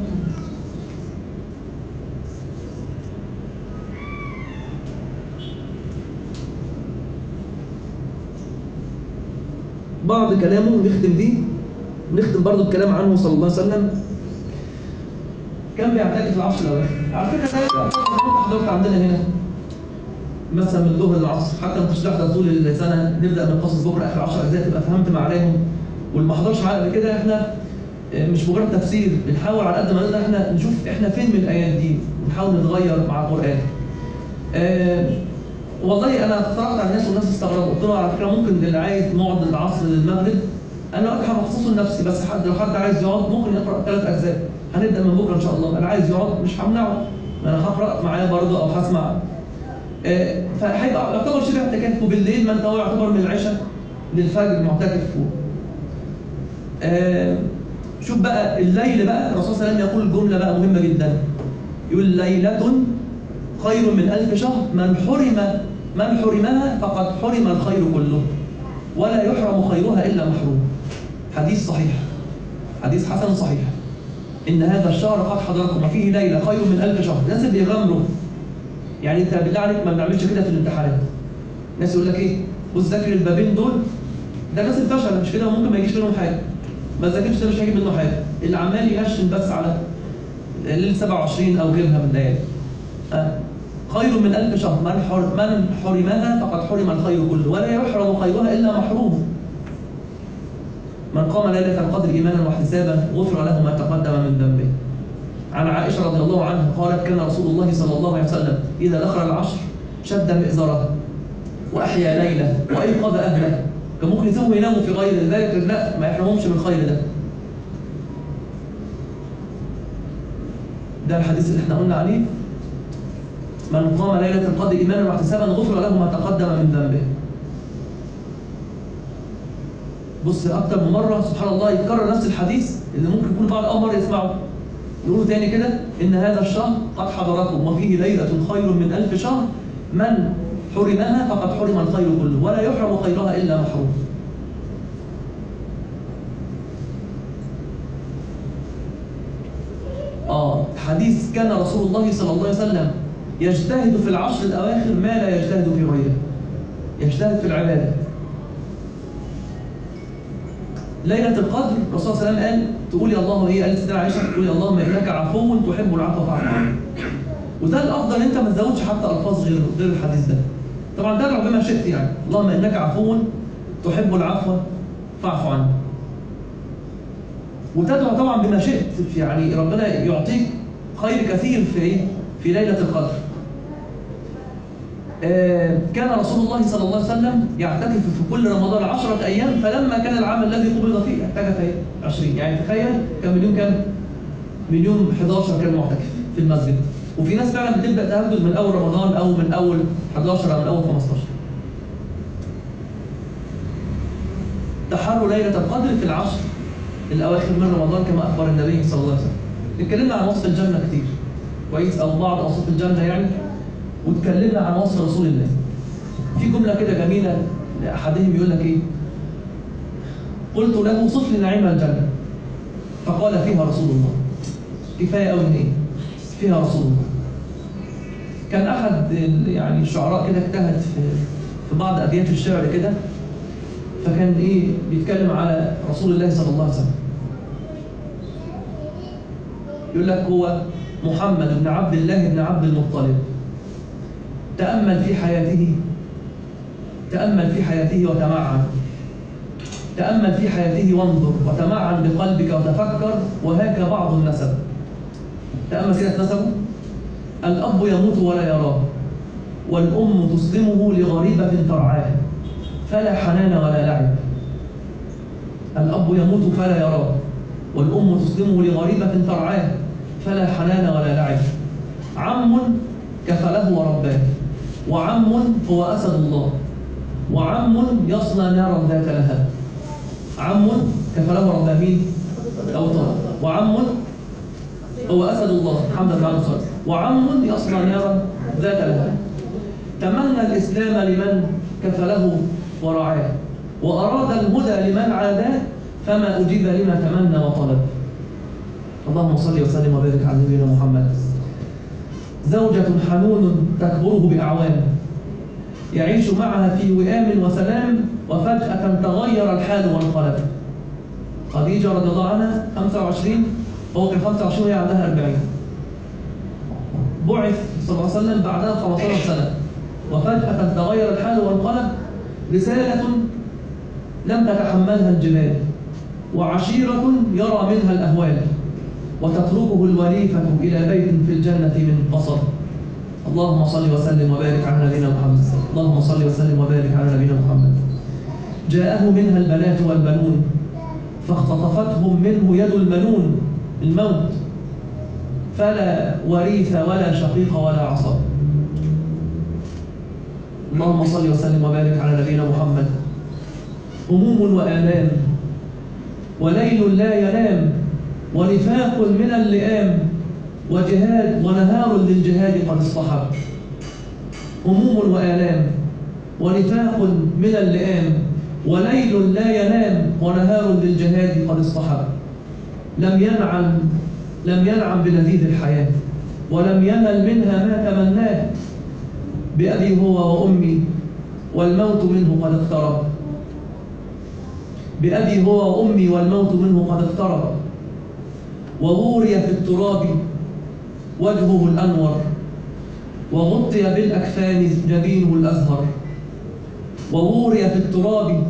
بعض كلامه نختم بيه نختم برضه الكلام عنه صلى الله عليه وسلم كان بيعتكف العصر الاواخر على فكره ده يبقى كنت حضرت عندنا هنا مثلا من الظهر للعصر حتى ما كنتش تحضر طول السنه نبدا من قصص بكره اخر 10 اجزاء تبقى فهمت معناهم واللي ما حضرش معانا قبل كده احنا آه، مش مجرد تفسير بنحاول على قد ما نقدر احنا نشوف احنا فين من الايات دي ونحاول نتغير مع القران. آه، والله انا اقترحت على الناس والناس استغربوا قلت لهم على فكره ممكن اللي عايز نقعد العصر للمغرب انا وقتها مخصوص لنفسي بس حد لو حد عايز يقعد ممكن يقرا ثلاث اجزاء هنبدا من بكره ان شاء الله اللي عايز يقعد مش همنعه انا هقرا معاه برضه او هسمع آه، فهيبقى يعتبر شبه اعتكاف وبالليل ما انت هو يعتبر من العشاء للفجر معتكف فوق آه، شوف بقى الليل بقى الرسول صلى الله عليه وسلم يقول جمله بقى مهمه جدا يقول ليله خير من ألف شهر من حرم من حرمها فقد حرم الخير كله ولا يحرم خيرها إلا محروم حديث صحيح حديث حسن صحيح إن هذا الشهر قد حضركم وفيه ليلة خير من ألف شهر الناس اللي بيغامروا يعني أنت بالله عليك ما بنعملش كده في الامتحانات ناس يقول لك إيه بص ذاكر البابين دول ده ناس الفشل مش كده ممكن ما يجيش منهم حاجة ما ذاكرش ده مش هيجيب منه حاجة اللي عمال ينشن بس على ليل 27 أو غيرها من الليالي آه. خير من ألف شهر من, حر من حرمها فقد حرم الخير كله ولا يحرم خيرها إلا محروم من قام ليلة القدر إيمانا واحتسابا غفر له ما تقدم من ذنبه عن عائشة رضي الله عنها قالت كان رسول الله صلى الله عليه وسلم إذا دخل العشر شد مئزره وأحيا ليلة وأيقظ أهله كان ممكن يسيبهم يناموا في غير ذلك لا ما يحرمهمش من الخير ده ده الحديث اللي احنا قلنا عليه من قام ليلة القدر إيمانا واحتسابا غفر له ما تقدم من ذنبه. بص أكتر من مرة سبحان الله يتكرر نفس الحديث اللي ممكن يكون بعض أول مرة يسمعه. يقولوا تاني كده إن هذا الشهر قد حضركم وفيه ليلة خير من ألف شهر من حرمها فقد حرم الخير كله ولا يحرم خيرها إلا محروم. آه حديث كان رسول الله صلى الله عليه وسلم يجتهد في العشر الأواخر ما لا يجتهد في غيره يجتهد في العبادة ليلة القدر الرسول صلى الله عليه وسلم قال تقولي اللهم ايه قالت سيدنا عائشه تقولي اللهم انك عفو تحب العفو فاعف عني وده الافضل انت ما تزودش حتى الفاظ غير غير الحديث ده طبعا تدعو بما شئت يعني اللهم انك عفو تحب العفو فاعف عني وتدعو طبعا بما شئت في يعني ربنا يعطيك خير كثير في ايه في ليله القدر آه، كان رسول الله صلى الله عليه وسلم يعتكف في كل رمضان عشرة أيام فلما كان العام الذي قبض فيه اعتكف إيه؟ 20 يعني تخيل كان من يوم كام؟ من يوم 11 كان معتكف في المسجد وفي ناس فعلا بتبدأ تهجد من أول رمضان أو من أول 11 أو من أول 15 تحروا ليلة القدر في العشر الأواخر من رمضان كما أخبر النبي صلى الله عليه وسلم اتكلمنا عن وصف الجنة كتير كويس أو بعض أوصاف الجنة يعني واتكلمنا عن وصف رسول الله في جملة كده جميلة أحدهم يقول لك إيه قلت له صف لي نعيم الجنة فقال فيها رسول الله كفاية أوي إن إيه فيها رسول الله كان أحد ال- يعني الشعراء كده اجتهد في في بعض أبيات الشعر كده فكان إيه بيتكلم على رسول الله صلى الله عليه وسلم يقول لك هو محمد بن عبد الله بن عبد المطلب تأمل في حياته تأمل في حياته وتمعن تأمل في حياته وانظر وتمعن بقلبك وتفكر وهاك بعض النسب تأمل كده نسبه الأب يموت ولا يراه والأم تسلمه لغريبة ترعاه فلا حنان ولا لعب الأب يموت فلا يراه والأم تسلمه لغريبة ترعاه فلا حنان ولا لعب عم كفله ورباه وعم هو أسد الله وعم يصنع نارا ذات لهب عم كفله ورباه مين؟ أو طارق وعم هو أسد الله حمد الله عليه وسلم وعم يصنع نارا ذات لهب تمنى الإسلام لمن كفله ورعاه وأراد الهدى لمن عاداه فما أجيب لما تمنى وطلب اللهم صل وسلم وبارك على نبينا محمد زوجة حنون تكبره بأعوام يعيش معها في وئام وسلام وفجأة تغير الحال وانقلب خديجة رضي الله عنها 25 هو كان 25 وهي عندها 40 بعث صلى الله عليه وسلم بعدها 15 سنة وفجأة تغير الحال وانقلب رسالة لم تتحملها الجبال وعشيرة يرى منها الأهوال وتتركه الوليفة إلى بيت في الجنة من قصر اللهم صل وسلم وبارك على نبينا محمد اللهم صل وسلم وبارك على نبينا محمد جاءه منها البنات والبنون فاختطفتهم منه يد المنون الموت فلا وريث ولا شقيق ولا عصب اللهم صل وسلم وبارك على نبينا محمد هموم وآلام وليل لا ينام ونفاق من اللئام وجهاد ونهار للجهاد قد اصطحب هموم وآلام ونفاق من اللئام وليل لا ينام ونهار للجهاد قد اصطحب لم ينعم لم ينعم بلذيذ الحياة ولم ينل منها ما تمناه بأبي هو وأمي والموت منه قد اقترب بأبي هو وأمي والموت منه قد اقترب وغوري في التراب وجهه الأنور وغطي بالأكفان جبينه الأزهر وغوري في التراب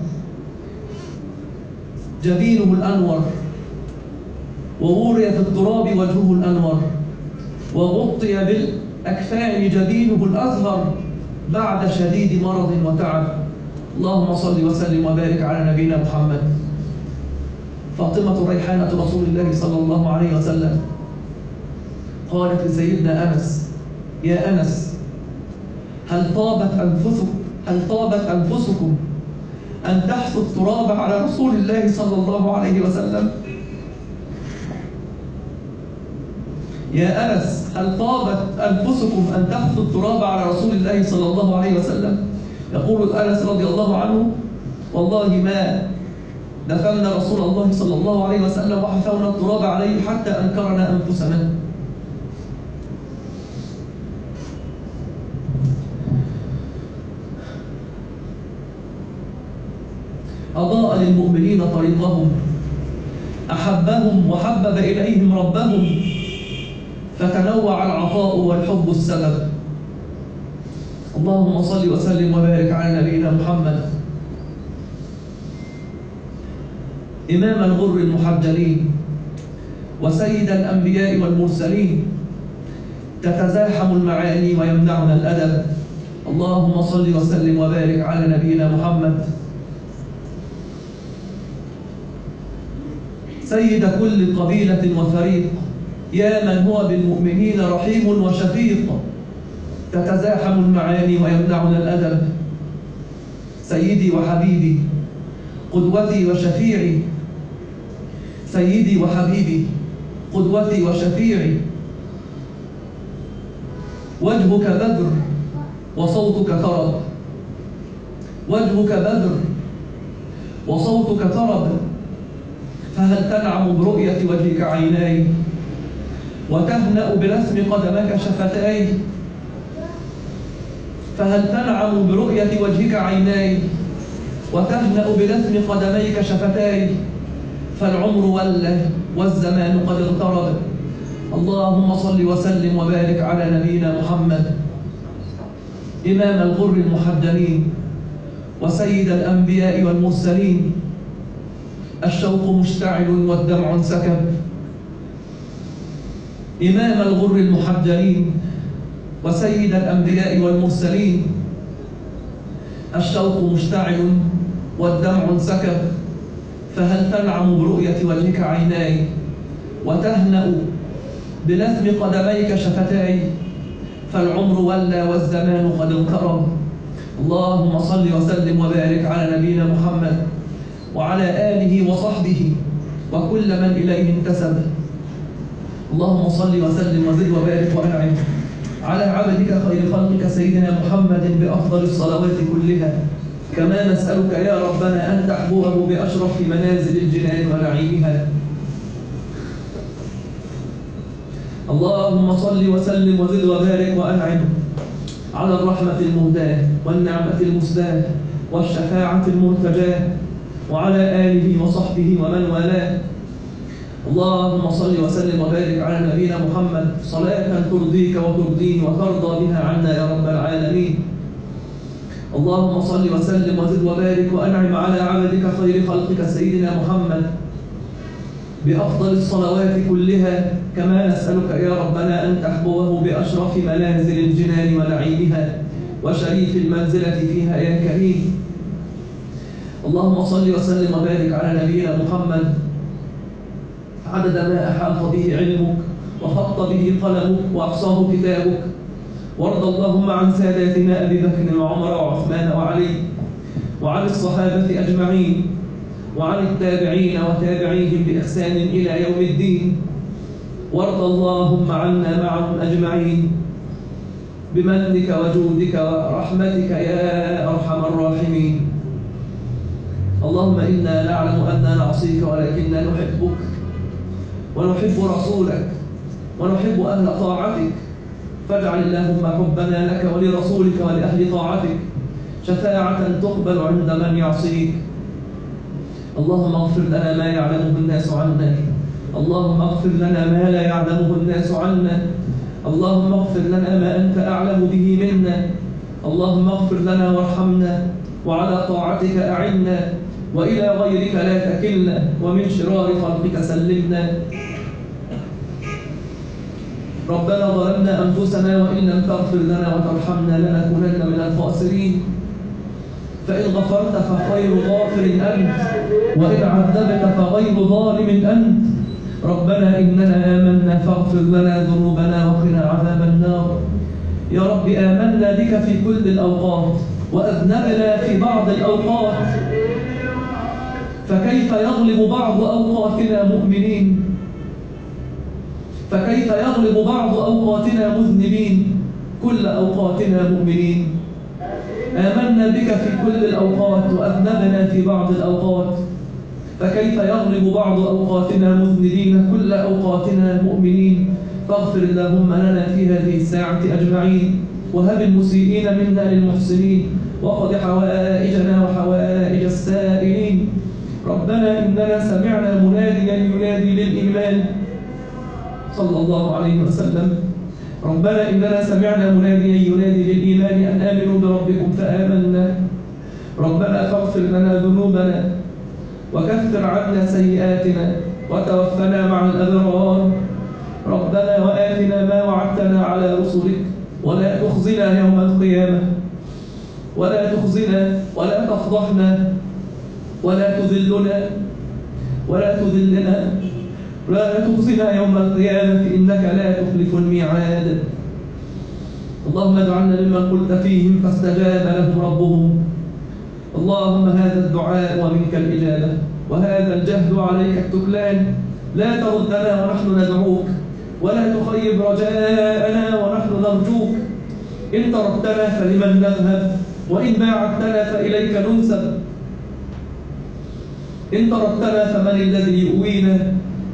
جبينه الأنور وغوري في التراب وجهه الأنور وغطي بالأكفان جبينه الأزهر بعد شديد مرض وتعب اللهم صل وسلم وبارك على نبينا محمد فاطمة ريحانة رسول الله صلى الله عليه وسلم قالت لسيدنا أنس يا أنس هل طابت أنفسكم هل طابت أنفسكم أن تحثوا التراب على رسول الله صلى الله عليه وسلم يا أنس هل طابت أنفسكم أن تحثوا التراب على رسول الله صلى الله عليه وسلم يقول أنس رضي الله عنه والله ما دفنا رسول الله صلى الله عليه وسلم وحثونا التراب عليه حتى أنكرنا أنفسنا أضاء للمؤمنين طريقهم أحبهم وحبب إليهم ربهم فتنوع العطاء والحب السبب اللهم صل وسلم وبارك على نبينا محمد إمام الغر المحجلين وسيد الأنبياء والمرسلين تتزاحم المعاني ويمنعنا الأدب اللهم صل وسلم وبارك على نبينا محمد سيد كل قبيلة وفريق يا من هو بالمؤمنين رحيم وشفيق تتزاحم المعاني ويمنعنا الأدب سيدي وحبيبي قدوتي وشفيعي سيدي وحبيبي قدوتي وشفيعي وجهك بدر وصوتك طرب وجهك بدر وصوتك طرب فهل تنعم برؤية وجهك عيناي وتهنأ برسم قدمك شفتاي فهل تنعم برؤية وجهك عيناي وتهنأ برسم قدميك شفتاي فالعمر ولى والزمان قد اقترب اللهم صل وسلم وبارك على نبينا محمد إمام الغر المحجلين وسيد الأنبياء والمرسلين الشوق مشتعل والدمع سكب إمام الغر المحجلين وسيد الأنبياء والمرسلين الشوق مشتعل والدمع سكب فهل تنعم برؤية وجهك عيناي وتهنأ بلثم قدميك شفتاي فالعمر ولى والزمان قد اقترب اللهم صل وسلم وبارك على نبينا محمد وعلى آله وصحبه وكل من إليه انتسب اللهم صل وسلم وزد وبارك وأنعم على عبدك خير خلقك سيدنا محمد بأفضل الصلوات كلها كما نسألك يا ربنا أن تحبوه بأشرف منازل الجنان ونعيمها اللهم صل وسلم وزد وبارك وأنعم على الرحمة المهداة والنعمة المسداة والشفاعة المرتجاة وعلى آله وصحبه ومن والاه اللهم صل وسلم وبارك على نبينا محمد صلاة ترضيك وترضيه وترضى بها عنا يا رب العالمين اللهم صل وسلم وزد وبارك وأنعم على عبدك خير خلقك سيدنا محمد بأفضل الصلوات كلها كما نسألك يا ربنا أن تحبوه بأشرف منازل الجنان ونعيمها وشريف المنزلة فيها يا كريم اللهم صل وسلم وبارك على نبينا محمد عدد ما أحاط به علمك وخط به قلمك وأحصاه كتابك وارض اللهم عن ساداتنا أبي بكر وعمر وعثمان وعلي وعن الصحابة أجمعين وعن التابعين وتابعيهم بإحسان إلى يوم الدين وارض اللهم عنا معهم أجمعين بمنك وجودك ورحمتك يا أرحم الراحمين اللهم إنا نعلم أننا نعصيك ولكننا نحبك ونحب رسولك ونحب أهل طاعتك فاجعل اللهم حبنا لك ولرسولك ولأهل طاعتك شفاعة تقبل عند من يعصيك اللهم اغفر لنا ما يعلمه الناس عنا اللهم اغفر لنا ما لا يعلمه الناس عنا اللهم اغفر لنا ما أنت أعلم به منا اللهم اغفر لنا وارحمنا وعلى طاعتك أعنا وإلى غيرك لا تكلنا ومن شرار خلقك سلمنا ربنا ظلمنا أنفسنا وإن لم تغفر لنا وترحمنا لنكونن من الخاسرين فإن غفرت فخير غافر أنت وإن عذبت فغير ظالم أنت ربنا إننا آمنا فاغفر لنا ذنوبنا وقنا عذاب النار يا رب آمنا بك في كل الأوقات وأذنبنا في بعض الأوقات فكيف يغلب بعض أوقاتنا مؤمنين فكيف يغلب بعض أوقاتنا مذنبين كل أوقاتنا مؤمنين آمنا بك في كل الأوقات وأذنبنا في بعض الأوقات فكيف يغلب بعض أوقاتنا مذنبين كل أوقاتنا مؤمنين فاغفر اللهم لنا في هذه الساعة أجمعين وهب المسيئين منا للمحسنين وقض حوائجنا وحوائج السائلين ربنا إننا سمعنا مناديا ينادي للإيمان صلى الله عليه وسلم ربنا إننا سمعنا مناديا ينادي للإيمان أن آمنوا بربكم فآمنا ربنا فاغفر لنا ذنوبنا وكفر عنا سيئاتنا وتوفنا مع الأبرار ربنا وآتنا ما وعدتنا على رسلك ولا تخزنا يوم القيامة ولا تخزنا ولا تفضحنا ولا تذلنا ولا تذلنا ولا تخزنا يوم القيامة إنك لا تخلف الميعاد اللهم اجعلنا ممن قلت فيهم فاستجاب لهم ربهم اللهم هذا الدعاء ومنك الإجابة وهذا الجهد عليك التكلان لا تردنا ونحن ندعوك ولا تخيب رجاءنا ونحن نرجوك إن تركتنا فلمن نذهب وإن باعدتنا فإليك ننسب إن تركتنا فمن الذي يؤوينا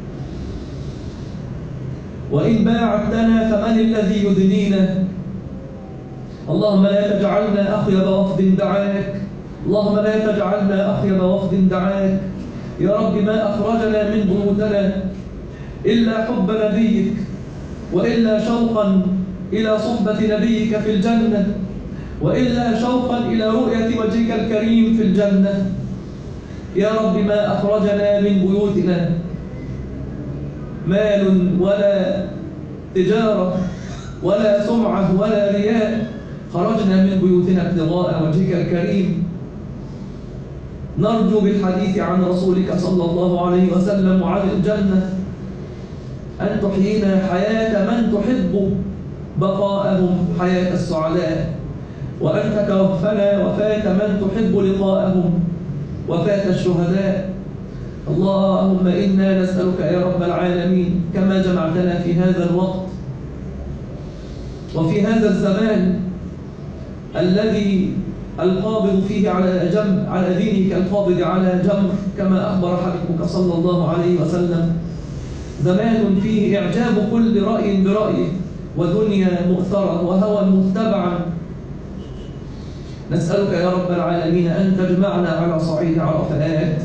وإن باعدتنا فمن الذي يدنينا اللهم لا تجعلنا أخيب وفد دعاك اللهم لا تجعلنا أخيب وفد دعاك يا رب ما أخرجنا من بيوتنا إلا حب نبيك وإلا شوقا إلى صحبة نبيك في الجنة وإلا شوقا إلى رؤية وجهك الكريم في الجنة يا رب ما أخرجنا من بيوتنا مال ولا تجارة ولا سمعة ولا رياء خرجنا من بيوتنا ابتغاء وجهك الكريم نرجو بالحديث عن رسولك صلى الله عليه وسلم وعن الجنة أن تحيينا حياة من تحب بقاءهم حياة السعداء وأن تتوفنا وفاة من تحب لقاءهم وفاة الشهداء اللهم إنا نسألك يا رب العالمين كما جمعتنا في هذا الوقت وفي هذا الزمان الذي القابض فيه على جنب على دينك القابض على جمر كما أخبر حبيبك صلى الله عليه وسلم زمان فيه إعجاب كل رأي برأيه ودنيا مؤثرة وهوى متبعا نسألك يا رب العالمين أن تجمعنا على صعيد عرفات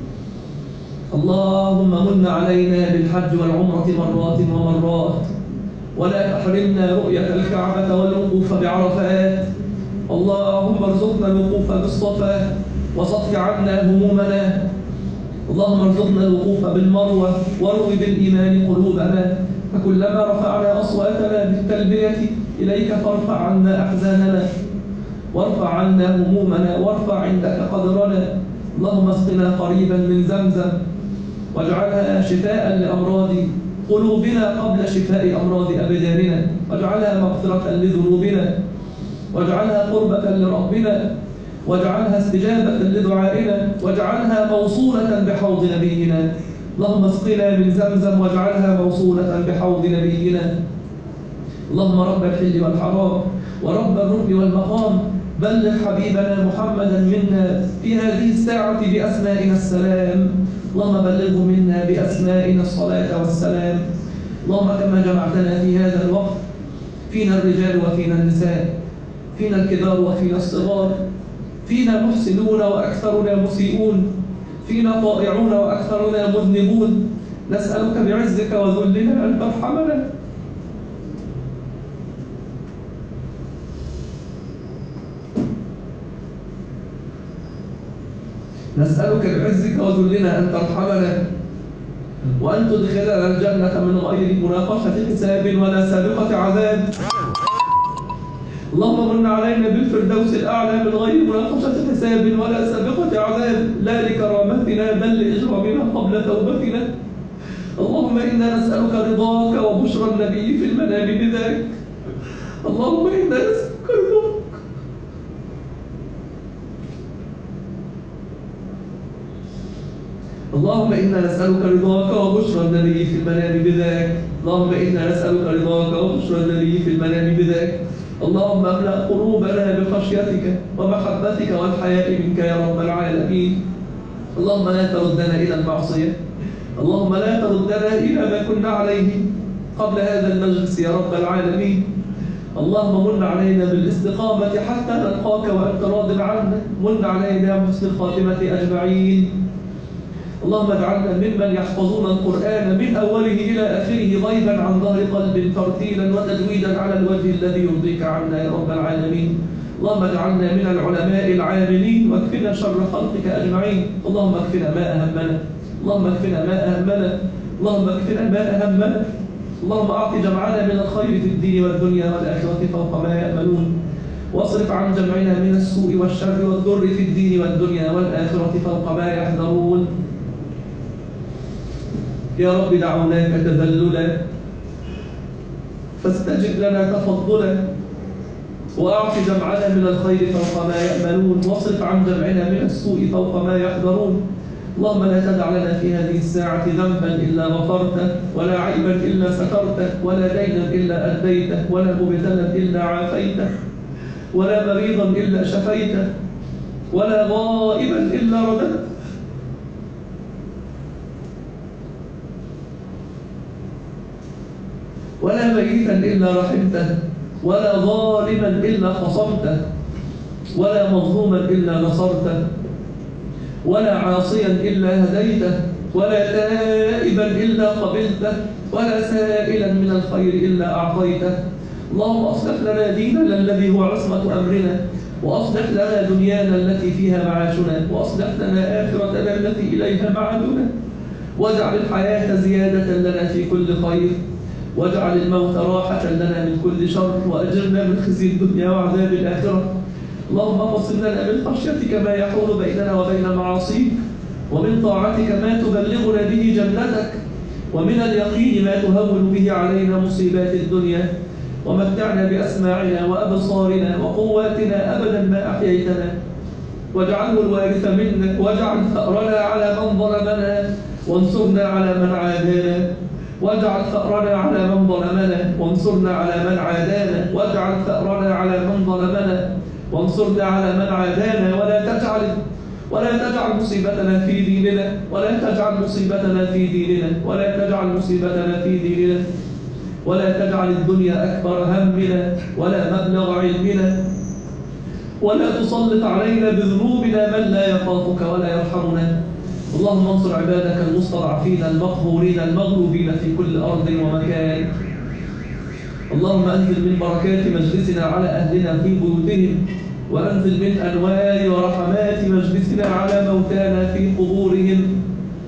اللهم من علينا بالحج والعمرة مرات ومرات ولا تحرمنا رؤية الكعبة والوقوف بعرفات اللهم ارزقنا الوقوف بالصفا وصف عنا همومنا اللهم ارزقنا الوقوف بالمروة واروي بالإيمان قلوبنا فكلما رفعنا أصواتنا بالتلبية إليك فارفع عنا أحزاننا وارفع عنا همومنا وارفع عندك قدرنا اللهم اسقنا قريبا من زمزم واجعلها شفاء لأمراض قلوبنا قبل شفاء أمراض أبداننا واجعلها مغفرة لذنوبنا واجعلها قربة لربنا واجعلها استجابة لدعائنا واجعلها موصولة بحوض نبينا اللهم اسقنا من زمزم واجعلها موصولة بحوض نبينا اللهم رب الحل والحرام ورب الركن والمقام بلغ حبيبنا محمدا منا في هذه الساعة بأسمائنا السلام اللهم بلغه منا بأسمائنا الصلاة والسلام اللهم كما جمعتنا في هذا الوقت فينا الرجال وفينا النساء فينا الكبار وفينا الصغار فينا محسنون وأكثرنا مسيئون فينا طائعون وأكثرنا مذنبون نسألك بعزك وذلنا أن ترحمنا نسألك بعزك وذلنا أن ترحمنا وأن تدخلنا الجنة من غير مناقشة حساب ولا سابقة عذاب اللهم من علينا بالفردوس الأعلى من غير مناقشة حساب ولا سابقة عذاب لا لكرامتنا بل لإجرامنا قبل توبتنا اللهم إنا نسألك رضاك وبشرى النبي في المنام بذلك اللهم إنا نسألك رضاك اللهم إنا نسألك رضاك وبشرى النبي في المنام بذاك اللهم إنا نسألك رضاك وبشرى النبي في المنام بذاك اللهم املأ قلوبنا بخشيتك ومحبتك والحياء منك يا رب العالمين اللهم لا تردنا إلى المعصية اللهم لا تردنا إلى ما كنا عليه قبل هذا المجلس يا رب العالمين اللهم من علينا بالاستقامة حتى نلقاك وأنت راض عنا من علينا بحسن الخاتمة أجمعين اللهم اجعلنا ممن يحفظون القرآن من أوله إلى آخره غيبا عن ظهر قلب ترتيلا وتجويدا على الوجه الذي يرضيك عنا يا رب العالمين اللهم اجعلنا من العلماء العاملين واكفنا شر خلقك أجمعين اللهم اكفنا ما أهمنا اللهم اكفنا ما أهمنا اللهم اكفنا ما أهمنا اللهم أعط جمعنا من الخير في الدين والدنيا والآخرة فوق ما يأملون واصرف عن جمعنا من السوء والشر والضر في الدين والدنيا والآخرة فوق ما يحذرون يا رب دعوناك تذللا فاستجب لنا تفضلا وأعط جمعنا من الخير فوق ما يأملون واصرف عن جمعنا من السوء فوق ما يحذرون اللهم لا تدع لنا في هذه الساعة ذنبا إلا غفرته ولا عيبا إلا سترته ولا دينا إلا أديته ولا مبتلا إلا عافيته ولا مريضا إلا شفيته ولا غائبا إلا رددته ولا ميتا إلا رحمته ولا ظالما إلا خصمته ولا مظلوما إلا نصرته ولا عاصيا إلا هديته ولا تائبا إلا قبلته ولا سائلا من الخير إلا أعطيته اللهم أصلح لنا ديننا الذي هو عصمة أمرنا وأصلح لنا دنيانا التي فيها معاشنا وأصلح لنا آخرتنا التي إليها معادنا واجعل الحياة زيادة لنا في كل خير واجعل الموت راحة لنا من كل شر وأجرنا من خزي الدنيا وعذاب الآخرة اللهم اقسم لنا من خشيتك ما يحول بيننا وبين معاصيك ومن طاعتك ما تبلغنا به جنتك ومن اليقين ما تهون به علينا مصيبات الدنيا ومتعنا بأسماعنا وأبصارنا وقواتنا أبدا ما أحييتنا واجعله الوارث منا واجعل ثأرنا على من ظلمنا وانصرنا على من عادانا واجعل ثأرنا على من ظلمنا وانصرنا على من عادانا واجعل ثأرنا على من ظلمنا وانصرنا على من عادانا ولا تجعل ولا تجعل مصيبتنا في ديننا ولا تجعل مصيبتنا في ديننا ولا تجعل مصيبتنا في ديننا ولا تجعل الدنيا أكبر همنا ولا مبلغ علمنا ولا تسلط علينا بذنوبنا من لا يخافك ولا يرحمنا اللهم انصر عبادك المستضعفين المقهورين المغلوبين في كل أرض ومكان اللهم أنزل من بركات مجلسنا على أهلنا في بيوتهم وأنزل من أنوار ورحمات مجلسنا على موتانا في قبورهم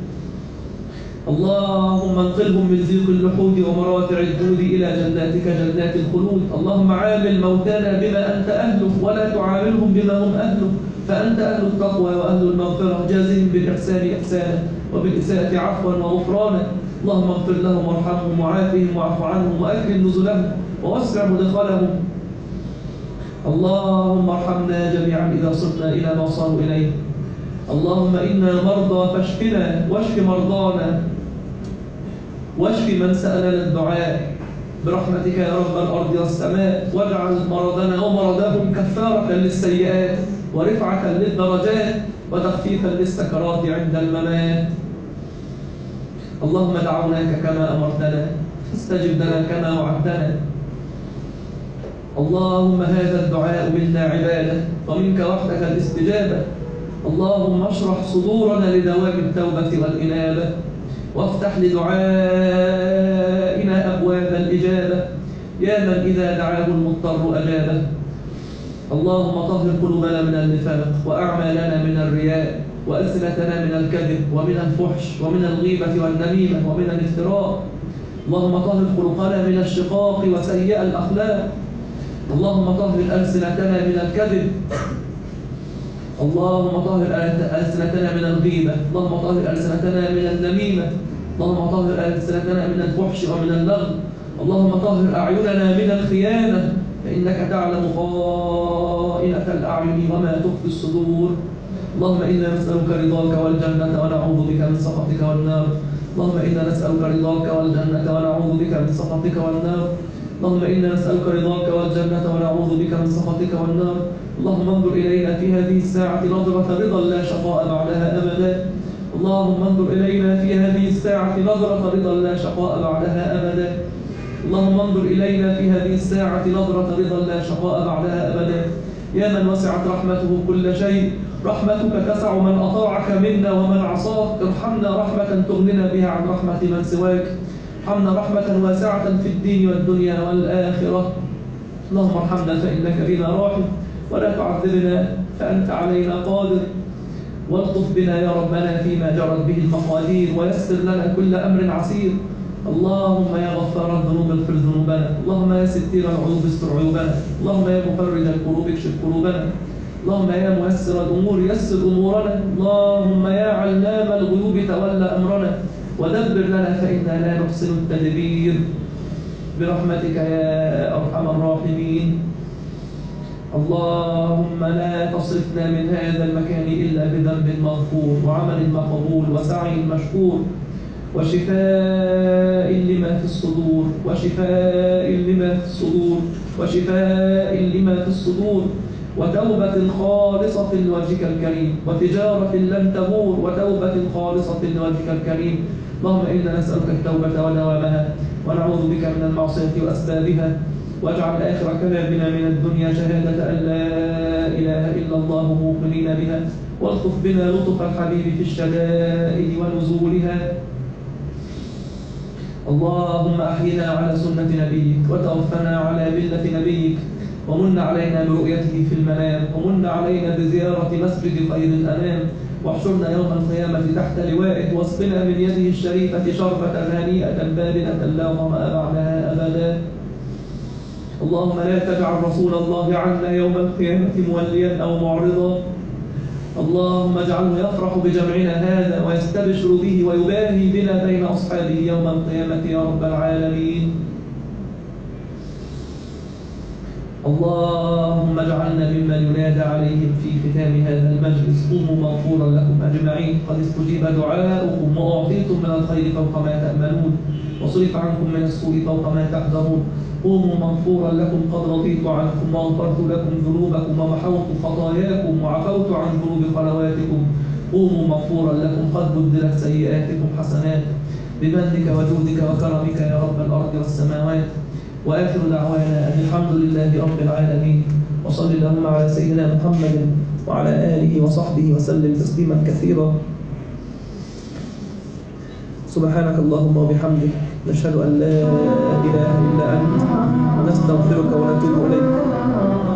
اللهم انقلهم من ضيق اللحود ومراتع الجود إلى جناتك جنات الخلود اللهم عامل موتانا بما أنت أهله ولا تعاملهم بما هم أهله فأنت أهل التقوى وأهل المغفرة جازهم بالإحسان إحسانا وبالإساءة عفوا وغفرانا اللهم اغفر لهم وارحمهم وعافهم واعف عنهم وأكرم نزلهم ووسع مدخلهم اللهم ارحمنا جميعا إذا صرنا إلى ما صاروا إليه اللهم إنا مرضى فاشفنا واشف مرضانا واشف من سألنا الدعاء برحمتك يا رب الأرض والسماء واجعل مرضنا ومرضهم كفارة للسيئات ورفعة للدرجات وتخفيفا للسكرات عند الممات اللهم دعوناك كما أمرتنا فاستجب لنا كما وعدتنا اللهم هذا الدعاء منا عبادة ومنك وحدك الاستجابة اللهم اشرح صدورنا لدوام التوبة والإنابة وافتح لدعائنا أبواب الإجابة يا من إذا دعاه المضطر أجابه اللهم طهر قلوبنا من النفاق وأعمالنا من الرياء وألسنتنا من الكذب ومن الفحش ومن الغيبة والنميمة ومن الافتراء اللهم طهر خلقنا من الشقاق وسيئ الأخلاق اللهم طهر ألسنتنا من الكذب اللهم طهر ألسنتنا من الغيبة اللهم طهر ألسنتنا من النميمة اللهم طهر ألسنتنا من الفحش ومن اللغو اللهم طهر أعيننا من الخيانة فإنك تعلم خائنة الأعين وما تخفي الصدور اللهم إنا نسألك رضاك والجنة ونعوذ بك من سخطك والنار اللهم إنا نسألك رضاك والجنة ونعوذ بك من سخطك والنار اللهم إنا نسألك رضاك والجنة ونعوذ بك من سخطك والنار اللهم انظر إلينا في هذه الساعة نظرة رضا لا شقاء بعدها أبدا اللهم انظر إلينا في هذه الساعة نظرة رضا لا شقاء بعدها أبدا اللهم انظر إلينا في هذه الساعة نظرة رضا لا شقاء بعدها أبدا يا من وسعت رحمته كل شيء رحمتك تسع من أطاعك منا ومن عصاك ارحمنا رحمة تغننا بها عن رحمة من سواك ارحمنا رحمة واسعة في الدين والدنيا والآخرة اللهم ارحمنا فإنك بنا راحم ولا تعذبنا فأنت علينا قادر والطف بنا يا ربنا فيما جرت به المقادير ويسر لنا كل أمر عسير اللهم يا غفار الذنوب اغفر ذنوبنا اللهم يا ستير العيوب استر عيوبنا اللهم يا مفرج الكروب اكشف كروبنا اللهم يا ميسر الأمور يسر أمورنا اللهم يا علام الغيوب تولى أمرنا ودبر لنا فإنا لا نحسن التدبير برحمتك يا أرحم الراحمين اللهم لا تصرفنا من هذا المكان إلا بذنب مغفور وعمل مقبول وسعي مشكور وشفاء لما في الصدور وشفاء لما في الصدور وشفاء لما في الصدور وتوبة خالصة لوجهك الكريم وتجارة لن تبور وتوبة خالصة لوجهك الكريم اللهم إنا نسألك التوبة ودوامها ونعوذ بك من المعصية وأسبابها واجعل آخر كلامنا من الدنيا شهادة أن لا إله إلا الله موقنين بها والطف بنا لطف الحبيب في الشدائد ونزولها اللهم أحينا على سنة نبيك وتوفنا على ملة نبيك ومن علينا برؤيته في المنام ومن علينا بزيارة مسجد خير الأنام واحشرنا يوم القيامة تحت لوائه واسقنا من يده الشريفة شربة هنيئة باردة لا ظمأ بعدها أبدا اللهم لا تجعل رسول الله عنا يوم القيامة موليا أو معرضا اللهم اجعله يفرح بجمعنا هذا ويستبشر به ويباهي بنا بين أصحابه يوم القيامة يا رب العالمين اللهم اجعلنا ممن ينادى عليهم في ختام هذا المجلس قوموا مغفورا لكم اجمعين قد استجيب دعاؤكم واعطيتم من الخير فوق ما تاملون وصرف عنكم من السوء فوق ما تحذرون قوموا مغفورا لكم قد رضيت عنكم وغفرت لكم ذنوبكم ومحوت خطاياكم وعفوت عن ذنوب خلواتكم قوموا مغفورا لكم قد بدلت سيئاتكم حسنات بمنك وجودك وكرمك يا رب الارض والسماوات واخر دعوانا ان الحمد لله رب العالمين وصل اللهم على سيدنا محمد وعلى اله وصحبه وسلم تسليما كثيرا سبحانك اللهم وبحمدك نشهد ان لا اله الا انت نستغفرك ونتوب اليك